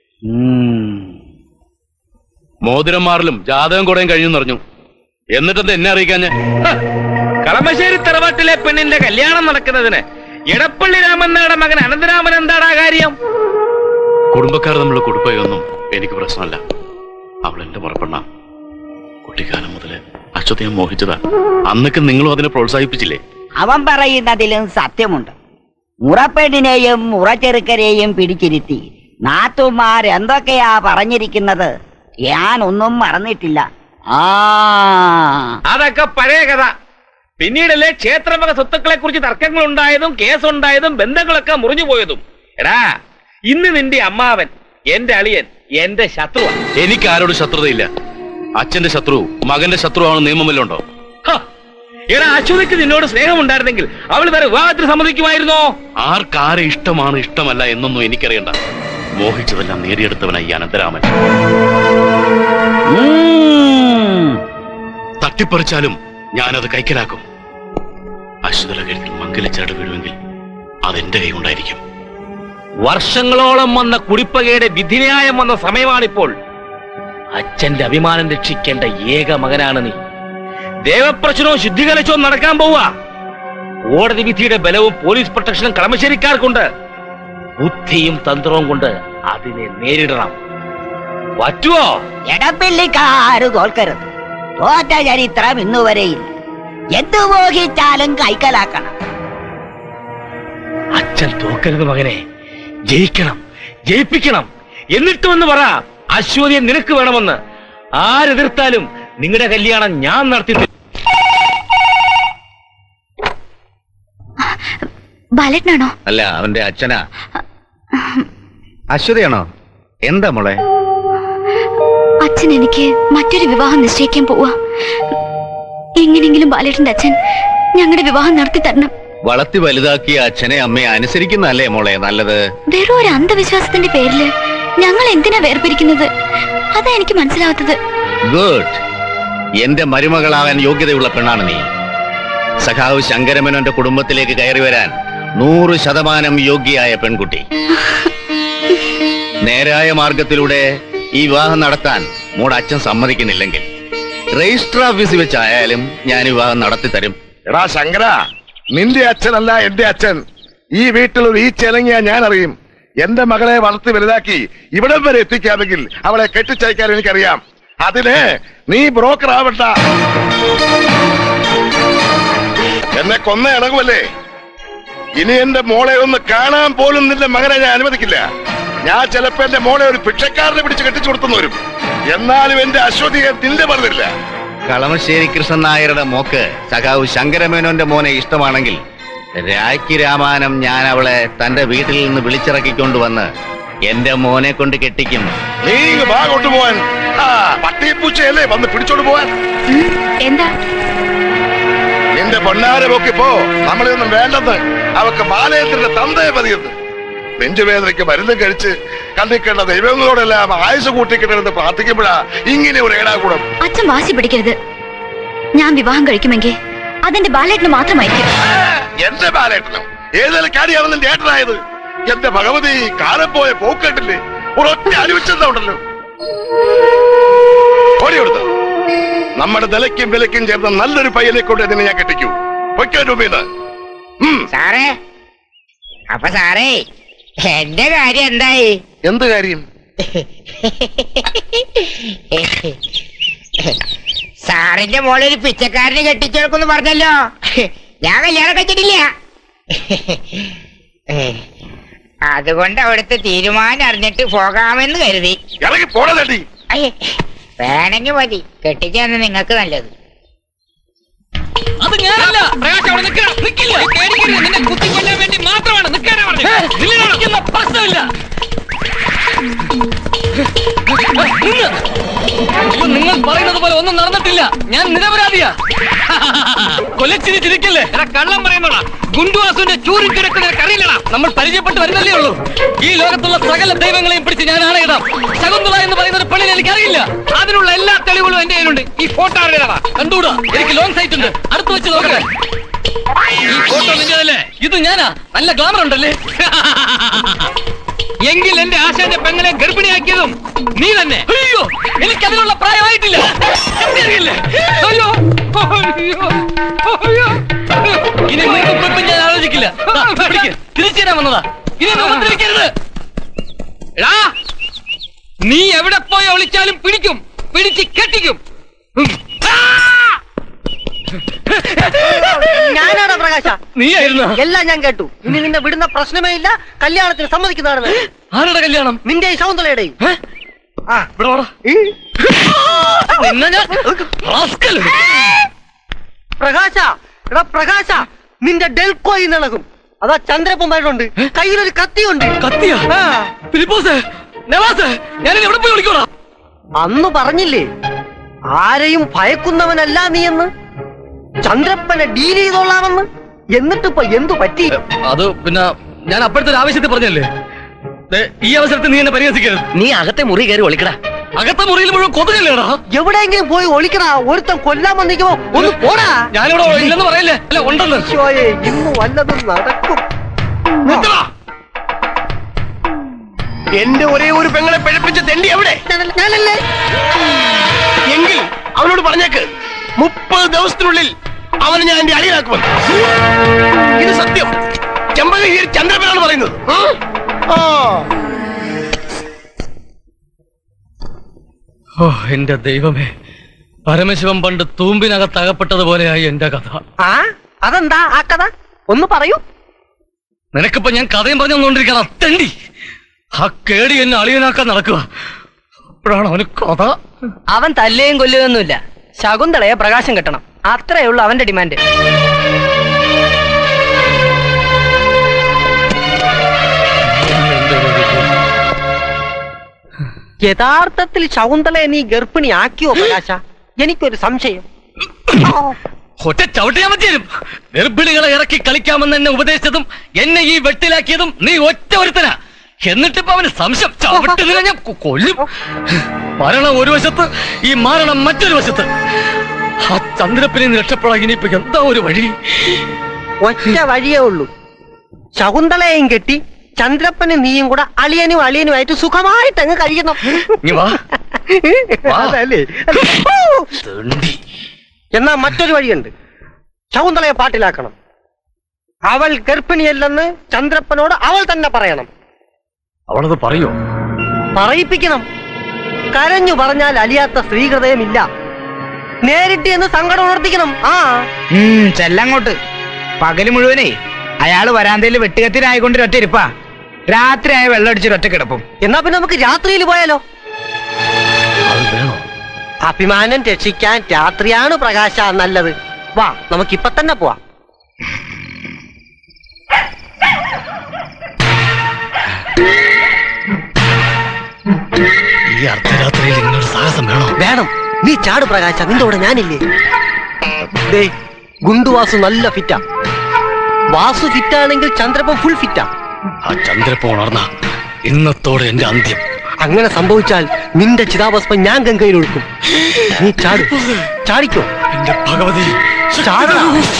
മോതിരം മാറലും ജാതകം കുറയും കഴിഞ്ഞു അറിഞ്ഞു എന്നിട്ടെന്താ എന്നെ അറിയിക്കാഞ്ഞ് കളമശ്ശേരി തറവാട്ടിലെ പെണ്ണിന്റെ കല്യാണം നടക്കുന്നതിന് എടപ്പള്ളി രാമന്നായുടെ മകൻ അനന്തരാമൻ എന്താടാ കാര്യം കുടുംബക്കാർ തമ്മിലുള്ള കുടുംബയൊന്നും എനിക്ക് പ്രശ്നമല്ല അവൾ എന്റെ മുറപ്പെണ്ണ കുട്ടിക്കാലം മുതല് അശ്വതിയെ മോഹിച്ചതാ അന്നൊക്കെ നിങ്ങളും അതിനെ പ്രോത്സാഹിപ്പിച്ചില്ലേ അവൻ പറയുന്നതിലും സത്യമുണ്ട് മുറപ്പെണ്ണിനെയും മുറച്ചെറുക്കരെയും പിടിച്ചിരുത്തി നാത്തുമാർ എന്തൊക്കെയാ പറഞ്ഞിരിക്കുന്നത് ഞാൻ ഒന്നും മറന്നിട്ടില്ല ആ അതൊക്കെ പഴയ കഥ പിന്നീടല്ലേ ക്ഷേത്രമക സ്വത്തുക്കളെ കുറിച്ച് തർക്കങ്ങൾ ഉണ്ടായതും കേസുണ്ടായതും ബന്ധങ്ങളൊക്കെ മുറിഞ്ഞു പോയതും എടാ ഇന്ന് നിന്റെ അമ്മാവൻ എന്റെ അളിയൻ എന്റെ ശത്രുവാ എനിക്ക് ആരോട് ശത്രുതയില്ല അച്ഛന്റെ ശത്രു മകന്റെ ശത്രുവാണ് നിയമമല്ലുണ്ടോ ഹ, എടാ അശ്വതിക്ക് നിന്നോട് സ്നേഹമുണ്ടായിരുന്നെങ്കിൽ അവൾ വേറെ വിവാഹത്തിന് സമ്മതിക്കുമായിരുന്നോ ആർക്കാരെ ഇഷ്ടമാണ് ഇഷ്ടമല്ല എന്നൊന്നും എനിക്കറിയണ്ട മോഹിച്ചതെല്ലാം നേടിയെടുത്തവനായി ഈ അനന്തരാമൻ തട്ടിപ്പറിച്ചാലും ഞാനത് കൈക്കലാക്കും അശ്വതല കഴുത്തിൽ മംഗലച്ചാട് വീഴുമെങ്കിൽ അതെന്റെ കൈ ഉണ്ടായിരിക്കും വർഷങ്ങളോളം വന്ന കുടിപ്പകയുടെ വിധിന്യായം വന്ന സമയമാണിപ്പോൾ അച്ഛന്റെ അഭിമാനം രക്ഷിക്കേണ്ട ഏക മകനാണ് നീ ദേവപ്രശ്നവും ശുദ്ധികലശവും നടക്കാൻ പോവാ കോടതി വിധിയുടെ ബലവും പോലീസ് പ്രൊട്ടക്ഷനും കളമശ്ശേരിക്കാർക്കുണ്ട് ബുദ്ധിയും തന്ത്രവും കൊണ്ട് അതിനെ നേരിടണം പറ്റുവോ എടപ്പിള്ളിക്കാര് തോൽക്കരുത് തോറ്റ ചരിത്രം ഇന്നുവരെയില്ല എന്തു മോഹിച്ചാലും കൈക്കലാക്കണം അച്ഛൻ തോക്കരുത് മകനെ ജയിക്കണം ജയിപ്പിക്കണം എന്നിട്ടും എന്ന് പറ അശ്വതിയെ നിനക്ക് വേണമെന്ന് ആരെതിർത്താലും നിങ്ങളുടെ കല്യാണം ഞാൻ നടത്തി തരും. ബാലറ്റിനാണോ അല്ല അവന്റെ അച്ഛനാ അശ്വതിയാണോ എന്താ മോളെ അച്ഛൻ എനിക്ക് മറ്റൊരു വിവാഹം നിശ്ചയിക്കാൻ പോവാ എങ്ങനെയെങ്കിലും ബാലേട്ടന്റെ അച്ഛൻ ഞങ്ങളുടെ വിവാഹം നടത്തി തരണം വളർത്തി വലുതാക്കിയ അച്ഛനെ അമ്മയെ അനുസരിക്കുന്നതല്ലേ മോളെ നല്ലത് വെറും ഒരു അന്ധവിശ്വാസത്തിന്റെ പേരില് ഞങ്ങൾ എന്തിനാ വേർപിരിക്കുന്നത് അതാ എനിക്ക് മനസ്സിലാവാത്തത് ഗുഡ് എന്റെ മരുമകളാവാൻ യോഗ്യതയുള്ള പെണ്ണാണ് നീ സഖാവ് ശങ്കരമേനോന്റെ കുടുംബത്തിലേക്ക് കയറി വരാൻ നൂറ് ശതമാനം യോഗ്യയായ പെൺകുട്ടി നേരായ മാർഗത്തിലൂടെ ഈ വിവാഹം നടത്താൻ മോടെ അച്ഛൻ സമ്മതിക്കുന്നില്ലെങ്കിൽ രജിസ്റ്റർ ഓഫീസിൽ വെച്ചായാലും ഞാൻ ഈ വിവാഹം നടത്തി തരും എടാ ശങ്കര നിന്റെ അച്ഛനല്ല എന്റെ അച്ഛൻ ഈ വീട്ടിൽ ഒരു ഈ ചെലങ്ങിയ ഞാൻ അറിയും എന്റെ മകളെ വളർത്തി വലുതാക്കി ഇവിടം വരെ എത്തിക്കാമെങ്കിൽ അവളെ കെട്ടിച്ചയക്കാൻ എനിക്കറിയാം അതിന് നീ ബ്രോക്കർ ആവണ്ട എന്നെ കൊന്ന ഇണങ്ങുമല്ലേ ഇനി എന്റെ മോളെ ഒന്ന് കാണാൻ പോലും നിന്റെ മകനെ ഞാൻ അനുവദിക്കില്ല ഞാൻ ചിലപ്പോ എന്റെ മോളെ ഒരു ഭിക്ഷക്കാരനെ പിടിച്ച് കെട്ടിച്ചു കൊടുത്തു വരും എന്നാലും എന്റെ അശ്വതിയെ നിന്റെ പറഞ്ഞില്ല കളമശ്ശേരി കൃഷ്ണൻ നായരുടെ മോക്ക് സഖാവ് ശങ്കരമേനോന്റെ മോനെ ഇഷ്ടമാണെങ്കിൽ രാഖി രാമാനം ഞാൻ അവളെ തന്റെ വീട്ടിൽ നിന്ന് വിളിച്ചിറക്കിക്കൊണ്ടുവന്ന് എന്റെ മോനെ കൊണ്ട് കെട്ടിക്കും നീ ഇങ്ങ് വാ കൊണ്ടുപോവാൻ ആ പട്ടിപ്പൂച്ചയല്ലേ വന്ന് പിടിച്ചോണ്ട് പോവാൻ എന്താ നിന്റെ പൊന്നാര പൊക്കിപ്പോ നമ്മളെയൊന്നും വേണ്ടെന്ന് അവക്ക് ബാലയത്തിന്റെ തന്തയെ മതിയെന്ന് നെഞ്ചുവേദനയ്ക്ക് മരുന്നും കഴിച്ച് കണ്ടിക്കേണ്ട ദൈവങ്ങളോടെല്ലാം ആയുസ് കൂട്ടിക്കിട്ടെന്ന് പ്രാർത്ഥിക്കുമ്പോഴാ ഇങ്ങനെ ഒരു ഏടാകൂടം അച്ഛൻ വാശി പിടിക്കരുത് ഞാൻ വിവാഹം കഴിക്കുമെങ്കിൽ അതെന്റെ ബാലേട്ടന് മാത്രമായിരിക്കും എന്റെ ബാലേട്ടനും ഏതെങ്കിലും കാര്യമാണ് നിന്റെ ഏട്ടനായത് എന്റെ ഭഗവതി കാലം പോയ പോക്കട്ടില്ലേ ഒരൊറ്റ അടിവെച്ചെന്നുണ്ടല്ലോ ഓടിയെടുത്തു നമ്മുടെ നിലയ്ക്കും വിലയ്ക്കും ചേർന്ന നല്ലൊരു പയ്യനെ കൊണ്ട് ഇതിനെ ഞാൻ കെട്ടിക്കൂ പൊയ്ക്കോ രൂപീന്ന് സാറേ അപ്പൊ സാറേ എന്റെ കാര്യം എന്തായി എന്ത് കാര്യം സാറിന്റെ മോളെ ഒരു പിച്ചക്കാരനെ കെട്ടിച്ചെടുക്കുന്നു പറഞ്ഞല്ലോ ഞാൻ കല്യാണം കഴിച്ചിട്ടില്ല അതുകൊണ്ട് അവിടുത്തെ തീരുമാനം അറിഞ്ഞിട്ട് പോകാമെന്ന് കരുതി ഇറങ്ങി പോണതടി അയ്യേ വേണമെങ്കിൽ മതി കെട്ടിച്ചെന്ന് നിങ്ങൾക്ക് നല്ലത് അത് ഞാനല്ല പ്രകാശ് അവിടെ നിൽക്കണം നിൽക്കില്ല പേടിക്കരുത് നിന്നെ കുത്തിക്കൊല്ലാൻ വേണ്ടി മാത്രമാണ് നിൽക്കാനാ പറഞ്ഞു നിൽക്കുന്ന പ്രശ്നമില്ല നിന്ന്. ഇപ്പൊ നിങ്ങൾ പറയുന്നത് പോലെ ഒന്നും നടന്നിട്ടില്ല ഞാൻ നിരപരാധിയാ കൊലച്ചിരി ചിരിക്കല്ലേ എടാ കള്ളം പറയുന്നോടാ ഗുണ്ടുവാസുവിന്റെ ചൂരി കിടക്കുന്ന അറിയില്ലടാ നമ്മൾ പരിചയപ്പെട്ട് വരുന്നല്ലേ ഉള്ളൂ ഈ ലോകത്തുള്ള സകല ദൈവങ്ങളെയും പിടിച്ച് ഞാൻ ആണയിടാം ശകുന്തള എന്ന് പറയുന്ന ഒരു പെണ്ണിനെ എനിക്കറിയില്ല അതിനുള്ള എല്ലാ തെളിവുകളും എന്റെ കയ്യിലുണ്ട് ഈ ഫോട്ടോ ആരുടേതാ കണ്ടുകൂടാ എനിക്ക് ലോങ് സൈറ്റ് ഉണ്ട് അടുത്ത് വെച്ച് നോക്കട്ടെ ഈ ഫോട്ടോ നിന്റേതല്ലേ ഇത് ഞാനാ നല്ല ഗ്ലാമർ ഉണ്ടല്ലേ എങ്കിൽ എന്റെ ആശാന്റെ പെങ്ങളെ ഗർഭിണിയാക്കിയതും നീ തന്നെ അയ്യോ എനിക്ക് അതിനുള്ള പ്രായമായിട്ടില്ല എനിക്കറിയില്ലേ? അയ്യോ അയ്യോ അയ്യോ ഇനി മൂന്നും പെട്ടും ഞാൻ ആലോചിക്കില്ല ദാ, പിടിക്ക്. തിരിച്ചു തരാൻ വന്നതാ ഇനി നോക്കത്തിരിക്കരുത് എടാ നീ എവിടെ പോയി ഒളിച്ചാലും പിടിക്കും പിടിച്ച് കെട്ടിക്കും ഉം. ഞാനാണ് പ്രകാശ നീയായിരുന്നോ? എല്ലാം ഞാൻ കേട്ടു ഇനി നിന്നെ വിടുന്ന പ്രശ്നമേ ഇല്ല കല്യാണത്തിന് സമ്മതിക്കുന്നതാണ് നല്ലത്. ആരുടെ കല്യാണം നിന്റെ ഈ സൗന്ദര്യയുടെയും ആ ഇവിടെ വാടാ. നിന്നെ ഞാൻ റാസ്കൽ. പ്രകാശ എടാ പ്രകാശ നിന്റെ ഡെൽക്കോ ഇന്നിളകും അതാ ചന്ദ്രപ്പുമായിട്ടുണ്ട് കയ്യിലൊരു കത്തിയുണ്ട് കത്തിയാ ഫിലിപ്പോസ് നവാസ് ഞാൻ എവിടെ പോയി വിളിക്കോടാ അന്ന് പറഞ്ഞില്ലേ ആരെയും ഭയക്കുന്നവനല്ല നീ എന്ന് ചന്ദ്രപ്പനെ ഡീൽ ചെയ്തോളാമെന്ന് എന്നിട്ടിപ്പോ എന്തു പറ്റി അത് പിന്നെ ഞാൻ അപ്പോഴത്തെ ഒരു ആവശ്യത്തിൽ പറഞ്ഞല്ലേ ദേ, ഈ അവസരത്തിൽ നീ എന്നെ പരിഹസിക്കരുത് നീ അകത്തെ മുറി കയറി ഒളിക്കടാ അകത്തെ മുറിയിൽ മുഴുവൻ കൊതുകല്ലേടാ എവിടെയെങ്കിലും പോയി ഒളിക്കടാ ഒരുത്തൻ കൊല്ലാൻ വന്നിക്കുമോ ഒന്ന് പോടാ ഞാനിവിടെ ഇല്ലെന്ന് പറയല്ലേ അല്ല ഉണ്ടെന്ന് ഈശോയെ, ഇന്ന് വല്ലതും നടക്കും നിർത്തടാ. എന്റെ ഒരേ ഒരു പെങ്ങളെ പിഴപ്പിച്ച തെണ്ടി എവിടെ എങ്കിൽ അവനോട് പറഞ്ഞേക്ക് മുപ്പത് ദിവസത്തിനുള്ളിൽ അവനെ ഞാൻ എന്റെ അളിയനാക്കുമെന്ന് ഇത് സത്യം ചെമ്പകശ്ശേരി ചന്ദ്രപ്പനാണ് പറയുന്നത് ഉം? ആ ഓ എന്റെ ദൈവമേ പരമശിവൻ പണ്ട് തൂമ്പിനകത്ത് അകപ്പെട്ടതുപോലെയായി എന്റെ കഥ ആ അതെന്താ ആ കഥ ഒന്ന് പറയൂ നിനക്കിപ്പോ ഞാൻ കഥയും പറഞ്ഞുകൊണ്ടിരിക്കണം അത്തണ്ടി ആ കേടി എന്നെ അളിയനാക്കാൻ നടക്കുക അപ്പോഴാണ് അവന് കഥ അവൻ തല്ലുകയും കൊല്ലുകയൊന്നുമില്ല ശകുന്തളയെ പ്രകാശം കിട്ടണം അത്രേ ഉള്ളൂ അവന്റെ ഡിമാൻഡ് യഥാർത്ഥത്തിൽ ശകുന്തളയെ നീ ഗർഭിണിയാക്കിയോ പ്രകാശ എനിക്കൊരു സംശയം ഒറ്റ ചവിട്ടിയാൻ പറ്റിയും ഗർഭിണികളെ ഇറക്കി കളിക്കാമെന്ന് എന്നെ ഉപദേശിച്ചതും എന്നെ ഈ വെട്ടിലാക്കിയതും നീ ഒറ്റ ഒരുത്തനാ എന്നിട്ടിപ്പോ അവന് സംശയം ചവിട്ടുന്നില്ല ഞാൻ കൊ- കൊല്ലും മരണം ഒരു വശത്ത് ഈ മാരണം മറ്റൊരു വശത്ത് ആ ചന്ദ്രപ്പിനെ നിന്ന് രക്ഷപ്പെടാൻ ഇനിയിപ്പോ എന്താ ഒരു വഴി ഒറ്റ വഴിയേ ഉള്ളൂ ശകുന്തളയെയും കെട്ടി ചന്ദ്രപ്പനും നീയും കൂടെ അളിയനും അളിയനുമായിട്ട് സുഖമായിട്ട് അങ്ങ് കഴിയണം ഇങ്ങ് വാ. വാ. അതല്ലേ എന്നാ മറ്റൊരു വഴിയുണ്ട് ശകുന്തളയെ പാട്ടിലാക്കണം അവൾ ഗർഭിണിയല്ലെന്ന് ചന്ദ്രപ്പനോട് അവൾ തന്നെ പറയണം അവളത് പറയോ പറയിപ്പിക്കണം കരഞ്ഞു പറഞ്ഞാൽ അലിയാത്ത സ്ത്രീഹൃദയമില്ല നേരിട്ട് എന്ന് സങ്കടം ഉണർത്തിക്കണം ആ ഉം, ചെല്ലങ്ങോട്ട് പകല് മുഴുവനേ അയാള് വരാന്തയിൽ വെട്ടുകത്തിനായിക്കൊണ്ട് ഒറ്റ ഇരിപ്പാ രാത്രി ആയ വെള്ളം അടിച്ചൊരു ഒറ്റ കിടപ്പും എന്നാ പിന്നെ നമുക്ക് രാത്രിയിൽ പോയാലോ അഭിമാനം രക്ഷിക്കാൻ രാത്രിയാണ് പ്രകാശ നല്ലത് വാ നമുക്ക് ഇപ്പൊ തന്നെ പോവാം ഈ അർദ്ധരാത്രിയിൽ ഇങ്ങനൊരു സാഹസം വേണോ വേണം നീ ചാട് പ്രകാശ നിന്റെ കൂടെ ഞാനില്ലേ ദേ ഗുണ്ടുവാസു നല്ല ഫിറ്റാ വാസു ഫിറ്റാണെങ്കിൽ ചന്ദ്രപ്പൻ ഫുൾ ഫിറ്റാ ആ ചന്ദ്രപ്പ ഉണർന്ന ഇന്നത്തോടെ എന്റെ അന്ത്യം അങ്ങനെ സംഭവിച്ചാൽ നിന്റെ ചിതാഭസ്മം ഞാൻ ഗംഗയിൽ ഒഴുക്കും നീ ചാട് ചാടിക്കോ എന്റെ ഭഗവതി ചാടാ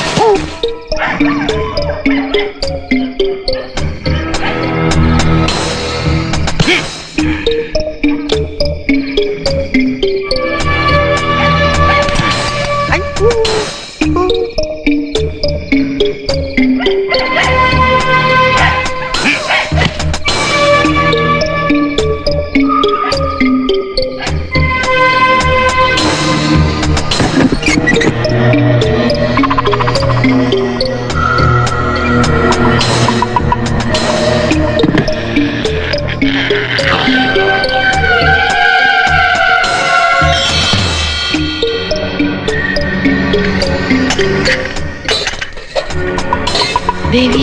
ദേവി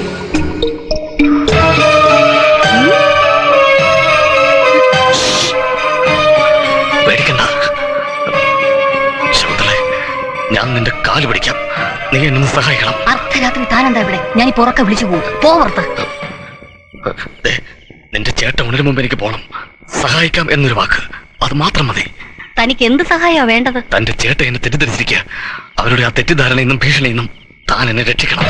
പേടിക്കണ്ട ശകുന്തളെ ഞാൻ നിന്റെ കാല് പിടിക്കാം നീ എന്നെ ഒന്ന് സഹായിക്കണം അർദ്ധരാത്രി താനെന്താ ഇവിടെ ഞാൻ ഈ പുറക്കെ വിളിച്ചു പോകും പോവർത്ത് ദേ, നിന്റെ ചേട്ടൻ ഉണരും മുമ്പ് എനിക്ക് പോണം സഹായിക്കാം എന്നൊരു വാക്ക് അത് മാത്രം മതി തനിക്ക് എന്ത് സഹായമാ വേണ്ടത് തന്റെ ചേട്ടൻ എന്നെ തെറ്റിദ്ധരിച്ചിരിക്കുക അവരുടെ ആ തെറ്റിദ്ധാരണയിൽ നിന്നും ഭീഷണിയിൽ നിന്നും താൻ എന്നെ രക്ഷിക്കണം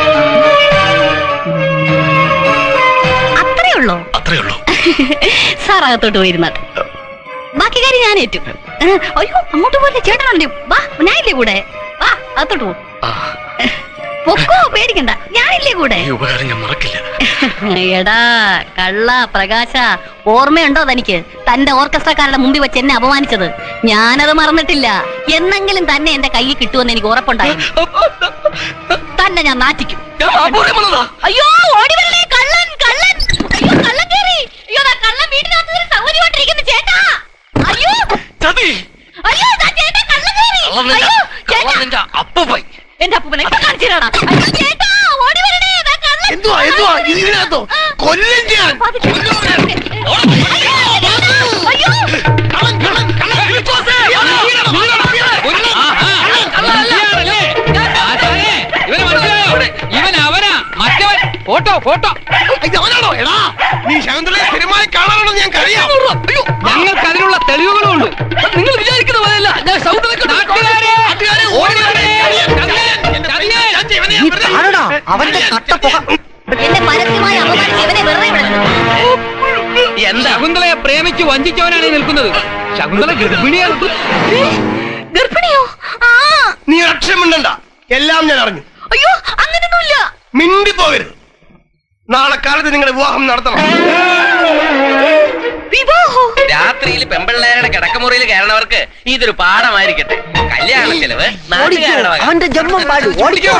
അത്രേ ഉള്ളോ അത്രേ ഉള്ളൂ സാർ അകത്തോട്ട് പോയിരുന്നാട്ടെ ബാക്കി കാര്യം ഞാൻ ഏറ്റു ഏ, അയ്യോ അങ്ങോട്ട് പോലെ ചേട്ടനുണ്ട് വാ ഞാനില്ലേ കൂടെ വാ അകത്തോട്ട് പോ പൊക്കോ പേടിക്കണ്ട ഞാനില്ലേ കൂടെ ഈ ഉപകാരം ഞാൻ മറക്കില്ല എടാ കള്ള പ്രകാശ ഓർമ്മയുണ്ടോ തനിക്ക് തന്റെ ഓർക്കസ്ട്രക്കാരുടെ മുമ്പിൽ വെച്ച് എന്നെ അപമാനിച്ചത് ഞാനത് മറന്നിട്ടില്ല എന്നെങ്കിലും തന്നെ എന്റെ കയ്യിൽ കിട്ടുമെന്ന് എനിക്ക് ഉറപ്പുണ്ടായി തന്നെ ഞാൻ നാറ്റിക്കും അയ്യോ ഓടി വരണേ കള്ളൻ കള്ളൻ അയ്യോ കള്ളൻ കേറി അയ്യോ ദാ കള്ളൻ വീടിനകത്ത് കയറി സൗകര്യമായിട്ടിരിക്കുന്നു ചേട്ടാ അയ്യോ അയ്യോ ദാ ചേട്ടാ കള്ളൻ കേറി അയ്യോ ചേട്ടാ അപ്പൂപ്പൻ എന്റെ അപ്പൂപ്പനെ ഇപ്പൊ കാണിച്ചു തരാടാ അയ്യോ ചേട്ടാ ഓടി വരണേ ദാ കള്ളൻ എന്തുവാ എന്തുവാ ഇത് ഇതിനകത്തോ കൊല്ലും ഞാൻ ഇവന് മനസ്സിലായോ ഇവൻ അവനാ മറ്റവൻ ഫോട്ടോ ഫോട്ടോ ഇത് അവനാണോ എടാ നീ ശകുന്തളയെ സ്ഥിരമായി കാണാനാണോ ഞാൻ കഴിയാം ഞങ്ങൾക്ക് അതിനുള്ള തെളിവുകളും ഉണ്ട് നിങ്ങൾ വിചാരിക്കുന്ന പോലെയല്ല ഞാൻ സൗന്ദര്യ നാട്ടുകാരെ ഓടി വരണേ. നീ താഴടാ അവന്റെ കട്ട പുക എന്നെ പരസ്യമായി അപമാനിച്ച് ഇവനെ വെറുതെ വിടരുത് എന്താ ശകുന്തളയെ പ്രേമിച്ച് വഞ്ചിച്ചവനാണ് ഈ നിൽക്കുന്നത് ശകുന്തള ഗർഭിണിയാണ് ഗർഭിണിയോ ആ നീ അക്ഷരമുണ്ടണ്ട എല്ലാം ഞാൻ അറിഞ്ഞു അയ്യോ അങ്ങനെയൊന്നുമില്ല മിണ്ടി പോകരുത് നാളെ കാലത്ത് നിങ്ങളുടെ വിവാഹം നടത്തണം വിവാഹോ രാത്രിയിൽ പെമ്പിള്ളേരുടെ കിടക്കമുറിയിൽ കയറണവർക്ക് ഇതൊരു പാഠമായിരിക്കട്ടെ കല്യാണ ചെലവ് നാട്ടുകാരുടെ വക. അവന്റെ ജന്മം പാടു ഓടിക്കോ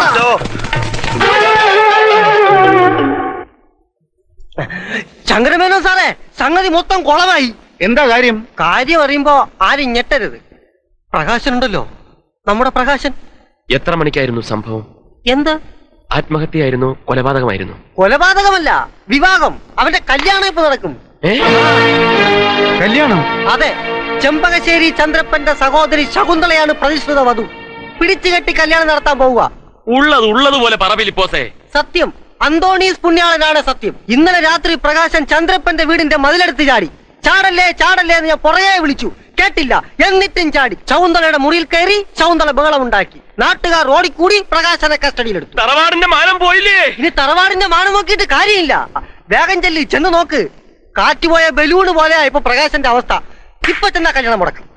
ശങ്കരമേനോ സാറേ സംഗതി മൊത്തം കുളമായി എന്താ കാര്യം കാര്യം അറിയുമ്പോ ആരും ഞെട്ടരുത് പ്രകാശൻ ഉണ്ടല്ലോ നമ്മുടെ പ്രകാശൻ എത്ര മണിക്കായിരുന്നു സംഭവം എന്ത് ആത്മഹത്യയായിരുന്നു കൊലപാതകമായിരുന്നു കൊലപാതകമല്ല വിവാഹം അവന്റെ കല്യാണം ഇപ്പൊ നടക്കും കല്യാണം അതെ ചെമ്പകശ്ശേരി ചന്ദ്രപ്പന്റെ സഹോദരി ശകുന്തളയാണ് പ്രതിഷ്ഠിത വധു പിടിച്ചു കെട്ടി കല്യാണം നടത്താൻ പോവുക ഉള്ളത് ഉള്ളതുപോലെ പറ ഫിലിപ്പോസേ സത്യം അന്തോണീസ് പുണ്യാളനാണ് സത്യം ഇന്നലെ രാത്രി പ്രകാശൻ ചന്ദ്രപ്പന്റെ വീടിന്റെ മതിലെടുത്ത് ചാടി ചാടല്ലേ ചാടല്ലേ എന്ന് ഞാൻ പുറകെ വിളിച്ചു കേട്ടില്ല എന്നിട്ടും ചാടി ശകുന്തളയുടെ മുറിയിൽ കയറി ശകുന്തള ബഹളമുണ്ടാക്കി നാട്ടുകാർ ഓടിക്കൂടി പ്രകാശനെ കസ്റ്റഡിയിലെടുത്തു തറവാടിന്റെ മാനം പോയില്ലേ ഇനി തറവാടിന്റെ മാനം നോക്കിയിട്ട് കാര്യമില്ല വേഗം ചെല്ലി ചെന്ന് നോക്ക് കാറ്റുപോയ ബലൂണ് പോലെയാ ഇപ്പൊ പ്രകാശന്റെ അവസ്ഥ ഇപ്പൊ ചെന്നാ കല്യാണം മുടക്കും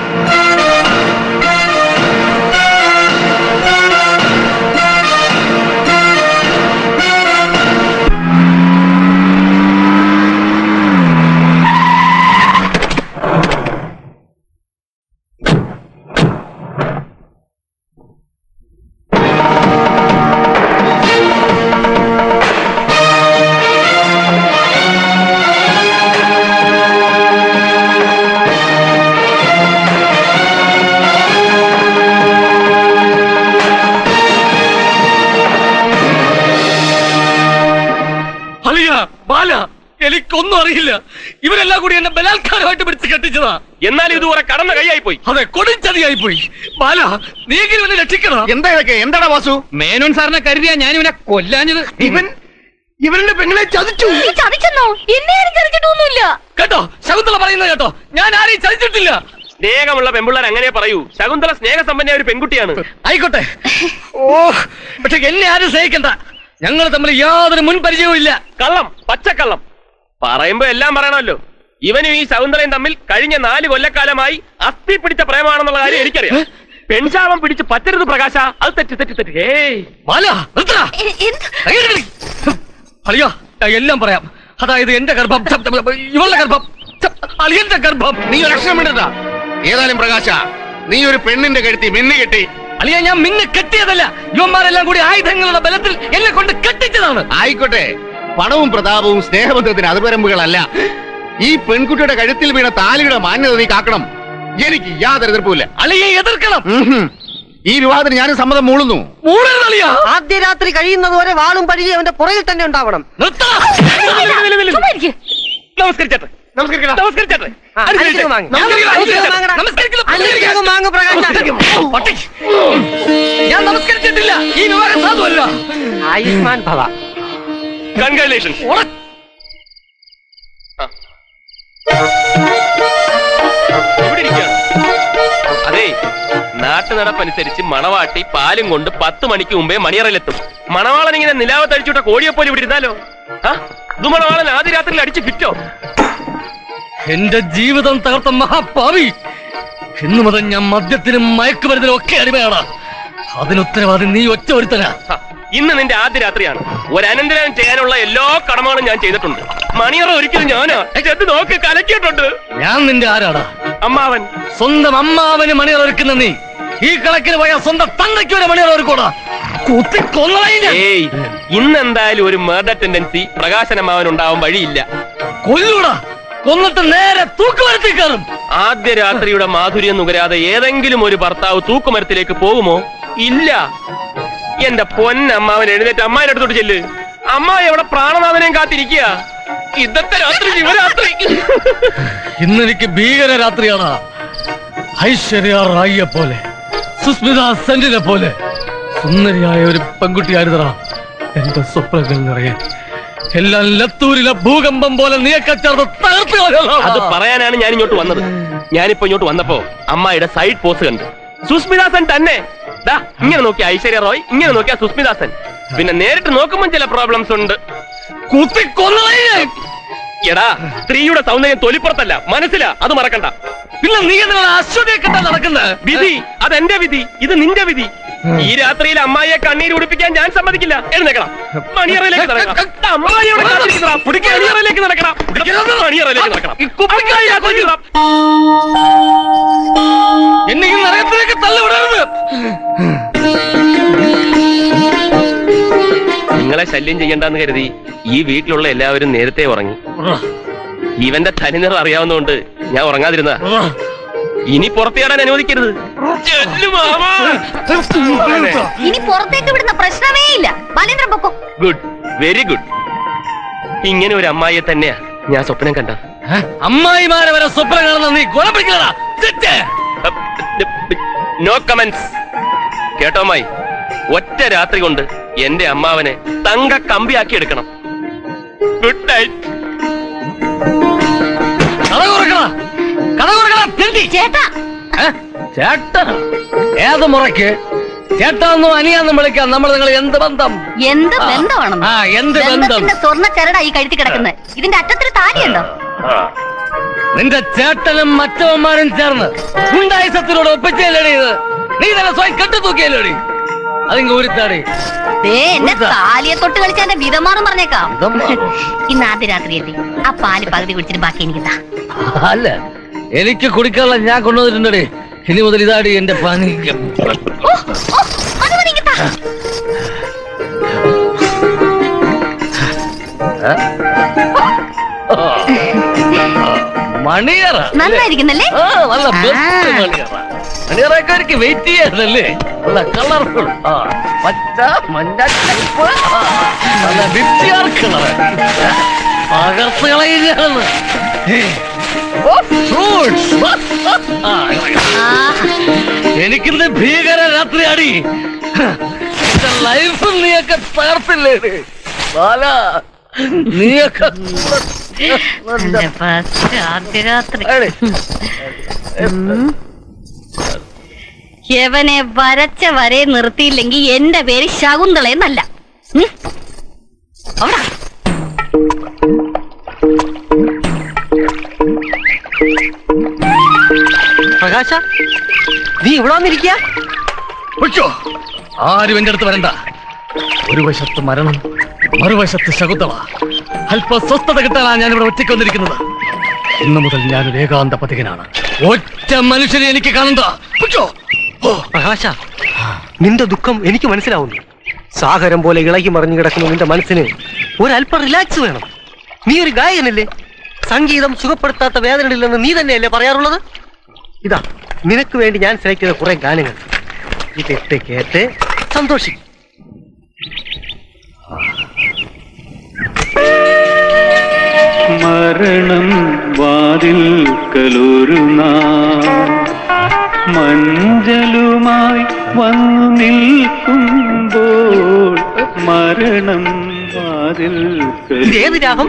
അലിയ ബാല എനിക്കൊന്നും അറിയില്ല ഇവരെല്ലാം കൂടി എന്നെ ബലാത്കാരമായിട്ട് പിടിച്ച് കെട്ടിച്ചതാ എന്നാലും ഇതുവരെ കടന്ന കൈയായി പോയി അതെ കൊടുംചതിയായി പോയി ബാല നീങ്കിലും എന്നെ രക്ഷിക്കണം എന്താ ഇതൊക്കെ എന്താടാ വാസു മേനോൻ സാറിനെ കരുതിയാ ഞാൻ ഇവനെ കൊല്ലാഞ്ഞത് ഇവൻ ഇവരുടെ പെങ്ങളെ ചതിച്ചു നീ ചതിച്ചെന്നോ എന്നെ ആരും ചതിച്ചിട്ടൊന്നുമില്ല കേട്ടോ ശകുന്തള പറയുന്നത് കേട്ടോ ഞാൻ ആരെയും ചതിച്ചിട്ടില്ല സ്നേഹമുള്ള പെമ്പിള്ളേർ അങ്ങനെ പറയൂ ശകുന്തള സ്നേഹസമ്പന്ന ഒരു പെൺകുട്ടിയാണ് ആയിക്കോട്ടെ ഓ പക്ഷെ എന്നെ ആരും സ്നേഹിക്കണ്ട ഞങ്ങൾ തമ്മിൽ യാതൊരു മുൻ പരിചയവും ഇല്ല കള്ളം പച്ചക്കള്ളം പറയുമ്പോ എല്ലാം പറയണമല്ലോ ഇവനും ഈ ശകുന്തളയും തമ്മിൽ കഴിഞ്ഞ നാല് കൊല്ലക്കാലമായി അസ്ഥി പിടിച്ച പ്രേമാണെന്നുള്ള കാര്യം എനിക്കറിയാം പെൺശാപം പിടിച്ച് പറ്റരുത് പ്രകാശ അത് തെറ്റ് തെറ്റ് തെറ്റ് ഏയ് ബാല നിർത്തടാ. അങ്ങോട്ട് വിളി. അളിയോ ഞാൻ എല്ലാം പറയാം അതായത് എന്റെ ഗർഭം ഛം, ഛം, ഇവളുടെ ഗർഭം ഛം, അളിയന്റെ ഗർഭം നീ ഒരു അക്ഷരം വേണ്ടതാ ഏതായാലും പ്രകാശ നീ ഒരു പെണ്ണിന്റെ കഴുത്തി മിന്നു കെട്ടി അളിയ ഞാൻ മിന്ന് കെട്ടിയതല്ല യുവന്മാരെല്ലാം കൂടി ആയുധങ്ങളുടെ ബലത്തിൽ എന്നെ കൊണ്ട് കെട്ടിച്ചതാണ് ആയിക്കോട്ടെ പണവും പ്രതാപവും സ്നേഹബന്ധത്തിന് അതിപരമ്പുകളല്ല ഈ പെൺകുട്ടിയുടെ കഴുത്തിൽ വീണ താലിയുടെ മാന്യത നീ കാക്കണം എനിക്ക് യാതൊരു എതിർപ്പുമില്ല അളിയെ എതിർക്കണം ഈ വിവാഹത്തിന് ഞാൻ സമ്മതം മൂളുന്നു ആദ്യ രാത്രി കഴിയുന്നതുവരെ വാളും പരിചയം അവന്റെ പുറകിൽ തന്നെ ഉണ്ടാവണം നമസ്കരിച്ചേട്ടെ നമസ്കരിക്കണം നമസ്കരിച്ചേട്ടെ ആ, അനുഗ്രഹം വാങ്ങ്. അനുഗ്രഹം വാങ്ങടാ. അനുഗ്രഹം വാങ്ങ് പ്രകാശ. ഞാൻ നമസ്കരിച്ചിട്ടില്ല ഈ വിവാഹം സാധുവല്ല ആയുഷ്മാൻ ഭവ കൺഗ്രാലേഷൻ ഇവിടെ ഇരിക്കുകയാണ് അതെ നാട്ടു നടപ്പനുസരിച്ച് മണവാട്ടി പാലും കൊണ്ട് പത്ത് മണിക്ക് മുമ്പേ മണിയറയിലെത്തും മണവാളൻ ഇങ്ങനെ നിലാവത്ത് അടിച്ചുവിട്ട കോഴിയെ പോലെ ഇവിടെ ഇരുന്നാലോ ആ ഇത് മണവാളൻ ആദ്യ രാത്രിയിൽ അടിച്ച് ഫിറ്റോ എന്റെ ജീവിതം തകർത്ത മഹാപാവി ഇന്നു മുതൽ ഞാൻ മദ്യത്തിനും മയക്കുമരുന്നിനും ഒക്കെ അടിമയാണ് അതിനുത്തരവാദി നീ ഒറ്റ ഒരുത്തനാ ഇന്ന് നിന്റെ ആദ്യ രാത്രിയാണ് ഒരു അനന്തരം ചെയ്യാനുള്ള എല്ലാ കടമകളും ഞാൻ ചെയ്തിട്ടുണ്ട് മണിയറ ഒരിക്കലും ഞാനാ ചെന്ന് നോക്ക് കലക്കിയിട്ടുണ്ട് ഞാൻ നിന്റെ ആരാടാ അമ്മാവൻ സ്വന്തം അമ്മാവന് മണിയറ ഒരുക്കുന്ന നീ ഈ കണക്കിന് പോയ സ്വന്തം തന്തയ്ക്ക് വരെ മണിയറ ഒരുക്കൂടാ കുത്തി കൊന്നളയില്ല ഏയ് ഇന്ന് എന്തായാലും ഒരു മേർഡർ ടെൻഡൻസി പ്രകാശനമാവൻ ഉണ്ടാവാൻ വഴിയില്ല കൊല്ലൂടാ കൊന്നിട്ട് നേരെ തൂക്കുമരത്തിൽ കയറും ആദ്യ രാത്രിയുടെ മാധുര്യം നുകരാതെ ഏതെങ്കിലും ഒരു ഭർത്താവ് തൂക്കുമരത്തിലേക്ക് പോകുമോ ഇല്ല എന്റെ പൊന്നമ്മാവൻ എഴുന്നേറ്റ് അമ്മാവിന്റെ അടുത്തോട്ട് ചെല്ല് അമ്മ എവിടെ പ്രാണനാഥനെയും കാത്തിരിക്കുക ഇന്നത്തെ രാത്രി ശിവരാത്രി ഇന്ന് എനിക്ക് ഭീകര രാത്രിയാണ് ഐശ്വര്യ റായിയെ പോലെ സുസ്മിത സെന്റിനെ പോലെ സുന്ദരിയായ ഒരു പെൺകുട്ടിയായിരുന്നടാ എന്റെ സ്വപ്നങ്ങൾ നിറയെ എല്ലാം ലത്തൂരിലെ ഭൂകമ്പം പോലെ നീക്കച്ചേർന്ന് തകർത്ത് കളഞ്ഞതാ. അത് പറയാനാണ് ഞാൻ ഇങ്ങോട്ട് വന്നത് ഞാനിപ്പോ ഇങ്ങോട്ട് വന്നപ്പോ അമ്മായിയുടെ സൈഡ് പോസ് കണ്ടു സുസ്മിതാസൻ തന്നെ ദാ ഇങ്ങനെ നോക്കിയ ഐശ്വര്യ റോയ് ഇങ്ങനെ നോക്കിയ സുസ്മിതാസൻ പിന്നെ നേരിട്ട് നോക്കുമ്പോൾ ചില പ്രോബ്ലംസ് ഉണ്ട് കുത്തി കൊന്നളയെ എടാ സ്ത്രീയുടെ സൗന്ദര്യം തൊലിപ്പുറത്തല്ല മനസ്സിലാ അത് മറക്കണ്ട പിന്നെ നീ എന്തിനാണ് അശ്വതിയെ കെട്ടാൻ നടക്കുന്നത് വിധി അതെന്റെ വിധി ഇത് നിന്റെ വിധി ഈ രാത്രിയിൽ അമ്മായിയെ കണ്ണീര് ഉടിപ്പിക്കാൻ ഞാൻ സമ്മതിക്കില്ല എഴുന്നേക്കണം മണിയറയിലേക്ക് നടക്കണം അമ്മായിയോട് കാത്തിരിക്കുന്നതാ. പിടിക്ക് മണിയറയിലേക്ക് നടക്കണം മണിയറയിലേക്ക് നടക്കണം അമ്മായി കാത്തിരിക്കുന്നതാ. എന്നെ ഈ നരകത്തിലേക്ക് തള്ളിവിടരുത് നിങ്ങളെ ശല്യം ചെയ്യണ്ടെന്ന് കരുതി ഈ വീട്ടിലുള്ള എല്ലാവരും നേരത്തെ ഉറങ്ങി ഇവന്റെ തനിനിറം അറിയാവുന്നതുകൊണ്ട് ഞാൻ ഉറങ്ങാതിരുന്ന ഇനി പുറത്തിയാടാൻ അനുവദിക്കരുത് ചെല്ലു മാമാ. ഇനി പുറത്തേക്ക് വിടുന്ന പ്രശ്നമേ ഇല്ല ബാലേന്ദ്രൻ പൊക്കോ ഗുഡ് വെരി ഗുഡ് ഇങ്ങനെ ഒരു അമ്മായിയെ തന്നെയാ ഞാൻ സ്വപ്നം കണ്ടത് അമ്മായിമാരെ വരെ സ്വപ്നം കാണുന്ന നീ കൊല പിടിക്കലടാ നോ കമന്റ്സ് കേട്ടോ അമ്മായി ഒറ്റ രാത്രി കൊണ്ട് എന്റെ അമ്മാവനെ തങ്ക കമ്പിയാക്കി എടുക്കണം ഗുഡ് നൈറ്റ് കഥ കുറക്കണ കഥ കുറക്കണ ചേട്ടാ ചേട്ട ഏത് മുറയ്ക്ക് ചേട്ടാന്നും അനിയാന്നും വിളിക്കാൻ നമ്മൾ നിങ്ങൾ എന്ത് ബന്ധം എന്ത് ബന്ധമാണ് ആ എന്ത് ബന്ധം ബന്ധത്തിന്റെ സ്വർണ്ണ ചരടാ ഈ കഴുത്തി കിടക്കുന്നത് ഇതിന്റെ അറ്റത്തൊരു താലിയുണ്ടോ നിന്റെ ചേട്ടനും മറ്റവന്മാരും ചേർന്ന് ഉണ്ടായസത്തിനോട് ഒപ്പിച്ചല്ലേടി ഇത് നീ തന്നെ സ്വയം കെട്ടു തൂക്കിയല്ലേടി അതിങ്ങ് ഊരിത്താടി ദേ എന്നെ താലിയെ തൊട്ട് കളിച്ച എന്റെ വിധമാറും പറഞ്ഞേക്കാം ഇന്ന് ആദ്യ രാത്രിയല്ലേ ആ പാല് പകുതി കുടിച്ചിട്ട് ബാക്കി എനിക്ക് താ അല്ല എനിക്ക് കുടിക്കാനുള്ള ഞാൻ കൊണ്ടുവന്നിട്ടുണ്ടടി ഇനി മുതൽ ഇതാടി എന്റെ പണി ഓ, ഓ, അത് മതി ഇങ്ങ് താ. മണിയറ നന്നായിരിക്കുന്നല്ലേ ആ, നല്ല ബെസ്റ്റ് മണിയറ മണിയറൊക്കെ എനിക്ക് വെയിറ്റ് ചെയ്യാതല്ലേ നല്ല കളർഫുൾ ആ പച്ച മഞ്ഞ ചുവപ്പ് ആ, നല്ല ഡിറ്റിയാർ കളർ പകർത്ത് കളയുകയാണ് ഫ്രൂട്ട്സ് എനിക്കിന്ന് ഭീകര രാത്രിയാടി എന്റെ ലൈഫ് നീയൊക്കെ തകർത്തില്ലേ ബാല നീയൊക്കെ എന്റെ first ആദ്യ രാത്രി ഉം. യവനെ വരച്ച വരെ നിർത്തിയില്ലെങ്കിൽ എന്റെ പേര് ശകുന്തള എന്നല്ല ഉം. അവിടെ. പ്രകാശ നീ ഇവിടെ വന്നിരിക്കുക പൊയ്ക്കോ ആരും എന്റെ അടുത്ത് വരണ്ട ഒരു വശത്ത് മരണം മറുവശത്ത് ശകുന്തള അല്പ സ്വസ്ഥത കിട്ടാനാണ് ഞാൻ ഇവിടെ ഒറ്റയ്ക്ക് വന്നിരിക്കുന്നത് ഇന്നു മുതൽ ഞാനൊരു ഏകാന്ത പതികനാണ് ഒറ്റ മനുഷ്യനെ എനിക്ക് കാണണ്ട പൊയ്ക്കോ പ്രകാശ നിന്റെ ദുഃഖം എനിക്ക് മനസ്സിലാവുന്നു സാഗരം പോലെ ഇളകി മറിഞ്ഞു കിടക്കുന്ന നിന്റെ മനസ്സിന് ഒരല്പം റിലാക്സ് വേണം നീ ഒരു ഗായകനല്ലേ സംഗീതം സുഖപ്പെടുത്താത്ത വേദനയില്ലെന്ന് നീ തന്നെയല്ലേ പറയാറുള്ളത് ഇതാ നിനക്ക് വേണ്ടി ഞാൻ സെലക്ട് ചെയ്ത കുറെ ഗാനങ്ങൾ ഇതിട്ട് കേട്ട് സന്തോഷിക്കും മരണം വാതിൽക്കലൊരു നാൾ മഞ്ചലുമായി വന്നു നിൽക്കുമ്പോൾ മരണം ഏത് രാഗം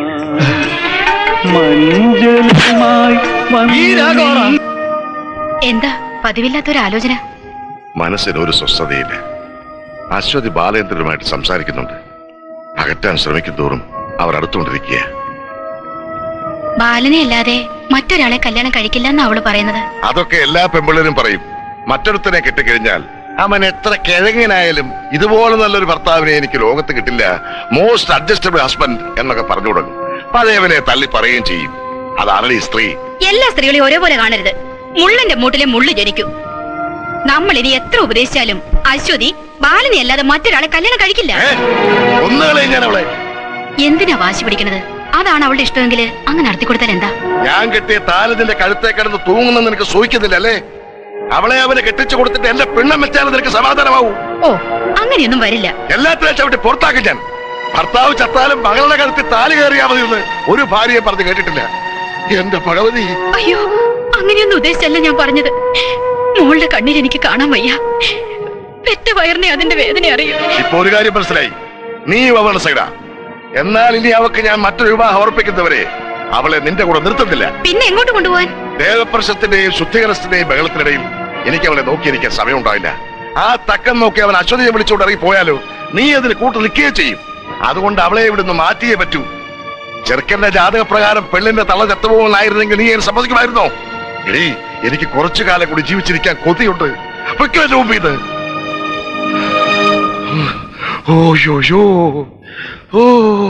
മഞ്ചലുമായി വന്നു എന്താ പതിവില്ലാത്തൊരു ആലോചന മനസ്സിന് ഒരു സ്വസ്ഥതയില്ല അശ്വതി ബാലേന്ദ്രനുമായിട്ട് സംസാരിക്കുന്നുണ്ട് അകറ്റാൻ ശ്രമിക്കും തോറും അവർ അടുത്തുകൊണ്ടിരിക്കുക ബാലനെ അല്ലാതെ മറ്റൊരാളെ കല്യാണം കഴിക്കില്ല എന്നാ അവള് പറയുന്നത് അതൊക്കെ എല്ലാ പെമ്പിള്ളേരും പറയും മറ്റൊരുത്തനെ കിട്ടിക്കഴിഞ്ഞാൽ അവൻ എത്ര കിഴങ്ങനായാലും ഇതുപോലെ നല്ലൊരു ഭർത്താവിനെ എനിക്ക് ലോകത്ത് കിട്ടില്ല മോസ്റ്റ് അഡ്ജസ്റ്റബിൾ ഹസ്ബൻഡ് എന്നൊക്കെ പറഞ്ഞു തുടങ്ങും പഴയവനെ തള്ളി പറയുകയും ചെയ്യും അതാണ് ഈ സ്ത്രീ എല്ലാ സ്ത്രീകളെയും ഒരേപോലെ കാണരുത് മുള്ളിന്റെ മൂട്ടിലെ മുള്ളു ജനിക്കും നമ്മൾ ഇനി എത്ര ഉപദേശിച്ചാലും അശ്വതി ബാലനെ അല്ലാതെ മറ്റൊരാളെ കല്യാണം കഴിക്കില്ല ഒന്നുകളെ ഞാൻ അവളെ എന്തിനാ വാശി പിടിക്കണത് അതാണ് അവളുടെ ഇഷ്ടമെങ്കിൽ അങ്ങ് നടത്തി കൊടുത്താൽ എന്താ ഞാൻ കെട്ടിയ താലതിന്റെ കഴുത്തെ കിടന്ന് തൂങ്ങുന്നെന്ന് നിനക്ക് സൂഹിക്കുന്നില്ല അല്ലേ അവളെ അവന് കെട്ടിച്ചു കൊടുത്തിട്ട് എന്റെ പെണ്ണം വെച്ചാൽ നിനക്ക് സമാധാനമാവൂ ഓ അങ്ങനെയൊന്നും വരില്ല എല്ലാത്തിനും ചവിട്ടി പുറത്താക്കും ഞാൻ ഭർത്താവ് ചത്താലും മകളുടെ കഴുത്തിൽ താലി കയറിയാ മതി എന്ന് ഒരു ഭാര്യയെ പറഞ്ഞ് കേട്ടിട്ടില്ല എന്റെ ഭഗവതി അയ്യോ അങ്ങനെയൊന്നും ഉദ്ദേശിച്ചല്ല ഞാൻ പറഞ്ഞത് മോളുടെ കണ്ണീര് എനിക്ക് കാണാൻ വയ്യ പെറ്റ വയറിനെ അതിന്റെ വേദന അറിയൂ ഇപ്പൊ ഒരു കാര്യം മനസ്സിലായി നീ അവളുടെ സൈഡാ എന്നാൽ ഇനി അവക്ക് ഞാൻ മറ്റൊരു വിവാഹം ഉറപ്പിക്കുന്നവരെ അവളെ നിന്റെ കൂടെ നിർത്തുന്നില്ല പിന്നെ എങ്ങോട്ട് കൊണ്ടുപോവാൻ ദേവപ്രശത്തിന്റെയും ശുദ്ധീകരണത്തിന്റെയും ബഹളത്തിനിടയിൽ എനിക്ക് അവളെ നോക്കിയിരിക്കാൻ സമയമുണ്ടാവില്ല ആ തക്കം നോക്കി അവൻ അശ്വതിയെ വിളിച്ചുകൊണ്ട് ഇറങ്ങി പോയാലോ നീ അതിന് കൂട്ടു നിൽക്കുകയും ചെയ്യും അതുകൊണ്ട് അവളെ ഇവിടുന്ന് മാറ്റിയേ പറ്റൂ ചെറുക്കന്റെ ജാതക പ്രകാരം പെണ്ണിന്റെ തള്ള ചത്തുപോകുന്നായിരുന്നെങ്കിൽ നീ എന്നെ സമ്മതിക്കുമായിരുന്നോ എടീ എനിക്ക് കുറച്ചു കാലം കൂടി ജീവിച്ചിരിക്കാൻ കൊതിയുണ്ട് പൊയ്ക്കോ എന്റെ മുമ്പിൽ ഇത് ഓ യോ യോ ഓ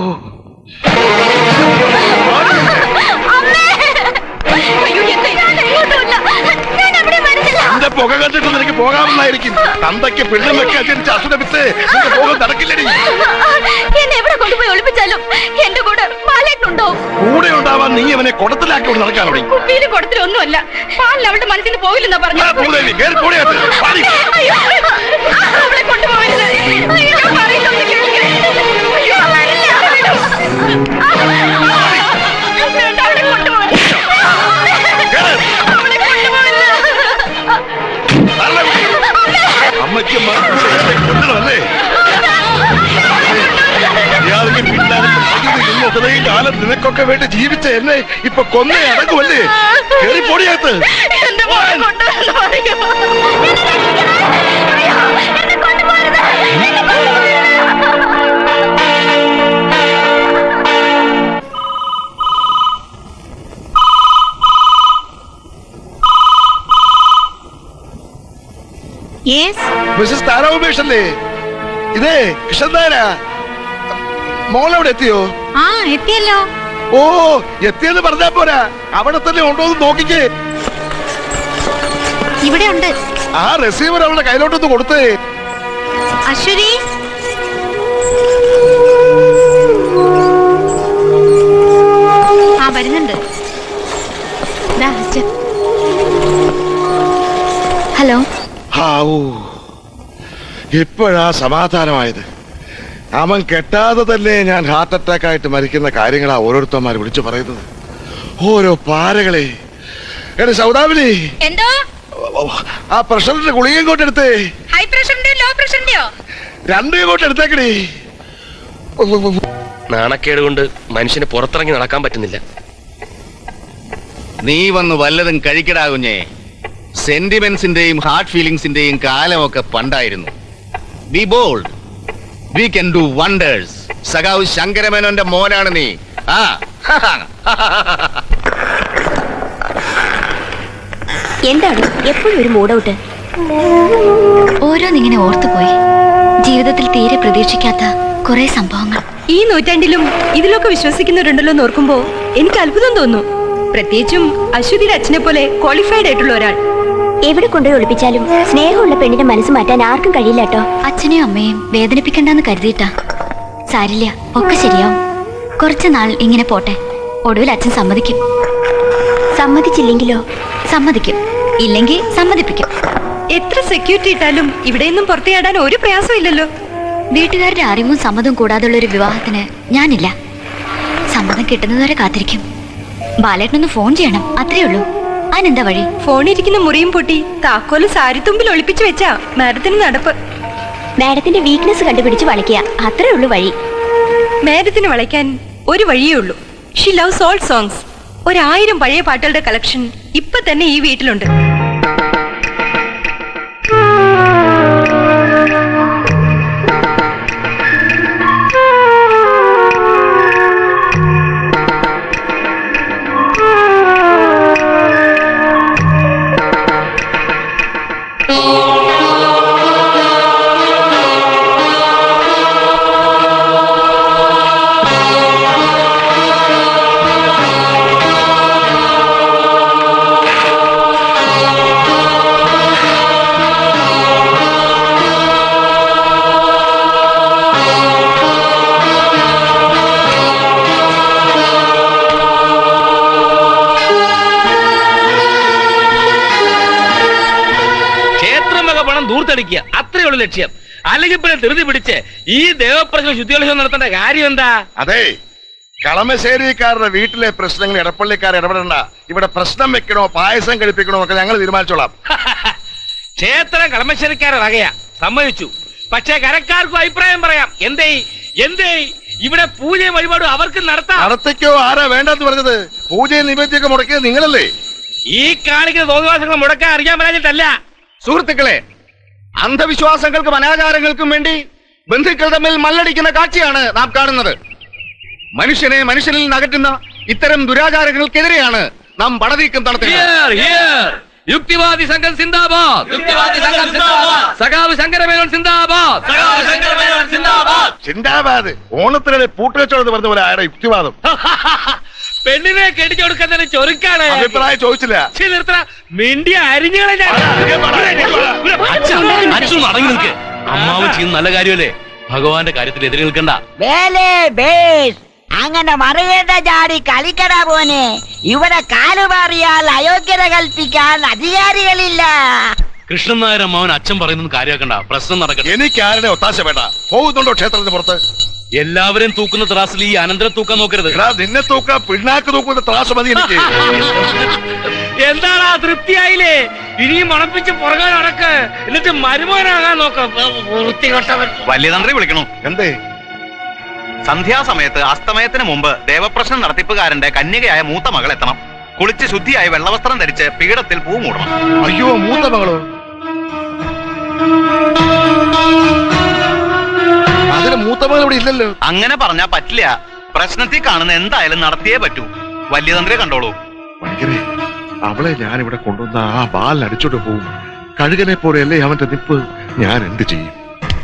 എന്റെ പുക കണ്ടിട്ട് നിനക്ക് പോകാമെന്നായിരിക്കും തന്തയ്ക്ക് പെണ്ണും വെക്കാൻ ജനിച്ച അസുര വിത്ത് നിന്റെ പോകാൻ നടക്കില്ലടി എന്നെ എവിടെ കൊണ്ടുപോയി ഒളിപ്പിച്ചാലും എന്റെ കൂടെ പാലേട്ടുണ്ടോ കൂടെ ഉണ്ടാവാൻ നീ അവനെ കുടത്തിലാക്കി കൊണ്ട് നടക്കാനോടി കുപ്പിയിൽ കൊടുത്തിട്ടൊന്നുമല്ല പാലിൽ അവളുടെ മനസ്സിന് പോകില്ലെന്നാ പറഞ്ഞു ഭൂദേവി കേറി കൂടെയകത്ത്. പാടി. അയ്യോ, അവളെ കൊണ്ടുപോകരുത് അയ്യോ, ഞാൻ പറയുന്നൊന്ന് കേൾക്ക്. അയ്യോ, വരില്ല, വിടൂ. വേണ്ട, അവളെ കൊണ്ടുപോകരുത്. അവളെ കൊണ്ടുപോകരുത്. അമ്മയ്ക്ക് മറക്കൂടെ കൊല്ലണമല്ലേ ഇയാൾക്ക് പിന്നാലെ ഇന്ന് ഇത്രയും കാലം നിനക്കൊക്കെ വേണ്ടി ജീവിച്ച എന്നെ ഇപ്പൊ കൊന്നേ അടങ്ങുമല്ലേ കേറി പൊടിയകത്ത് എന്റെ മോളെ കൊണ്ടുവന്ന് പറയൂ. എന്നെ രക്ഷിക്കണം. അയ്യോ, എന്നെ കൊണ്ടുപോകരുത്. എന്നെ കൊണ്ടുപോകരുത്. മിസ്സസ് താരാവുമേഷ് അല്ലേ ഇതേ കൃഷ്ണനാരാ മോളെവിടെ എത്തിയോ ആ എത്തിയല്ലോ ഓ എത്തിയെന്ന് പറഞ്ഞാ പോരാ അവിടെ തന്നെ ഉണ്ടോ എന്ന് നോക്കിക്കേ ഇവിടെ ഉണ്ട് ആ റിസീവർ അവളുടെ കയ്യിലോട്ടൊന്ന് കൊടുത്തേ അശ്വതി ആ വരുന്നുണ്ട് ദാ, അച്ഛൻ. ഹലോ ഹാവൂ ഇപ്പോഴാ സമാധാനമായത് അവൻ കെട്ടാതെ തന്നെ ഞാൻ ഹാർട്ട് അറ്റാക്ക് ആയിട്ട് മരിക്കുന്ന കാര്യങ്ങളാ ഓരോരുത്തന്മാർ വിളിച്ചു പറയുന്നത് ഓരോ പാരകളെ എടാ സൗദാമിനി എന്തോ ആ പ്രഷറിന്റെ ഗുളികയും കൊണ്ട് എടുത്തേ ഹൈ പ്രഷറിന്റെയോ ലോ പ്രഷറിന്റെയോ രണ്ടും കൊണ്ട് എടുത്തേക്കടി നാണക്കേട് കൊണ്ട് മനുഷ്യന് പുറത്തിറങ്ങി നടക്കാൻ പറ്റുന്നില്ല നീ വന്ന് വല്ലതും കഴിക്കടാ കുഞ്ഞേ സെന്റിമെന്റ്സിന്റെയും ഹാർട്ട് ഫീലിംഗ്സിന്റെയും കാലമൊക്കെ പണ്ടായിരുന്നു be bold we can do wonders സഖാവ് ശങ്കരമേനോന്റെ മോനാണ് നീ ആ എന്താണ് എപ്പോഴും ഒരു മൂഡൌട്ട് ഓരോന്നിങ്ങനെ ഓർത്തുപോയി ജീവിതത്തിൽ തീരെ പ്രതീക്ഷിക്കാത്ത കുറെ സംഭവങ്ങൾ ഈ നൂറ്റാണ്ടിലും ഇതിലൊക്കെ വിശ്വസിക്കുന്നവരുണ്ടല്ലോ എന്ന് ഓർക്കുമ്പോ എനിക്ക് അത്ഭുതം തോന്നുന്നു പ്രത്യേകിച്ചും അശ്വതിയുടെ അച്ഛനെ പോലെ ക്വാളിഫൈഡ് ആയിട്ടുള്ള ഒരാൾ എവിടെ കൊണ്ടുപോയി ഒളിപ്പിച്ചാലും സ്നേഹമുള്ള പെണ്ണിന്റെ മനസ്സ് മാറ്റാൻ ആർക്കും കഴിയില്ല കേട്ടോ അച്ഛനെയും അമ്മയും വേദനിപ്പിക്കണ്ടെന്ന് കരുതിയിട്ടാ സാരില്ല ഒക്കെ ശരിയാവും കുറച്ചു നാൾ ഇങ്ങനെ പോട്ടെ ഒടുവിൽ അച്ഛൻ സമ്മതിക്കും സമ്മതിച്ചില്ലെങ്കിലോ സമ്മതിക്കും ഇല്ലെങ്കിൽ സമ്മതിപ്പിക്കും എത്ര സെക്യൂരിറ്റി ഇട്ടാലും ഇവിടെയൊന്നും പുറത്തു ഒരു പ്രയാസവും ഇല്ലല്ലോ വീട്ടുകാരുടെ അറിവും സമ്മതവും കൂടാതെയുള്ള ഒരു വിവാഹത്തിന് ഞാനില്ല സമ്മതം കിട്ടുന്നതുവരെ കാത്തിരിക്കും ബാലേട്ടനൊന്ന് ഫോൺ ചെയ്യണം അത്രേ ഉള്ളൂ അതിനെന്താ വഴി ഫോണിരിക്കുന്ന മുറിയും പൊട്ടി താക്കോല് സാരിത്തുമ്പിൽ ഒളിപ്പിച്ചു വെച്ചാ മാഡത്തിന് നടപ്പ് മാഡത്തിന്റെ വീക്ക്നെസ് കണ്ടുപിടിച്ച് വളയ്ക്കുക അത്രേ ഉള്ളൂ വഴി മാഡത്തിന് വളയ്ക്കാൻ ഒരു വഴിയേ ഉള്ളൂ ഷി ലവ്സ് ഓൾ സോങ്സ് ഒരായിരം പഴയ പാട്ടുകളുടെ കളക്ഷൻ ഇപ്പൊ തന്നെ ഈ വീട്ടിലുണ്ട് ക്ഷേത്രം വക പണം ദൂർത്തടിക്കുക അത്രേ ഉള്ളൂ ലക്ഷ്യം അല്ലെങ്കിൽ പിന്നെ ധൃതി പിടിച്ച് ഈ ദേവപ്രശ്നം ശുദ്ധിയോത്സവം നടത്തേണ്ട കാര്യം എന്താ അതെ കളമശ്ശേരിക്കാരുടെ വീട്ടിലെ പ്രശ്നങ്ങൾ ഇടപ്പള്ളിക്കാർ ഇടപെടണ്ട ഇവിടെ പ്രശ്നം വെക്കണോ പായസം കഴിപ്പിക്കണോ ഒക്കെ ഞങ്ങൾ തീരുമാനിച്ചോളാം ക്ഷേത്രം കളമശ്ശേരിക്കാരെ വകയാ സമ്മതിച്ചു പക്ഷേ കരക്കാർക്കും അഭിപ്രായം പറയാം എന്തേ എന്തേ ഇവിടെ പൂജയും വഴിപാടും അവർക്ക് നടത്താം നടത്തിക്കോ ആരാ വേണ്ടെന്ന് പറഞ്ഞത് പൂജയും നിവേദ്യമൊക്കെ മുടക്കിയത് നിങ്ങളല്ലേ ഈ കാണിക്കുന്ന തോന്നിവാസങ്ങൾ മുടക്കാൻ അറിയാൻ പറഞ്ഞിട്ടല്ല സുഹൃത്തുക്കളെ അന്ധവിശ്വാസങ്ങൾക്കും അനാചാരങ്ങൾക്കും വേണ്ടി ബന്ധുക്കൾ തമ്മിൽ മല്ലടിക്കുന്ന കാഴ്ചയാണ് നാം കാണുന്നത് മനുഷ്യനെ മനുഷ്യനിൽ നിന്ന് അകറ്റുന്ന ഇത്തരം ദുരാചാരങ്ങൾക്കെതിരെയാണ് നാം പടനീക്കം Here, here. യുക്തിവാദി സംഘം സിന്ദാബാദ് യുക്തിവാദി സംഘം സിന്ദാബാദ് സഖാവ് ശങ്കരമേനോൻ സിന്ദാബാദ് സഖാവ് ശങ്കരമേനോൻ സിന്ദാബാദ് ചിന്താബാദ് ഓണത്തിനിടെ പൂട്ടുകച്ചവടം എന്ന് പറഞ്ഞ പോലെ ആരുടെ യുക്തിവാദം പെണ്ണിനെ കെട്ടിച്ചു കൊടുക്കുന്നതിന് ചൊരുക്കാണ് അഭിപ്രായം ചോദിച്ചില്ല ഛി, നിർത്തടാ. മിണ്ടി അരിഞ്ഞുകളെ അച്ഛൻ അടങ്ങി നിൽക്ക് അമ്മാവ് ചെയ്യുന്ന നല്ല കാര്യമല്ലേ ഭഗവാന്റെ കാര്യത്തിൽ എതിരെ നിൽക്കണ്ട വേലേ ബേസ് അങ്ങനെ മറുകേണ്ട ചാടി കളിക്കട പോനെ ഇവിടെ കാലുമാറിയാൽ അയോഗ്യത കൽപ്പിക്കാൻ അധികാരികളില്ല കൃഷ്ണൻ നായർ അമ്മാവൻ അച്ഛൻ പറയുന്നത് കാര്യമാക്കണ്ട പ്രശ്നം നടക്കട്ടെ എനിക്ക് ആരുടെ ഒത്താശ വേണ്ട പോകുന്നുണ്ടോ ക്ഷേത്രത്തിന് പുറത്ത് എല്ലാവരെയും തൂക്കുന്ന ത്രാസിൽ ഈ അനന്തരം തൂക്കാൻ നോക്കരുത് നിന്നെ തൂക്ക പിണ്ണാക്ക് തൂക്കുന്ന ത്രാസ് മതി എനിക്ക് എന്താടാ തൃപ്തിയായില്ലേ ഇനിയും മണപ്പിച്ച് പുറകെ നടക്ക് എന്നിട്ട് മരുമോനാകാൻ നോക്ക വൃത്തികെട്ടവൻ വലിയ തന്ത്രി വിളിക്കണു എന്തേ സന്ധ്യാസമയത്ത് അസ്തമയത്തിന് മുമ്പ് ദേവപ്രശ്നം നടത്തിപ്പുകാരന്റെ കന്യകയായ മൂത്ത മകൾ എത്തണം കുളിച്ച് ശുദ്ധിയായി വെള്ളവസ്ത്രം ധരിച്ച് പീഠത്തിൽ പൂ മൂടണം അയ്യോ മൂത്ത മകളോ അതിന് മൂത്ത മകൾ ഇവിടെ ഇല്ലല്ലോ അങ്ങനെ പറഞ്ഞാ പറ്റില്ല പ്രശ്നത്തിൽ കാണുന്ന എന്തായാലും നടത്തിയേ പറ്റൂ വലിയ തന്ത്രിയെ കണ്ടോളൂ ഭയങ്കരേ അവളെ ഞാൻ ഇവിടെ കൊണ്ടുവന്ന ആ ബാൽ അടിച്ചോണ്ട് പോകും കഴുകനെ പോലെയല്ലേ അവന്റെ നിപ്പ് ഞാൻ എന്ത് ചെയ്യും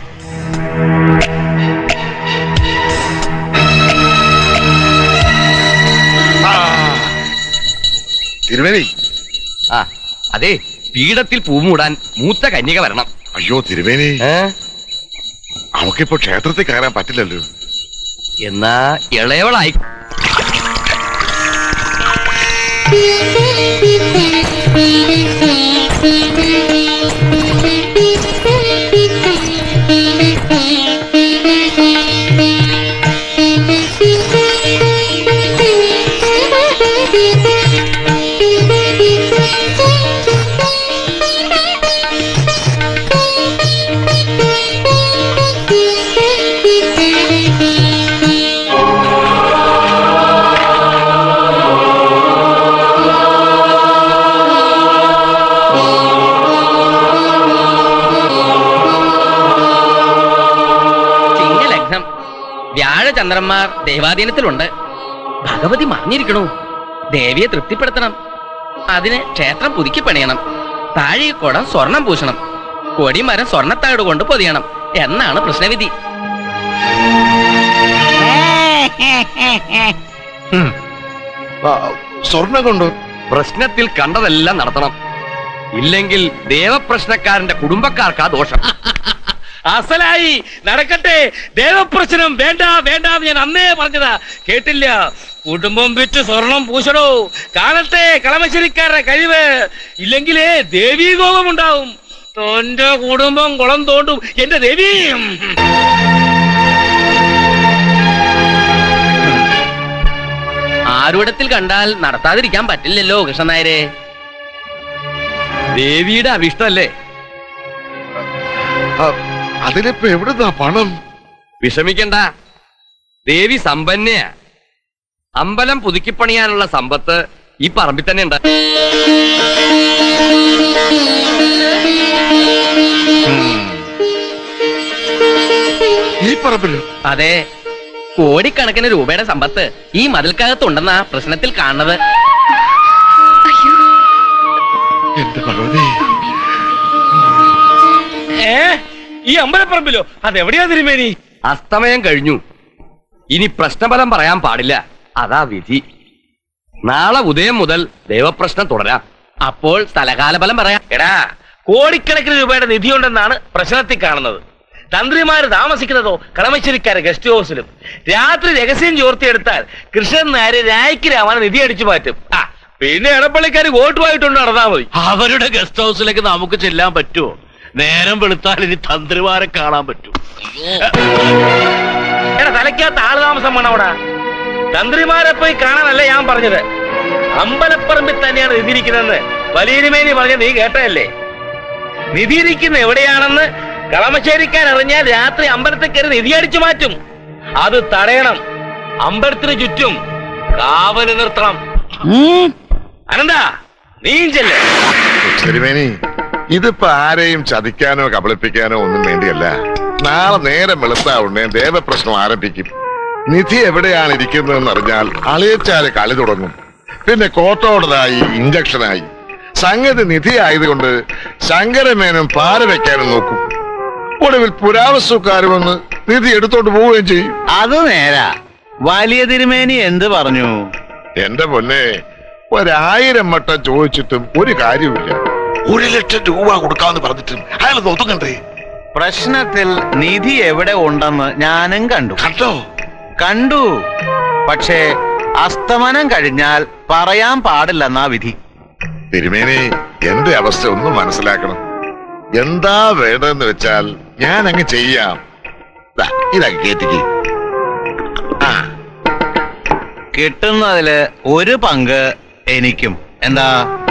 ആ. തിരുവേനി ആ അതെ പീഠത്തിൽ പൂമൂടാൻ മൂത്ത കന്യക വരണം അയ്യോ തിരുവേനി അവക്കിപ്പോ ക്ഷേത്രത്തിൽ കയറാൻ പറ്റില്ലല്ലോ എന്നാ ഇളയവളായി ചിങ്ങലഗ്നം വ്യാഴചന്ദ്രന്മാർ ദേവാധീനത്തിലുണ്ട് ഭഗവതി മറിഞ്ഞിരിക്കണു ദേവിയെ തൃപ്തിപ്പെടുത്തണം അതിന് ക്ഷേത്രം പുതുക്കി പണിയണം താഴെ കുടം സ്വർണം പൂശണം കൊടിമരം സ്വർണത്താഴ് കൊണ്ട് പൊതിയണം എന്നാണ് പ്രശ്നവിധി സ്വർണം കൊണ്ടോ പ്രശ്നത്തിൽ കണ്ടതെല്ലാം നടത്തണം ഇല്ലെങ്കിൽ ദേവപ്രശ്നക്കാരന്റെ കുടുംബക്കാർക്കാ ദോഷം അസലായി നടക്കട്ടെ ദേവപ്രശ്നം വേണ്ട വേണ്ട എന്ന് ഞാൻ അന്നേ പറഞ്ഞതാ കേട്ടില്ല കുടുംബം വിറ്റ് സ്വർണം പൂശടോ കാണട്ടെ കളമശ്ശേരിക്കാരുടെ കഴിവ് ഇല്ലെങ്കിലേ ദേവീകോപം ഉണ്ടാവും തന്റെ കുടുംബം കുളം തോണ്ടും എന്റെ ദേവിയും ആരൂഢത്തിൽ കണ്ടാൽ നടത്താതിരിക്കാൻ പറ്റില്ലല്ലോ കൃഷ്ണൻ നായരെ ദേവിയുടെ അഭിഷ്ടമല്ലേ അതിലിപ്പോ എവിടുന്നാ പണം വിഷമിക്കണ്ട ദേവി സമ്പന്നയാ അമ്പലം പുതുക്കിപ്പണിയാനുള്ള സമ്പത്ത് ഈ പറമ്പിൽ തന്നെ ഉണ്ട് ഈ പറമ്പിലോ അതെ കോടിക്കണക്കിന് രൂപയുടെ സമ്പത്ത് ഈ മതിൽക്കകത്തുണ്ടെന്നാ പ്രശ്നത്തിൽ കാണുന്നത് എന്റെ ഭഗവതി ഏ ഈ അമ്പലപ്പറമ്പിലോ അതെവിടെയാ തിരുമേനി അസ്തമയം കഴിഞ്ഞു ഇനി പ്രശ്നഫലം പറയാൻ പാടില്ല അതാ വിധി നാളെ ഉദയം മുതൽ ദൈവപ്രശ്നം തുടരാം അപ്പോൾ സ്ഥലകാലഫലം പറയാം എടാ കോടിക്കണക്കിന് രൂപയുടെ നിധിയുണ്ടെന്നാണ് പ്രശ്നത്തിൽ കാണുന്നത് തന്ത്രിമാര് താമസിക്കുന്നതോ കളമശ്ശേരിക്കാരെ ഗസ്റ്റ് ഹൗസിലും രാത്രി രഹസ്യം ചോർത്തിയെടുത്താൽ കൃഷ്ണൻ നായര് രായ്ക്ക് രാമാനെ നിധി അടിച്ചു മാറ്റും ആ പിന്നെ എടപ്പള്ളിക്കാര് വോട്ടുമായിട്ടുണ്ട് നടന്നാ മതി അവരുടെ ഗസ്റ്റ് ഹൗസിലേക്ക് നമുക്ക് ചെല്ലാൻ പറ്റുമോ നേരം വെളുത്താൽ ഇനി തന്ത്രിമാരെ കാണാൻ പറ്റൂ എടാ തലയ്ക്കകത്ത് ആള് താമസം വേണവടാ തന്ത്രിമാരെ പോയി കാണാനല്ല ഞാൻ പറഞ്ഞത് അമ്പലപ്പറമ്പിൽ തന്നെയാണ് നിധിയിരിക്കുന്നതെന്ന് വലിയരുമേനി പറഞ്ഞ നീ കേട്ടതല്ലേ നിധിയിരിക്കുന്ന എവിടെയാണെന്ന് കളമശ്ശേരിക്കാൻ അറിഞ്ഞാൽ രാത്രി അമ്പലത്തിൽ കയറി നിധി അടിച്ചു മാറ്റും അത് തടയണം അമ്പലത്തിന് ചുറ്റും കാവല് നിർത്തണം അനന്താ നീയും ചെല്ലേ തിരുമേനി ഇതിപ്പോ ആരെയും ചതിക്കാനോ കബളിപ്പിക്കാനോ ഒന്നും വേണ്ടിയല്ല നാളെ നേരം വെളുത്താ ഉടനെ ദേവപ്രശ്നം ആരംഭിക്കും നിധി എവിടെയാണ് ഇരിക്കുന്നതെന്ന് അറിഞ്ഞാൽ അളിയച്ചാല് കളി തുടങ്ങും പിന്നെ കോട്ടോടതായി ഇഞ്ചക്ഷനായി സംഗതി നിധി ആയതുകൊണ്ട് ശങ്കരമേനും പാര വെക്കാനും നോക്കും ഒടുവിൽ പുരാവസ്തുക്കാർ വന്ന് നിധി എടുത്തോണ്ട് പോവുകയും ചെയ്യും അത് നേരാ വലിയ തിരുമേനി എന്ത് പറഞ്ഞു എന്റെ പൊന്നെ ഒരായിരം വട്ടം ചോദിച്ചിട്ടും ഒരു കാര്യമില്ല ഒരു ലക്ഷം രൂപ കൊടുക്കാന്ന് പറഞ്ഞിട്ടും അയാൾ നോക്കുന്നുണ്ടേ പ്രശ്നത്തിൽ നിധി എവിടെ ഉണ്ടെന്ന് ഞാനും കണ്ടു കണ്ടോ കണ്ടു പക്ഷേ അസ്തമനം കഴിഞ്ഞാൽ പറയാൻ പാടില്ലെന്നാ വിധി തിരുമേനി എന്റെ അവസ്ഥ ഒന്ന് മനസ്സിലാക്കണം എന്താ വേണ്ടതെന്ന് വെച്ചാൽ ഞാൻ അങ്ങ് ചെയ്യാം ദാ, ഇതാ കേട്ടിക്ക് കിട്ടുന്നതില് ഒരു പങ്ക് എനിക്കും എന്താ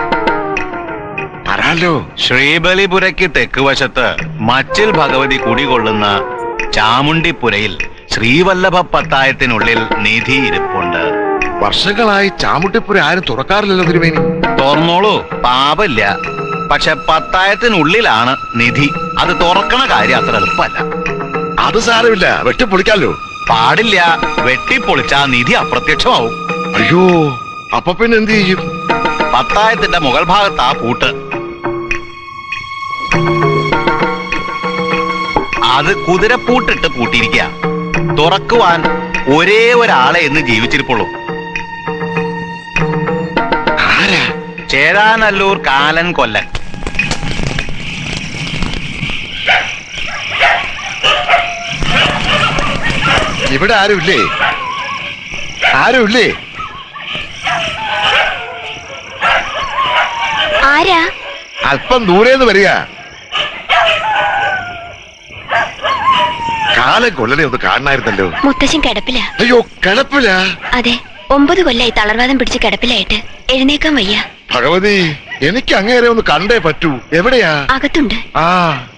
പറയാലോ ശ്രീബലിപുരയ്ക്ക് തെക്ക് വശത്ത് മച്ചിൽ ഭഗവതി കുടികൊള്ളുന്ന ചാമുണ്ടിപ്പുരയിൽ ശ്രീവല്ലഭ പത്തായത്തിനുള്ളിൽ നിധി ഇരിപ്പുണ്ട് വർഷങ്ങളായി ചാമുട്ടിപ്പുര ആരും തുറക്കാറില്ലല്ലോ തിരുമേനി തുറന്നോളൂ പാപമില്ല പക്ഷെ പത്തായത്തിനുള്ളിലാണ് നിധി അത് തുറക്കണ കാര്യം അത്ര എളുപ്പമല്ല അത് സാരമില്ല വെട്ടിപ്പൊളിക്കാലോ പാടില്ല വെട്ടിപ്പൊളിച്ചാ നിധി അപ്രത്യക്ഷമാവും അയ്യോ അപ്പൊ പിന്നെ എന്ത് ചെയ്യും പത്തായത്തിന്റെ മുകൾ ഭാഗത്താ പൂട്ട് അത് കുതിരപ്പൂട്ടിട്ട് പൂട്ടിയിരിക്കുക തുറക്കുവാൻ ഒരേ ഒരാളെ ഇന്ന് ജീവിച്ചിരിപ്പുള്ളൂ ചേരാനല്ലൂർ കാലൻ കൊല്ലൻ ഇവിടെ ആരുമില്ലേ ആരുമില്ലേ ആരാ അല്പം ദൂരേന്ന് വരിക കാലം കൊല്ലനെ ഒന്ന് കാണണമായിരുന്നല്ലോ മുത്തശ്ശൻ കിടപ്പില അയ്യോ കിടപ്പില്ല അതെ ഒമ്പത് കൊല്ലായി തളർവാദം പിടിച്ച് കിടപ്പിലായിട്ട് എഴുന്നേക്കാൻ വയ്യ ഭഗവതി എനിക്ക് അങ്ങേരെ ഒന്ന് കണ്ടേ പറ്റൂ എവിടെയാ അകത്തുണ്ട് ആ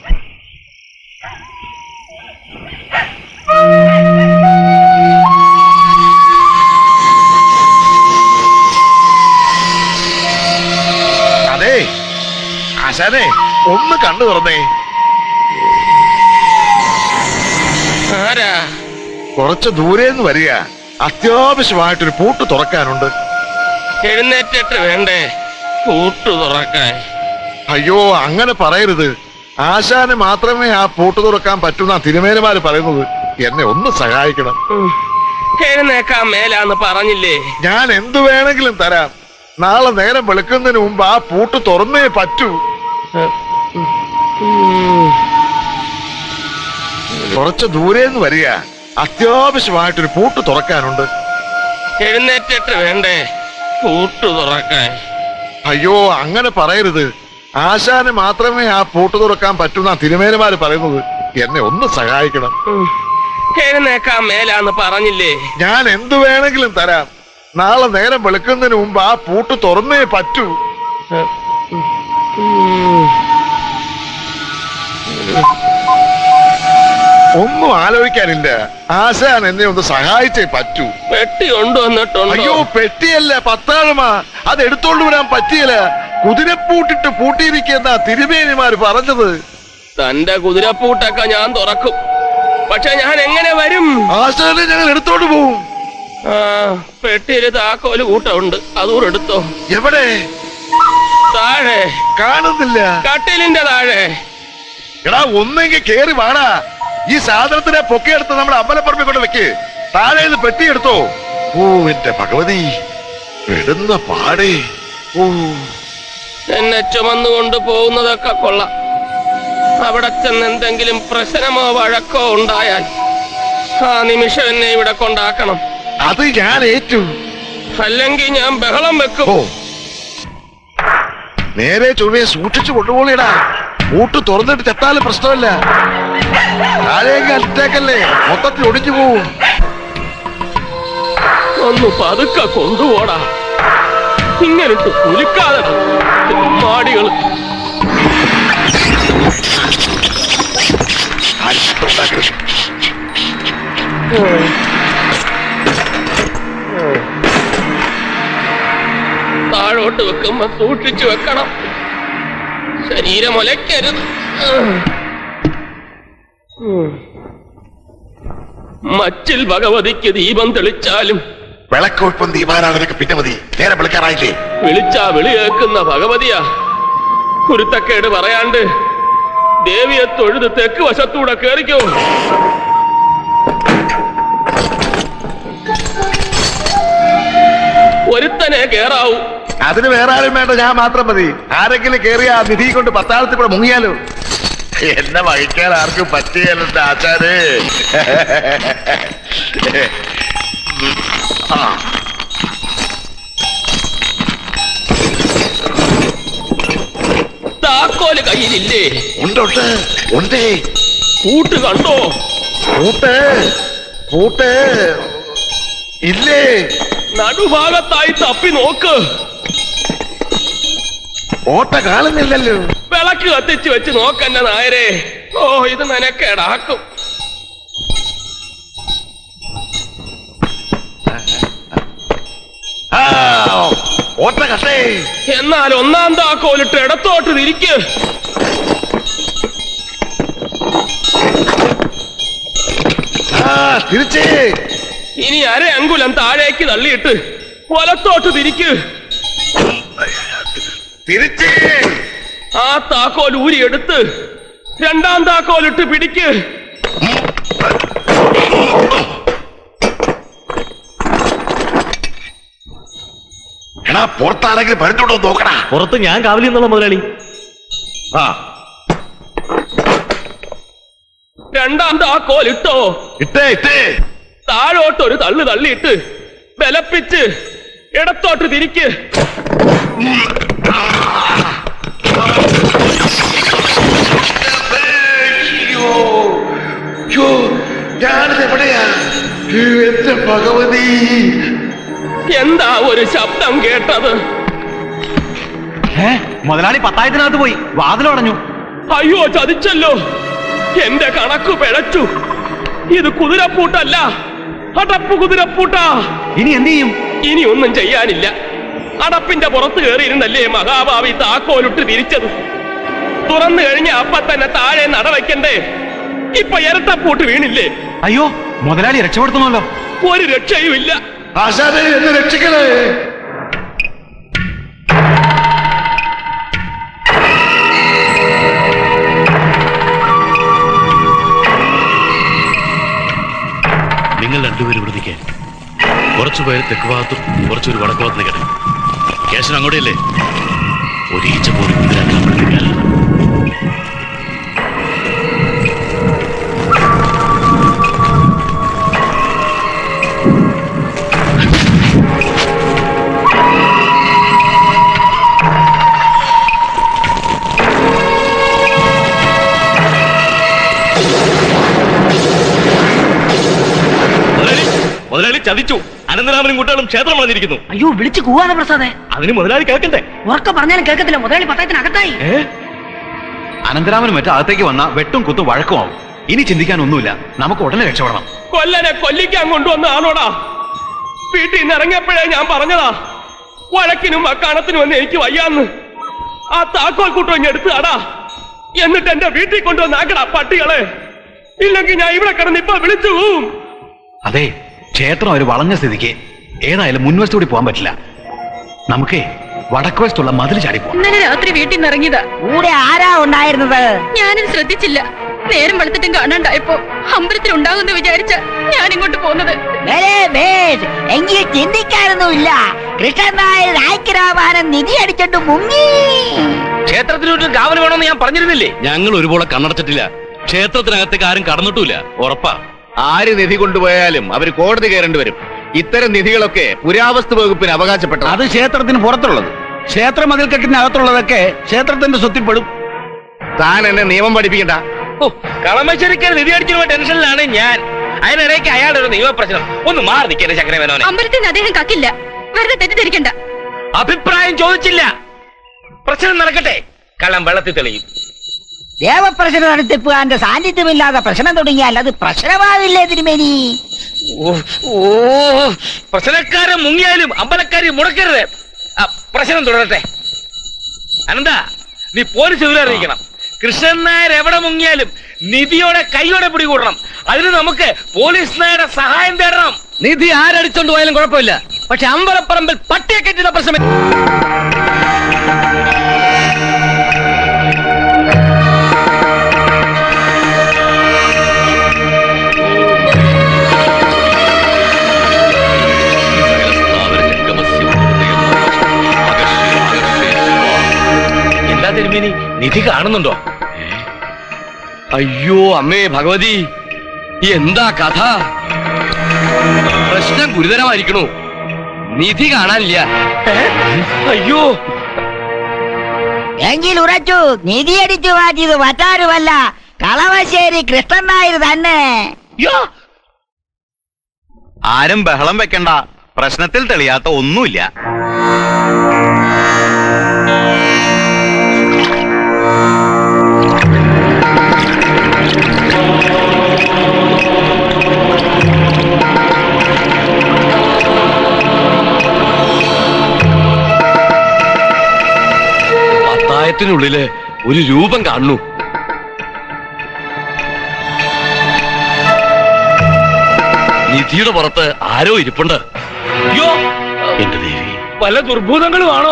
അതെ ആശാനെ ഒന്ന് കണ്ണു തുറന്നേ ആരാ കുറച്ച് ദൂരേന്ന് വരിക അത്യാവശ്യമായിട്ടൊരു പൂട്ട് തുറക്കാനുണ്ട് എഴുന്നേറ്റിട്ട് വേണ്ടേ കൂട്ടു തുറക്കാൻ അയ്യോ അങ്ങനെ പറയരുത് ആശാന് മാത്രമേ ആ പൂട്ട് തുറക്കാൻ പറ്റുന്ന തിരുമേനമാര് പറയുന്നത് എന്നെ ഒന്ന് സഹായിക്കണം എഴുന്നേക്കാൻ മേലാന്ന് പറഞ്ഞില്ലേ ഞാൻ എന്തു വേണമെങ്കിലും തരാം നാളെ നേരം വെളുക്കുന്നതിന് മുമ്പ് ആ പൂട്ട് തുറന്നേ പറ്റൂ കുറച്ച് ദൂരേന്ന് വരിക അത്യാവശ്യമായിട്ടൊരു പൂട്ട് തുറക്കാനുണ്ട് എഴുന്നേറ്റിട്ട് വേണ്ടേ കൂട്ടു തുറക്കാൻ അയ്യോ അങ്ങനെ പറയരുത് ആശാന് മാത്രമേ ആ പൂട്ട് തുറക്കാൻ പറ്റുന്ന തിരുമേനമാര് പറയുന്നത് എന്നെ ഒന്ന് സഹായിക്കണം എഴുന്നേക്കാൻ മേലാന്ന് പറഞ്ഞില്ലേ ഞാൻ എന്തു വേണമെങ്കിലും തരാം നാളെ നേരം വെളുക്കുന്നതിന് മുമ്പ് ആ പൂട്ട് തുറന്നേ പറ്റൂ ഒന്നും ആലോചിക്കാനില്ല ആശാൻ എന്നെ ഒന്ന് സഹായിച്ചേ പറ്റൂ പെട്ടി കൊണ്ടുവന്നിട്ടുണ്ടോ അയ്യോ പെട്ടിയല്ല പത്താഴമാ അത് എടുത്തോണ്ട് വരാൻ പറ്റിയല്ല കുതിരപ്പൂട്ടിട്ട് പൂട്ടിയിരിക്കുന്ന തിരുമേനിമാര് പറഞ്ഞത് തന്റെ കുതിരപ്പൂട്ടൊക്കെ ഞാൻ തുറക്കും പക്ഷെ ഞാൻ എങ്ങനെ വരും ആശാനെ ഞങ്ങൾ എടുത്തോണ്ട് പോവും ആ പെട്ടിയില് താക്കോല് കൂട്ടമുണ്ട് അതുകൂടെ എടുത്തോ എവിടെ താഴെ കാണുന്നില്ല കട്ടിലിന്റെ താഴെ എടാ ഒന്നെങ്കിൽ കേറി വാടാ ഈ സാധനത്തിനെ പൊക്കിയെടുത്ത് നമ്മുടെ അമ്പലപ്പറമ്പിൽ കൊണ്ട് വെക്ക് താഴെ നിന്ന് പെട്ടിയെടുത്തോ ഓ എന്റെ ഭഗവതി പെടുന്ന പാടേ ഓ എന്നെ ചുമന്നുകൊണ്ട് പോകുന്നതൊക്കെ കൊള്ളാം അവിടെ ചെന്ന് എന്തെങ്കിലും പ്രശ്നമോ വഴക്കോ ഉണ്ടായാൽ ആ നിമിഷം എന്നെ ഇവിടെ കൊണ്ടാക്കണം അത് ഞാൻ ഏറ്റു അല്ലെങ്കിൽ ഞാൻ ബഹളം വെക്കും നേരെ ചൊവ്വയെ സൂക്ഷിച്ചു കൊണ്ടുപോളിയടാ കൂട്ട് തുറന്നിട്ട് ചെത്താലും പ്രശ്നമല്ല താഴേക്ക് അറ്റേക്കല്ലേ മൊത്തത്തിൽ ഒടിഞ്ഞു പോവും ഒന്ന് പതുക്കെ കൊണ്ടുപോടാ ഇങ്ങനിട്ട് കുലിക്കാതെ മാടികൾ താഴോട്ട് വെക്കുമ്പോ സൂക്ഷിച്ചു വെക്കണം ശരീരം ഒലയ്ക്കരുത് ഉം. മച്ചിൽ ഭഗവതിക്ക് ദീപം തെളിച്ചാലും വിളക്കൊപ്പം ദീപാരാധനക്ക് പിന്നെ മതി നേരെ വിളിക്കാറായില്ലേ വിളിച്ചാ വിളി കേൾക്കുന്ന ഭഗവതിയാ കുരുത്തക്കേട് പറയാണ്ട് ദേവിയെ തൊഴുത് തെക്ക് വശത്തൂടെ കേറിക്കോ ഒരുത്തനെ കേറാവൂ അതിന് വേറെ ആരും വേണ്ട ഞാൻ മാത്രം മതി ആരെങ്കിലും കേറിയ ആ നിധി കൊണ്ട് പത്താളത്തിൽ കൂടെ മുങ്ങിയാലോ എന്നെ വഹിക്കാൻ ആർക്കും പറ്റിയല്ലോ ആചാരേ ആ താക്കോല് കയ്യിലില്ലേ ഉണ്ടുണ്ട് ഉണ്ടേ കൂട്ട് കണ്ടോ പൂട്ട് പൂട്ട് ഇല്ലേ നടുഭാഗത്തായി തപ്പി നോക്ക് ഓട്ട കാണുന്നില്ലല്ലോ വിളക്ക് കത്തിച്ച് വെച്ച് നോക്കന്നെ നായരെ ഓ ഇത് നിനക്കേടാക്കും ആ ഓട്ട കട്ടേ എന്നാൽ ഒന്നാം താക്കോലിട്ട് ഇടത്തോട്ട് തിരിക്ക് ആ തിരിച്ചേ ഇനി അര അങ്കുലം താഴേക്ക് തള്ളിയിട്ട് വലത്തോട്ട് തിരിക്ക് തിരിച്ചേ ആ താക്കോൽ ഊരിയെടുത്ത് രണ്ടാം താക്കോലിട്ട് പിടിക്ക് എടാ പുറത്താരെങ്കിലും പഴുത്തോണ്ടോ നോക്കടാ പുറത്ത് ഞാൻ കാവലി എന്നുള്ള മുതലാളി ആ രണ്ടാം താക്കോലിട്ടോ ഇട്ടേ ഇട്ടേ താഴോട്ടൊരു തള്ളു തള്ളിയിട്ട് ബലപ്പിച്ച് ഇടത്തോട്ട് തിരിക്ക് യ്യോ, ഞാനിത് എവിടെയാ എന്റെ ഭഗവതി എന്താ ഒരു ശബ്ദം കേട്ടത് മുതലാളി പത്തായത്തിനകത്ത് പോയി വാതിലടഞ്ഞു അയ്യോ ചതിച്ചല്ലോ എന്റെ കണക്ക് പിഴച്ചു ഇത് കുതിരപ്പൂട്ടല്ല അടപ്പ് കുതിരപ്പൂട്ടാ ഇനി എന്ത് ചെയ്യും ഇനി ഒന്നും ചെയ്യാനില്ല അടപ്പിന്റെ പുറത്ത് കയറിയിരുന്നല്ലേ മഹാഭാവി താക്കോലിട്ട് തിരിച്ചത് തുറന്നു കഴിഞ്ഞ അപ്പ തന്നെ താഴെ നടവയ്ക്കണ്ടേ ഇപ്പൊ ഇരട്ടപ്പൂട്ട് വീണില്ലേ അയ്യോ മുതലാളി രക്ഷപ്പെടുത്തണമല്ലോ ഒരു രക്ഷയുമില്ല ആശാനെ എന്നെ രക്ഷിക്കണേ നിങ്ങൾ രണ്ടുപേരും ഇവിടെ നിൽക്കേ കുറച്ചു പേര് തെക്ക് ഭാഗത്തും കുറച്ചൊരു വടക്ക് ഭാഗത്ത് നിൽക്കട്ടെ കേശൻ അങ്ങോട്ടല്ലേ ഒരീച്ച പോലും ഇതിലാക്കാൻ പഠിപ്പിക്കാറില്ല മുതലാളി മുതലാളി ചതിച്ചു അനന്തരാമനും കുട്ടികളും ക്ഷേത്രം വളഞ്ഞിരിക്കുന്നു അയ്യോ വിളിച്ചു കൂവാന പ്രസാദേ അതിന് മുതലാളി കേൾക്കണ്ടേ ഉറക്ക പറഞ്ഞാലും കേൾക്കത്തില്ല മുതലാളി പത്തായത്തിനകത്തായി അനന്തരാമനും മറ്റും അകത്തേക്ക് വന്ന വെട്ടും കുത്തും വഴക്കുമാവും ഇനി ചിന്തിക്കാൻ ഒന്നുമില്ല നമുക്ക് ഉടനെ രക്ഷപ്പെടണം കൊല്ലനെ കൊല്ലിക്കാൻ കൊണ്ടുവന്ന ആളോടാ വീട്ടിൽ നിന്ന് ഇറങ്ങിയപ്പോഴേ ഞാൻ പറഞ്ഞതാ വഴക്കിനും വക്കാണത്തിനും ഒന്ന് എനിക്ക് വയ്യാന്ന് ആ താക്കോൽ കൂട്ടം ഇങ്ങ് എടുത്ത് അടാ എന്നിട്ട് എന്റെ വീട്ടിൽ കൊണ്ടുവന്നാക്കടാ പട്ടികളെ ഇല്ലെങ്കിൽ ഞാൻ ഇവിടെ കിടന്ന് ഇപ്പൊ വിളിച്ചു പോവും അതെ ക്ഷേത്രം ഒരു വളഞ്ഞ സ്ഥിതിക്ക് ഏതായാലും മുൻവശത്തൂടി പോകാൻ പറ്റില്ല നമുക്കേ വടക്കുവശത്തുള്ള മതിൽ ചാടി പോവാം ഇന്നലെ രാത്രി വീട്ടിൽ നിന്ന് ഇറങ്ങിയതാ കൂടെ ആരാ ഉണ്ടായിരുന്നത് ഞാനിത് ശ്രദ്ധിച്ചില്ല നേരം വെളുത്തിട്ടും കാണാണ്ടായപ്പോ അമ്പലത്തിൽ ഉണ്ടാകുമെന്ന് വിചാരിച്ച ഞാൻ ഇങ്ങോട്ട് പോകുന്നത് വേലേ ബേസ് എങ്കിൽ ചിന്തിക്കാനൊന്നുമില്ല കൃഷ്ണൻ നായർ രായ്ക്കരാമാനം നിധി അടിച്ചിട്ട് മുങ്ങി ക്ഷേത്രത്തിനൊരു കാവൽ വേണമെന്ന് ഞാൻ പറഞ്ഞിരുന്നില്ലേ ഞങ്ങൾ ഒരുപോലെ കണ്ണടച്ചിട്ടില്ല ക്ഷേത്രത്തിനകത്തേക്ക് ആരും കടന്നിട്ടില്ല ഉറപ്പാ ആര് നിധി കൊണ്ടുപോയാലും അവർ കോടതി കയറേണ്ടി വരും ഇത്തരം നിധികളൊക്കെ പുരാവസ്തു വകുപ്പിന് അവകാശപ്പെട്ട അത് ക്ഷേത്രത്തിന് പുറത്തുള്ളത് ക്ഷേത്ര മതിൽക്കെട്ടിനകത്തുള്ളതൊക്കെ ക്ഷേത്രത്തിന്റെ സ്വത്തിൽപ്പെടും താൻ എന്നെ നിയമം പഠിപ്പിക്കണ്ട ഓ കളമശ്ശേരിക്കാർ നിധി അടിച്ചിരുന്ന ടെൻഷനിലാണ് ഞാൻ അതിനിടയ്ക്ക് അയാളുടെ ഒരു നിയമപ്രശ്നം ഒന്ന് മാറി നിൽക്കരുത് ചക്രവേനോനെ അമ്പലത്തിൽ നിന്ന് അദ്ദേഹം കക്കില്ല വെറുതെ തെറ്റിദ്ധരിക്കണ്ട അഭിപ്രായം ചോദിച്ചില്ല പ്രശ്നം നടക്കട്ടെ കള്ളം വെള്ളത്തിൽ തെളിയും ദേവപ്രശ്ന നടത്തിപ്പുകാരന്റെ സാന്നിധ്യമില്ലാതെ പ്രശ്നം തുടങ്ങിയാൽ അത് പ്രശ്നമാവില്ലേ തിരുമേനി ഓ ഓ പ്രശ്നക്കാരെ മുങ്ങിയാലും അമ്പലക്കാരെ മുടക്കരുത് ആ, പ്രശ്നം തുടരട്ടെ അനന്ത നീ പോലീസ് വിവരം അറിയിക്കണം കൃഷ്ണൻ നായർ എവിടെ മുങ്ങിയാലും നിധിയോടെ കൈയോടെ പിടികൂടണം അതിന് നമുക്ക് പോലീസിനായുടെ സഹായം തേടണം നിധി ആരടിച്ചോണ്ട് പോയാലും കുഴപ്പമില്ല പക്ഷെ അമ്പലപ്പറമ്പിൽ പട്ടിയെ കെട്ടിയുടെ പ്രശ്നം എന്താ തിരുമേനി നിധി കാണുന്നുണ്ടോ അയ്യോ അമ്മേ ഭഗവതി എന്താ കഥ പ്രശ്നം ഗുരുതരമായിരിക്കണു നിധി കാണാനില്ല അയ്യോ എങ്കിൽ ഉറച്ചു നിധിയടിച്ചു മാറ്റിയത് മറ്റാരുമല്ല കളമശ്ശേരി കൃഷ്ണൻ നായർ തന്നെ ആരും ബഹളം വെക്കണ്ട പ്രശ്നത്തിൽ തെളിയാത്ത ഒന്നുമില്ല പത്തായത്തിനുള്ളില് ഒരു രൂപം കാണുന്നു നിധിയുടെ പുറത്ത് ആരോ ഇരിപ്പുണ്ട് അയ്യോ എന്റെ ദേവി പല ദുർഭൂതങ്ങളും ആണോ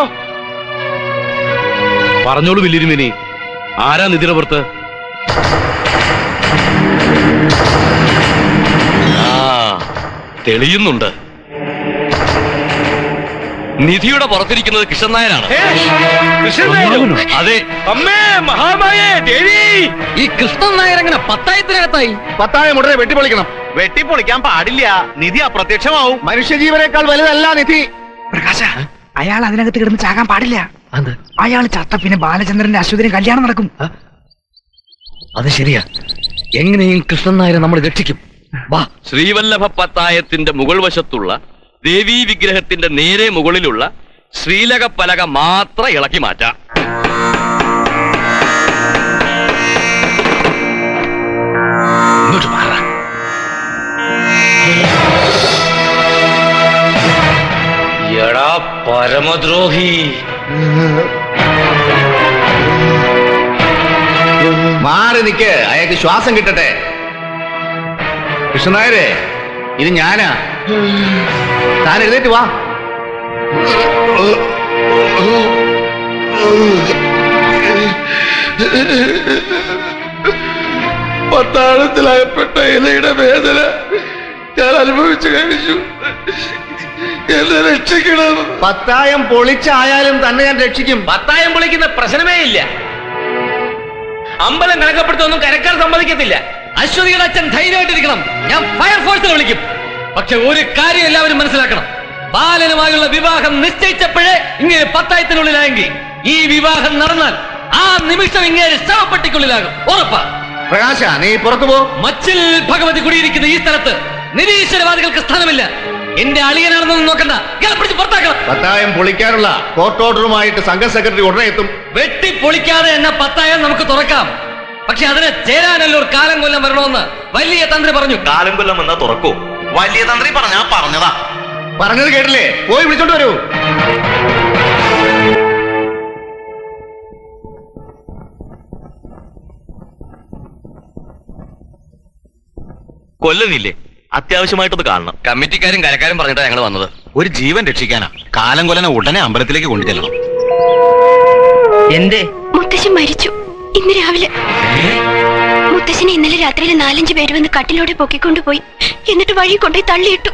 പറഞ്ഞോളൂ വലിയൊരുമിനി ആരാ നിധിയുടെ പുറത്ത് ആ തെളിയുന്നുണ്ട് നിധിയുടെ പുറത്തിരിക്കുന്നത് കൃഷ്ണൻ നായരാണ് അതെ അമ്മേ മഹാമായേ ദേവി ഈ കൃഷ്ണൻ നായർ എങ്ങനെ പത്തായത്തിനകത്തായി പത്തായം ഉടനെ വെട്ടിപ്പൊളിക്കണം വെട്ടിപ്പൊളിക്കാൻ പാടില്ല നിധി അപ്രത്യക്ഷമാവും മനുഷ്യജീവനേക്കാൾ വലുതല്ല നിധി പ്രകാശ അയാൾ അതിനകത്ത് കിടന്ന് ചാകാൻ പാടില്ല അയാൾ ചത്ത പിന്നെ ബാലചന്ദ്രന്റെ അശ്വതിന് കല്യാണം നടക്കും അത് ശരിയാ എങ്ങനെയും കൃഷ്ണൻ നായരെ നമ്മൾ രക്ഷിക്കും വാ ശ്രീവല്ലഭ പത്തായത്തിന്റെ മുകൾ വശത്തുള്ള ദേവീ വിഗ്രഹത്തിന്റെ നേരെ മുകളിലുള്ള ശ്രീലക പലക മാത്രം ഇളക്കി മാറ്റാം ഇങ്ങോട്ട് മാറ എടാ പരമദ്രോഹി മാറി നിക്ക് അയാൾക്ക് ശ്വാസം കിട്ടട്ടെ കൃഷ്ണനായരെ ഇത് ഞാനാ താൻ എഴുന്നേറ്റ് വാ പട്ടാളത്തിലായപ്പെട്ട ഇലയുടെ വേദന ഞാൻ അനുഭവിച്ചു കഴിഞ്ഞു എന്നെ രക്ഷിക്കണം പത്തായം പൊളിച്ചായാലും തന്നെ ഞാൻ രക്ഷിക്കും പത്തായം പൊളിക്കുന്ന പ്രശ്നമേ ഇല്ല അമ്പലം കണക്കപ്പെടുത്തൊന്നും കരക്കാർ സമ്മതിക്കത്തില്ല അശ്വതിയുടെ അച്ഛൻ ധൈര്യമായിട്ടിരിക്കണം ഞാൻ ഫയർഫോഴ്സിനെ വിളിക്കും പക്ഷെ ഒരു കാര്യം എല്ലാവരും മനസ്സിലാക്കണം ബാലനുമായുള്ള വിവാഹം നിശ്ചയിച്ചപ്പോഴേ ഇങ്ങനെ പത്തായത്തിനുള്ളിലായെങ്കിൽ ഈ വിവാഹം നടന്നാൽ ആ നിമിഷം ഇങ്ങനെ ശവപ്പെട്ടിക്കുള്ളിലാകും ഉറപ്പാ പ്രകാശ നീ പുറത്തു പോ മച്ചിൽ ഭഗവതി കുടിയിരിക്കുന്ന ഈ സ്ഥലത്ത് നിരീശ്വരവാദികൾക്ക് സ്ഥാനമില്ല എന്റെ അളിയനാണെന്നൊന്നും നോക്കണ്ട ഇയാളെ പിടിച്ച് പുറത്താക്കണം പത്തായം പൊളിക്കാനുള്ള കോർട്ട് ഓർഡറുമായിട്ട് സംഘ സെക്രട്ടറി ഉടനെ എത്തും വെട്ടി പൊളിക്കാതെ എന്നെ പത്തായം നമുക്ക് തുറക്കാം പക്ഷെ അതിന് ചേരാനല്ലോ ഒരു കാലം കൊല്ലം വരണമെന്ന് വലിയ തന്ത്രി പറഞ്ഞു കാലം കൊല്ലം വന്നാ തുറക്കൂ വലിയ തന്ത്രി പറഞ്ഞാ പറഞ്ഞതാ പറഞ്ഞത് കേട്ടില്ലേ പോയി വിളിച്ചോണ്ട് വരൂ കൊല്ലുന്നില്ലേ അത്യാവശ്യമായിട്ടൊന്ന് കാണണം കമ്മിറ്റിക്കാരും കരക്കാരും പറഞ്ഞിട്ടാ ഞങ്ങൾ വന്നത് ഒരു ജീവൻ രക്ഷിക്കാനാ കാലം കൊല്ലനെ ഉടനെ അമ്പലത്തിലേക്ക് കൊണ്ടുചെല്ലണം എന്തേ മുത്തശ്ശൻ മരിച്ചു ഇന്ന് രാവിലെ മുത്തശ്ശനെ ഇന്നലെ രാത്രിയിൽ നാലഞ്ച് പേര് വന്ന് കട്ടിലോടെ പൊക്കിക്കൊണ്ടുപോയി എന്നിട്ട് വഴി കൊണ്ടുപോയി തള്ളിയിട്ടു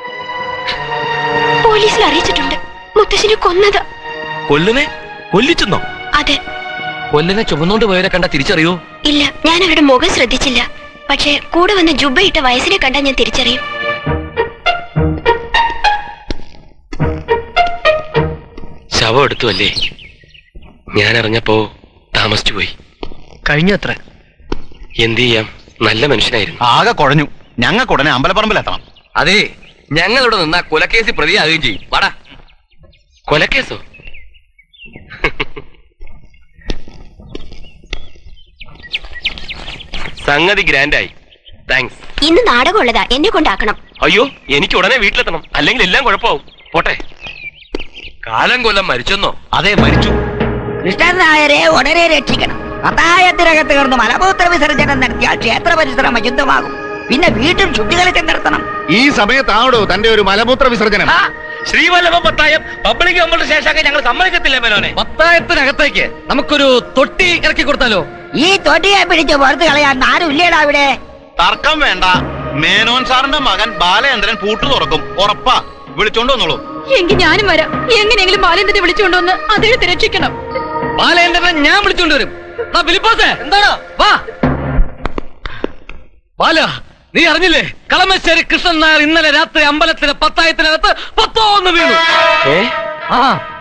പോലീസിൽ അറിയിച്ചിട്ടുണ്ട് മുത്തശ്ശനെ കൊന്നത് കൊല്ലുനെ കൊല്ലിച്ചെന്നോ അതെ കൊല്ലിനെ ചുമന്നുകൊണ്ട് പോയവരെ കണ്ട തിരിച്ചറിയോ ഇല്ല ഞാൻ അവരുടെ മുഖം ശ്രദ്ധിച്ചില്ല പക്ഷേ കൂടെ വന്ന ജുബയിട്ട വയസ്സിനെ കണ്ടാൽ ഞാൻ തിരിച്ചറിയും ശവം എടുത്തു അല്ലേ ഞാൻ അറിഞ്ഞപ്പോ താമസിച്ചു പോയി കഴിഞ്ഞു അത്ര എന്ത് ചെയ്യാം നല്ല മനുഷ്യനായിരുന്നു ആകെ കുഴഞ്ഞു ഞങ്ങൾക്ക് ഉടനെ അമ്പലപ്പറമ്പിലെത്തണം അതെ ഞങ്ങളിവിടെ നിന്നാ കൊലക്കേസിൽ പ്രതിയാകുകയും ചെയ്യും വാടാ കൊലക്കേസോ സംഗതി ഗ്രാൻഡായി താങ്ക്സ് ഇന്ന് നാടകമുള്ളതാ എന്നെ കൊണ്ടാക്കണം അയ്യോ എനിക്ക് ഉടനെ വീട്ടിലെത്തണം അല്ലെങ്കിൽ എല്ലാം കുഴപ്പമാവും പോട്ടെ കാലം കൊല്ലം മരിച്ചെന്നോ അതെ മരിച്ചു കൃഷ്ണൻ നായരെ ഉടനെ രക്ഷിക്കണം പത്തായത്തിനകത്ത് കിടന്ന് മലമൂത്ര വിസർജനം നടത്തിയാൽ ക്ഷേത്ര പരിസരം അശുദ്ധമാകും പിന്നെ വീട്ടിൽ ശുദ്ധികളിച്ച് നടത്തണം ഈ സമയത്താണോ തന്റെ ഒരു മലമൂത്ര വിസർജനം ശ്രീവല്ലഭ പത്തായം പബ്ലിക് നമ്മളുടെ ശേഷമൊക്കെ ഞങ്ങൾ സമ്മതിക്കത്തില്ല മേനോനെ പത്തായത്തിനകത്തേക്ക് നമുക്കൊരു തൊട്ടി ഇറക്കി കൊടുത്താലോ ഈ തൊട്ടിയെ പിടിച്ച് പുറത്ത് കളയാൻ ആരും ഇല്ലേടാ ഇവിടെ തർക്കം വേണ്ട മേനോൻ സാറിന്റെ മകൻ ബാലചന്ദ്രൻ പൂട്ടു തുറക്കും ഉറപ്പാ വിളിച്ചോണ്ട് വന്നോളൂ എങ്കിൽ ഞാനും വരാം എങ്ങനെയെങ്കിലും ബാലേന്ദ്രനെ വിളിച്ചുകൊണ്ടുവന്ന് അദ്ദേഹത്തെ രക്ഷിക്കണം ബാലേന്ദ്രനെ ഞാൻ വിളിച്ചോണ്ട് വരും ഫിലിപ്പോസേ എന്താണോ വാ ബാല നീ അറിഞ്ഞില്ലേ കളമശ്ശേരി കൃഷ്ണൻ നായർ ഇന്നലെ രാത്രി അമ്പലത്തിന് പത്തായത്തിനകത്ത് പത്തോന്ന് വീണു ആ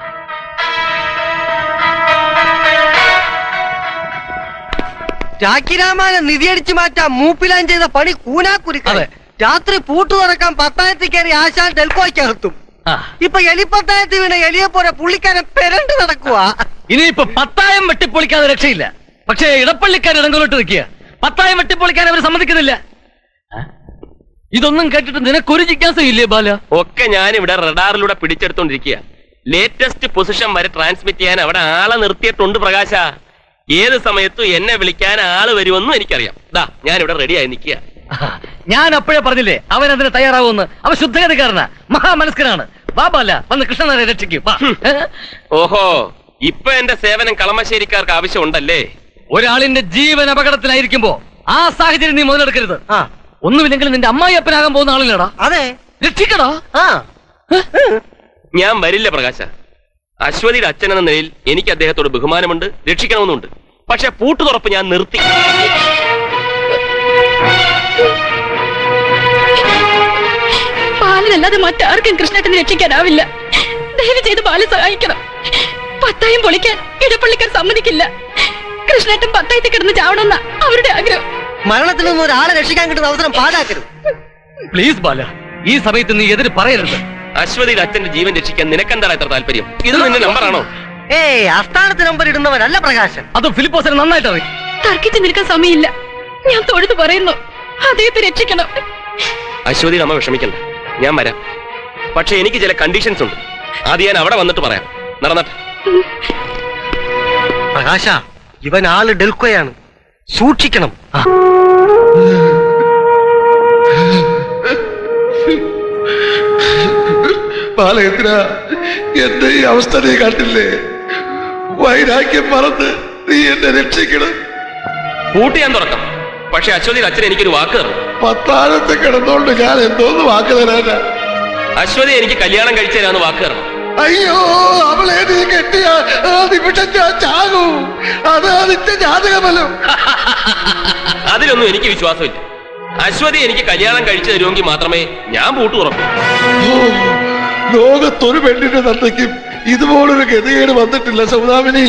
രാഖിരാമാനെ നിധിയടിച്ചു മാറ്റാൻ മൂപ്പിലാൻ ചെയ്ത പണി കൂനാക്കുരുക്ക രാത്രി പൂട്ടു തുറക്കാൻ പത്തായത്തിൽ കയറി ആശാൻ ഡെൽക്കോയ്ക്കകത്തും ഇപ്പൊ എലിപ്പത്തായത്തിൽ വീണ എലിയെ പോലെ പുള്ളിക്കാരൻ പെരണ്ട് നടക്കുവാ ഇനിയിപ്പോ പത്തായം വെട്ടിപ്പൊളിക്കാതെ രക്ഷയില്ല പക്ഷേ ഇടപ്പള്ളിക്കാർ ഇടങ്കോലോട്ട് നിൽക്കുക പത്തായം വെട്ടിപ്പൊളിക്കാൻ അവർ സമ്മതിക്കുന്നില്ല ഇതൊന്നും കേട്ടിട്ട് നിനക്കൊരു ജിജ്ഞാസയില്ലേ ബാല ഒക്കെ ഞാൻ ഇവിടെ റഡാറിലൂടെ പിടിച്ചെടുത്തോണ്ടിരിക്കുക ലേറ്റസ്റ്റ് പൊസിഷൻ വരെ ട്രാൻസ്മിറ്റ് ചെയ്യാൻ അവിടെ ആളെ നിർത്തിയിട്ടുണ്ട് പ്രകാശ ഏത് സമയത്തും എന്നെ വിളിക്കാൻ ആള് വരുമെന്നും എനിക്കറിയാം ദാ ഞാൻ ഇവിടെ റെഡിയായി നിൽക്കുക ഞാൻ അപ്പോഴേ പറഞ്ഞില്ലേ അവൻ അതിന് തയ്യാറാവുമെന്ന് അവൻ ശുദ്ധഗതിക്കാരനാ മഹാമനസ്കനാണ് ബാബാല വന്ന് കൃഷ്ണനെ രക്ഷിക്കും വാ. ഓഹോ ഇപ്പൊ എന്റെ സേവനം കളമശ്ശേരിക്കാർക്ക് ആവശ്യമുണ്ടല്ലേ ഒരാളിന്റെ ജീവൻ അപകടത്തിലായിരിക്കുമ്പോ ആ സാഹചര്യം നീ മുതലെടുക്കരുത് ഒന്നുമില്ലെങ്കിൽ നിന്റെ അമ്മായി അപ്പനാകാൻ പോകുന്ന ആളില്ലടാ അതെ രക്ഷിക്കടാ ഞാൻ വരില്ല പ്രകാശ അശ്വതിയുടെ അച്ഛൻ എന്ന നിലയിൽ എനിക്ക് അദ്ദേഹത്തോട് ബഹുമാനമുണ്ട് രക്ഷിക്കണമെന്നുണ്ട് പക്ഷെ പൂട്ടുതുറപ്പ് ഞാൻ നിർത്തി ബാലനല്ലാതെ മറ്റാർക്കും കൃഷ്ണേട്ടനെ രക്ഷിക്കാനാവില്ല ദയവ് ചെയ്ത് ബാലൻ സഹായിക്കണം പത്തായം പൊളിക്കാൻ ഇടപ്പള്ളിക്കാർ സമ്മതിക്കില്ല കൃഷ്ണേട്ടൻ പത്തായത്തിൽ കിടന്ന് ചാവണമെന്ന അവരുടെ ആഗ്രഹം മരണത്തിൽ നിന്ന് ഒരാളെ രക്ഷിക്കാൻ കിട്ടുന്ന അവസരം പാഴാക്കരുത് പ്ലീസ് ബാല ഈ സമയത്ത് നീ എതിര് പറയരുത് അശ്വതിയുടെ അച്ഛന്റെ ജീവൻ രക്ഷിക്കാൻ നിനക്കെന്താണ് എത്ര താല്പര്യം ഇത് നിന്റെ നമ്പറാണോ ഏയ് അസ്ഥാനത്ത് നമ്പർ ഇടുന്നവരല്ല പ്രകാശൻ അത് ഫിലിപ്പോസിനെ നന്നായിട്ട് അറിയും തർക്കിച്ച് നിൽക്കാൻ സമയമില്ല ഞാൻ തൊഴുതു പറയുന്നു അദ്ദേഹത്തെ രക്ഷിക്കണം അശ്വതിയുടെ അമ്മ വിഷമിക്കണ്ട ഞാൻ വരാം പക്ഷെ എനിക്ക് ചില കണ്ടീഷൻസ് ഉണ്ട് അത് ഞാൻ അവിടെ വന്നിട്ട് പറയാം നടന്നട്ടെ പ്രകാശ ഇവൻ ആള് ഡെൽക്കോയാണ് സൂക്ഷിക്കണം ബാലേന്ദ്ര എന്റെ ഈ അവസ്ഥ നീ കണ്ടില്ലേ വൈരാഗ്യം മറന്ന് നീ എന്നെ രക്ഷിക്കണം പൂട്ട് ഞാൻ തുറക്കാം പക്ഷെ അശ്വതിയുടെ അച്ഛൻ എനിക്കൊരു വാക്ക് തന്നു പത്താഴത്തെ കിടന്നോണ്ട് ഞാൻ എന്തോന്ന് വാക്ക് തരാനാ അശ്വതി എനിക്ക് കല്യാണം കഴിച്ചു തരാന്ന് വാക്ക് തരണം അയ്യോ അവളെ നീ കെട്ടിയ ആ നിമിഷം ഞാൻ ചാകൂ അത് അതിന്റെ ജാതകമല്ലോ അതിലൊന്നും എനിക്ക് വിശ്വാസമില്ല അശ്വതി എനിക്ക് കല്യാണം കഴിച്ചു തരുമെങ്കിൽ മാത്രമേ ഞാൻ പൂട്ട് തുറക്കൂ ഓ, ലോകത്തൊരു പെണ്ണിന്റെ തന്തയ്ക്കും ഇതുപോലൊരു ഗതികേട് വന്നിട്ടില്ല സൗദാമിനി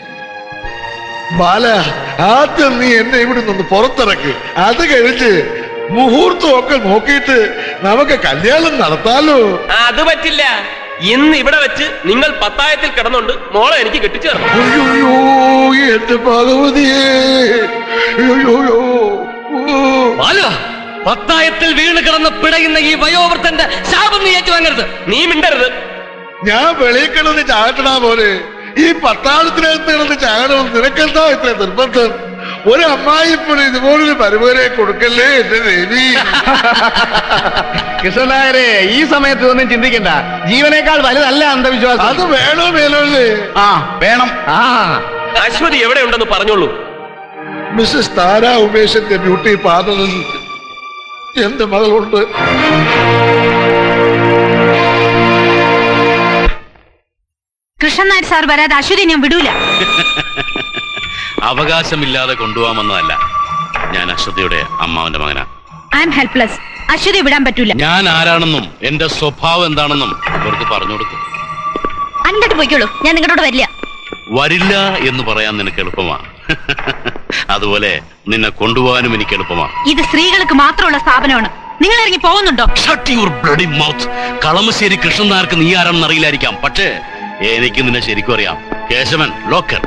ബാല ആദ്യം നീ എന്നെ ഇവിടെ നിന്ന് പുറത്തിറക്ക് അത് കഴിച്ച് മുഹൂർത്തം ഒക്കെ നോക്കിയിട്ട് നമുക്ക് കല്യാണം നടത്താലോ അത് പറ്റില്ല ഇന്ന് ഇവിടെ വെച്ച് നിങ്ങൾ പത്തായത്തിൽ കിടന്നുണ്ട് മോളെ എനിക്ക് കെട്ടിച്ചു തരണം അയ്യോ എന്റെ ഭഗവതിയേ അയ്യോ ബാല പത്തായത്തിൽ വീണ് കിടന്ന് പിടയുന്ന ഈ വയോവൃത്തന്റെ ശാപം നീ ഏറ്റുവാങ്ങരുത് നീ മിണ്ടരുത് ഞാൻ വെളിയിൽ കിടന്ന് ചാകട്ടണ പോലെ ഈ പട്ടാളത്തിനകത്ത് കിടന്ന് ചാകണമെന്ന് നിനക്കെന്താ ഇത്ര നിർബന്ധം ഒരു അമ്മായിപ്പോൾ ഇതുപോലൊരു മരുമകനെ കൊടുക്കല്ലേ എന്റെ ദേവി കൃഷ്ണനായരെ ഈ സമയത്ത് ഒന്നും ചിന്തിക്കണ്ട ജീവനേക്കാൾ വലുതല്ല അന്ധവിശ്വാസം അത് വേണോ വേണോല്ലേ ആ വേണം ആ അശ്വതി എവിടെ ഉണ്ടെന്ന് പറഞ്ഞോളൂ മിസ്സസ് താര ഉമേഷിന്റെ ബ്യൂട്ടി പാർലറിൽ എന്റെ മകളുണ്ട് കൃഷ്ണൻ നായർ സാർ വരാതെ അശ്വതി ഞാൻ വിടൂല അവകാശമില്ലാതെ കൊണ്ടുപോകാമെന്നതല്ല ഞാൻ അശ്വതിയുടെ അമ്മാവന്റെ മകനാ ഐ എം ഹെൽപ്ലെസ് അശ്വതി വിടാൻ പറ്റൂല ഞാൻ ആരാണെന്നും എന്റെ സ്വഭാവം എന്താണെന്നും അവർക്ക് പറഞ്ഞു കൊടുക്കും അങ്ങോട്ട് പോയിക്കോളൂ ഞാൻ നിങ്ങളുടെ കൂടെ വരില്ല വരില്ല എന്ന് പറയാൻ നിനക്ക് എളുപ്പമാ അതുപോലെ നിന്നെ കൊണ്ടുപോകാനും എനിക്ക് എളുപ്പമാ ഇത് സ്ത്രീകൾക്ക് മാത്രമുള്ള സ്ഥാപനമാണ് നിങ്ങൾ ഇറങ്ങി പോകുന്നുണ്ടോ shut your bloody mouth Kalamassery Krishnan നായർക്ക് നീ ആരാണെന്ന് അറിയില്ലായിരിക്കാം പക്ഷേ എനിക്ക് നിന്നെ ശരിക്കും അറിയാം കേശവൻ ലോക്കർ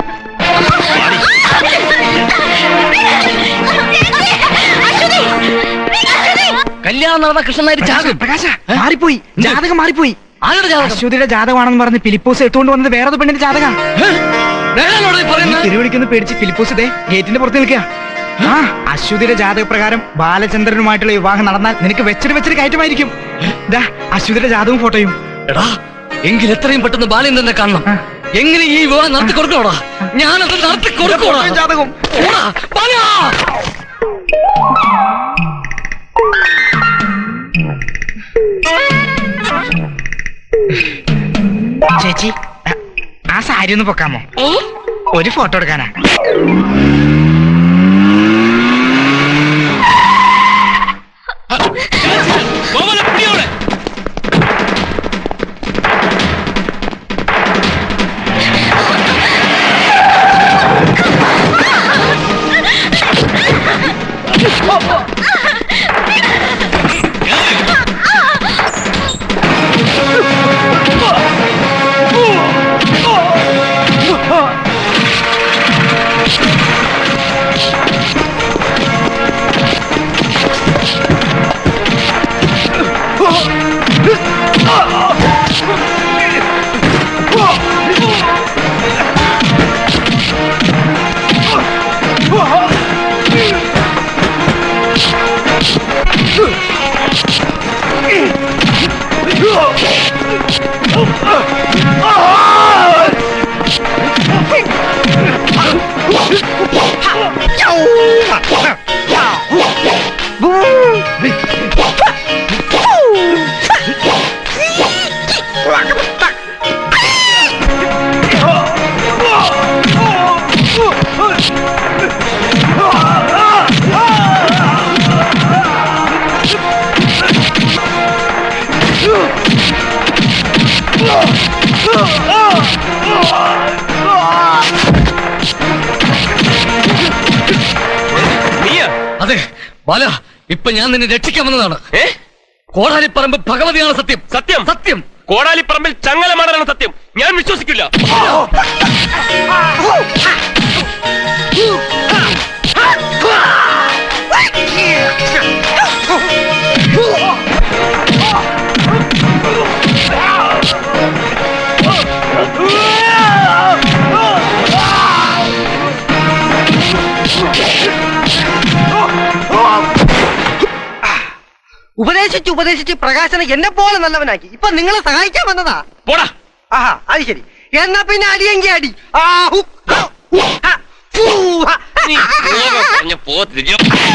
കല്യാണം നടന്ന കൃഷ്ണൻ നായർ ചാകും പ്രകാശ മാറിപ്പോയി ജാതകം മാറിപ്പോയി ആരുടെ ജാതകം അശ്വതിയുടെ ജാതകമാണെന്ന് പറഞ്ഞ് ഫിലിപ്പോസ് എടുത്തുകൊണ്ട് വന്നത് വേറൊരു പെണ്ണിന്റെ ജാതകം തിരുവിളിക്കുന്ന പേടിച്ച് ഫിലിപ്പോസ് ദേ ഗേറ്റിന്റെ പുറത്ത് നിൽക്കുക ആ അശ്വതിയുടെ ജാതകപ്രകാരം ബാലചന്ദ്രനുമായിട്ടുള്ള വിവാഹം നടന്നാൽ നിനക്ക് വെച്ചിട്ട് വെച്ചിട്ട് കയറ്റമായിരിക്കും ദാ അശ്വതിയുടെ ജാതകവും ഫോട്ടോയും എടാ എങ്കിൽ എത്രയും പെട്ടെന്ന് ബാലേന്ദ്രനെ കാണണം എങ്ങനെ ഈ വിവാഹം നടത്തി കൊടുക്കണോടാ ഞാനത് നടത്തി കൊടുക്കണോടാ ജാതകം ഓടാ, ബാലാ! ചേച്ചി ആ, ആ സാരി ഒന്ന് പൊക്കാമോ ഒരു ഫോട്ടോ എടുക്കാനാ അതെ ബാല ഇപ്പൊ ഞാൻ നിന്നെ രക്ഷിക്കാൻ വന്നതാണ് കോടാലിപ്പറമ്പ് ഭഗവതിയാണ് സത്യം സത്യം സത്യം കോടാലിപ്പറമ്പിൽ ചങ്ങലമാടാനാണ് സത്യം ഞാൻ വിശ്വസിക്കില്ല ഉപദേശിച്ച് ഉപദേശിച്ച് പ്രകാശനെ എന്നെ പോലെ നല്ലവനാക്കി ഇപ്പൊ നിങ്ങളെ സഹായിക്കാൻ വന്നതാ പോടാ ആഹാ അത് ശരി എന്നാ പിന്നെ അടിയെങ്കി അടി ആ, ഹു, ആ, ഹു, ആ, ഫൂ, ആ, പറഞ്ഞ പോത്തിരിക്കും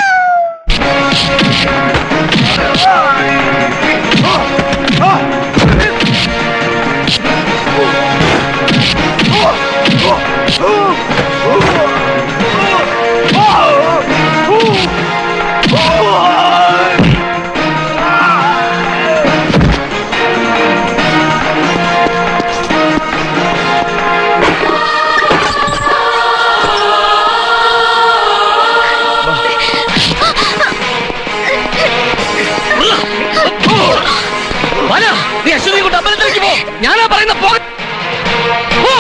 ബാല നീ അശ്വതി കൊണ്ട് അമ്പലത്തിലേക്ക് പോ ഞാനാ പറയുന്ന പോ പോ.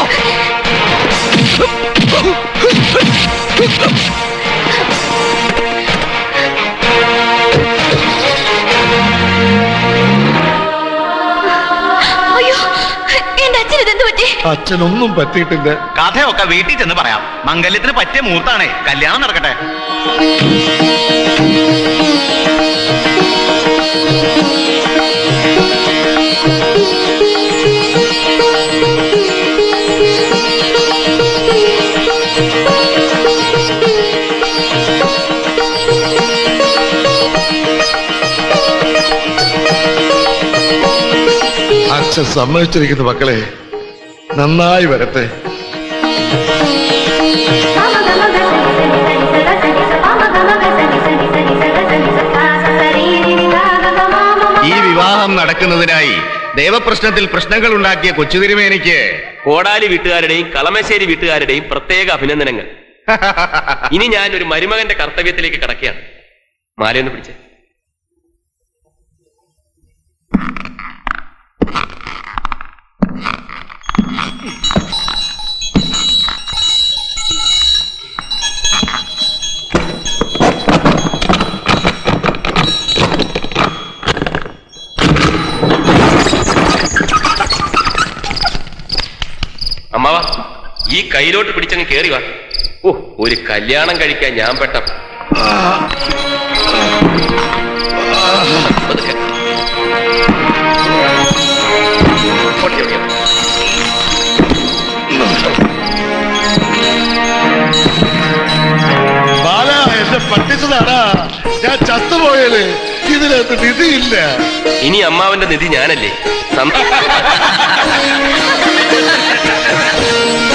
അയ്യോ എന്റെ അച്ഛൻ ഇതെന്ത് പറ്റി അച്ഛനൊന്നും പറ്റിയിട്ടില്ല കഥയൊക്കെ വീട്ടിൽ ചെന്ന് പറയാം മംഗല്യത്തിന് പറ്റിയ മുഹൂർത്താണേ കല്യാണം നടക്കട്ടെ അച്ഛൻ സമ്മതിച്ചിരിക്കുന്ന മക്കളെ നന്നായി വരട്ടെ ഈ വിവാഹം നടക്കുന്നതിനായി ദേവപ്രശ്നത്തിൽ പ്രശ്നങ്ങൾ ഉണ്ടാക്കിയ കൊച്ചു തിരുമേനിക്ക് കോടാലി വീട്ടുകാരുടെയും കളമശ്ശേരി വീട്ടുകാരുടെയും പ്രത്യേക അഭിനന്ദനങ്ങൾ ഇനി ഞാൻ ഒരു മരുമകന്റെ കർത്തവ്യത്തിലേക്ക് കടക്കുകയാണ് മാലയൊന്ന് പിടിച്ചേ അമ്മാവ ഈ കയ്യിലോട്ട് പിടിച്ചങ്ങ് കേറി വാ ഓ ഒരു കല്യാണം കഴിക്കാൻ ഞാൻ പെട്ട പതുക്കെ. ഓടി, ഓടി, ഓടി. ബാല എന്നെ പറ്റിച്ചതാടാ ഞാൻ ചത്തുപോയത് ഇതിനകത്ത് നിധിയില്ല ഇനി അമ്മാവന്റെ നിധി ഞാനല്ലേ സം-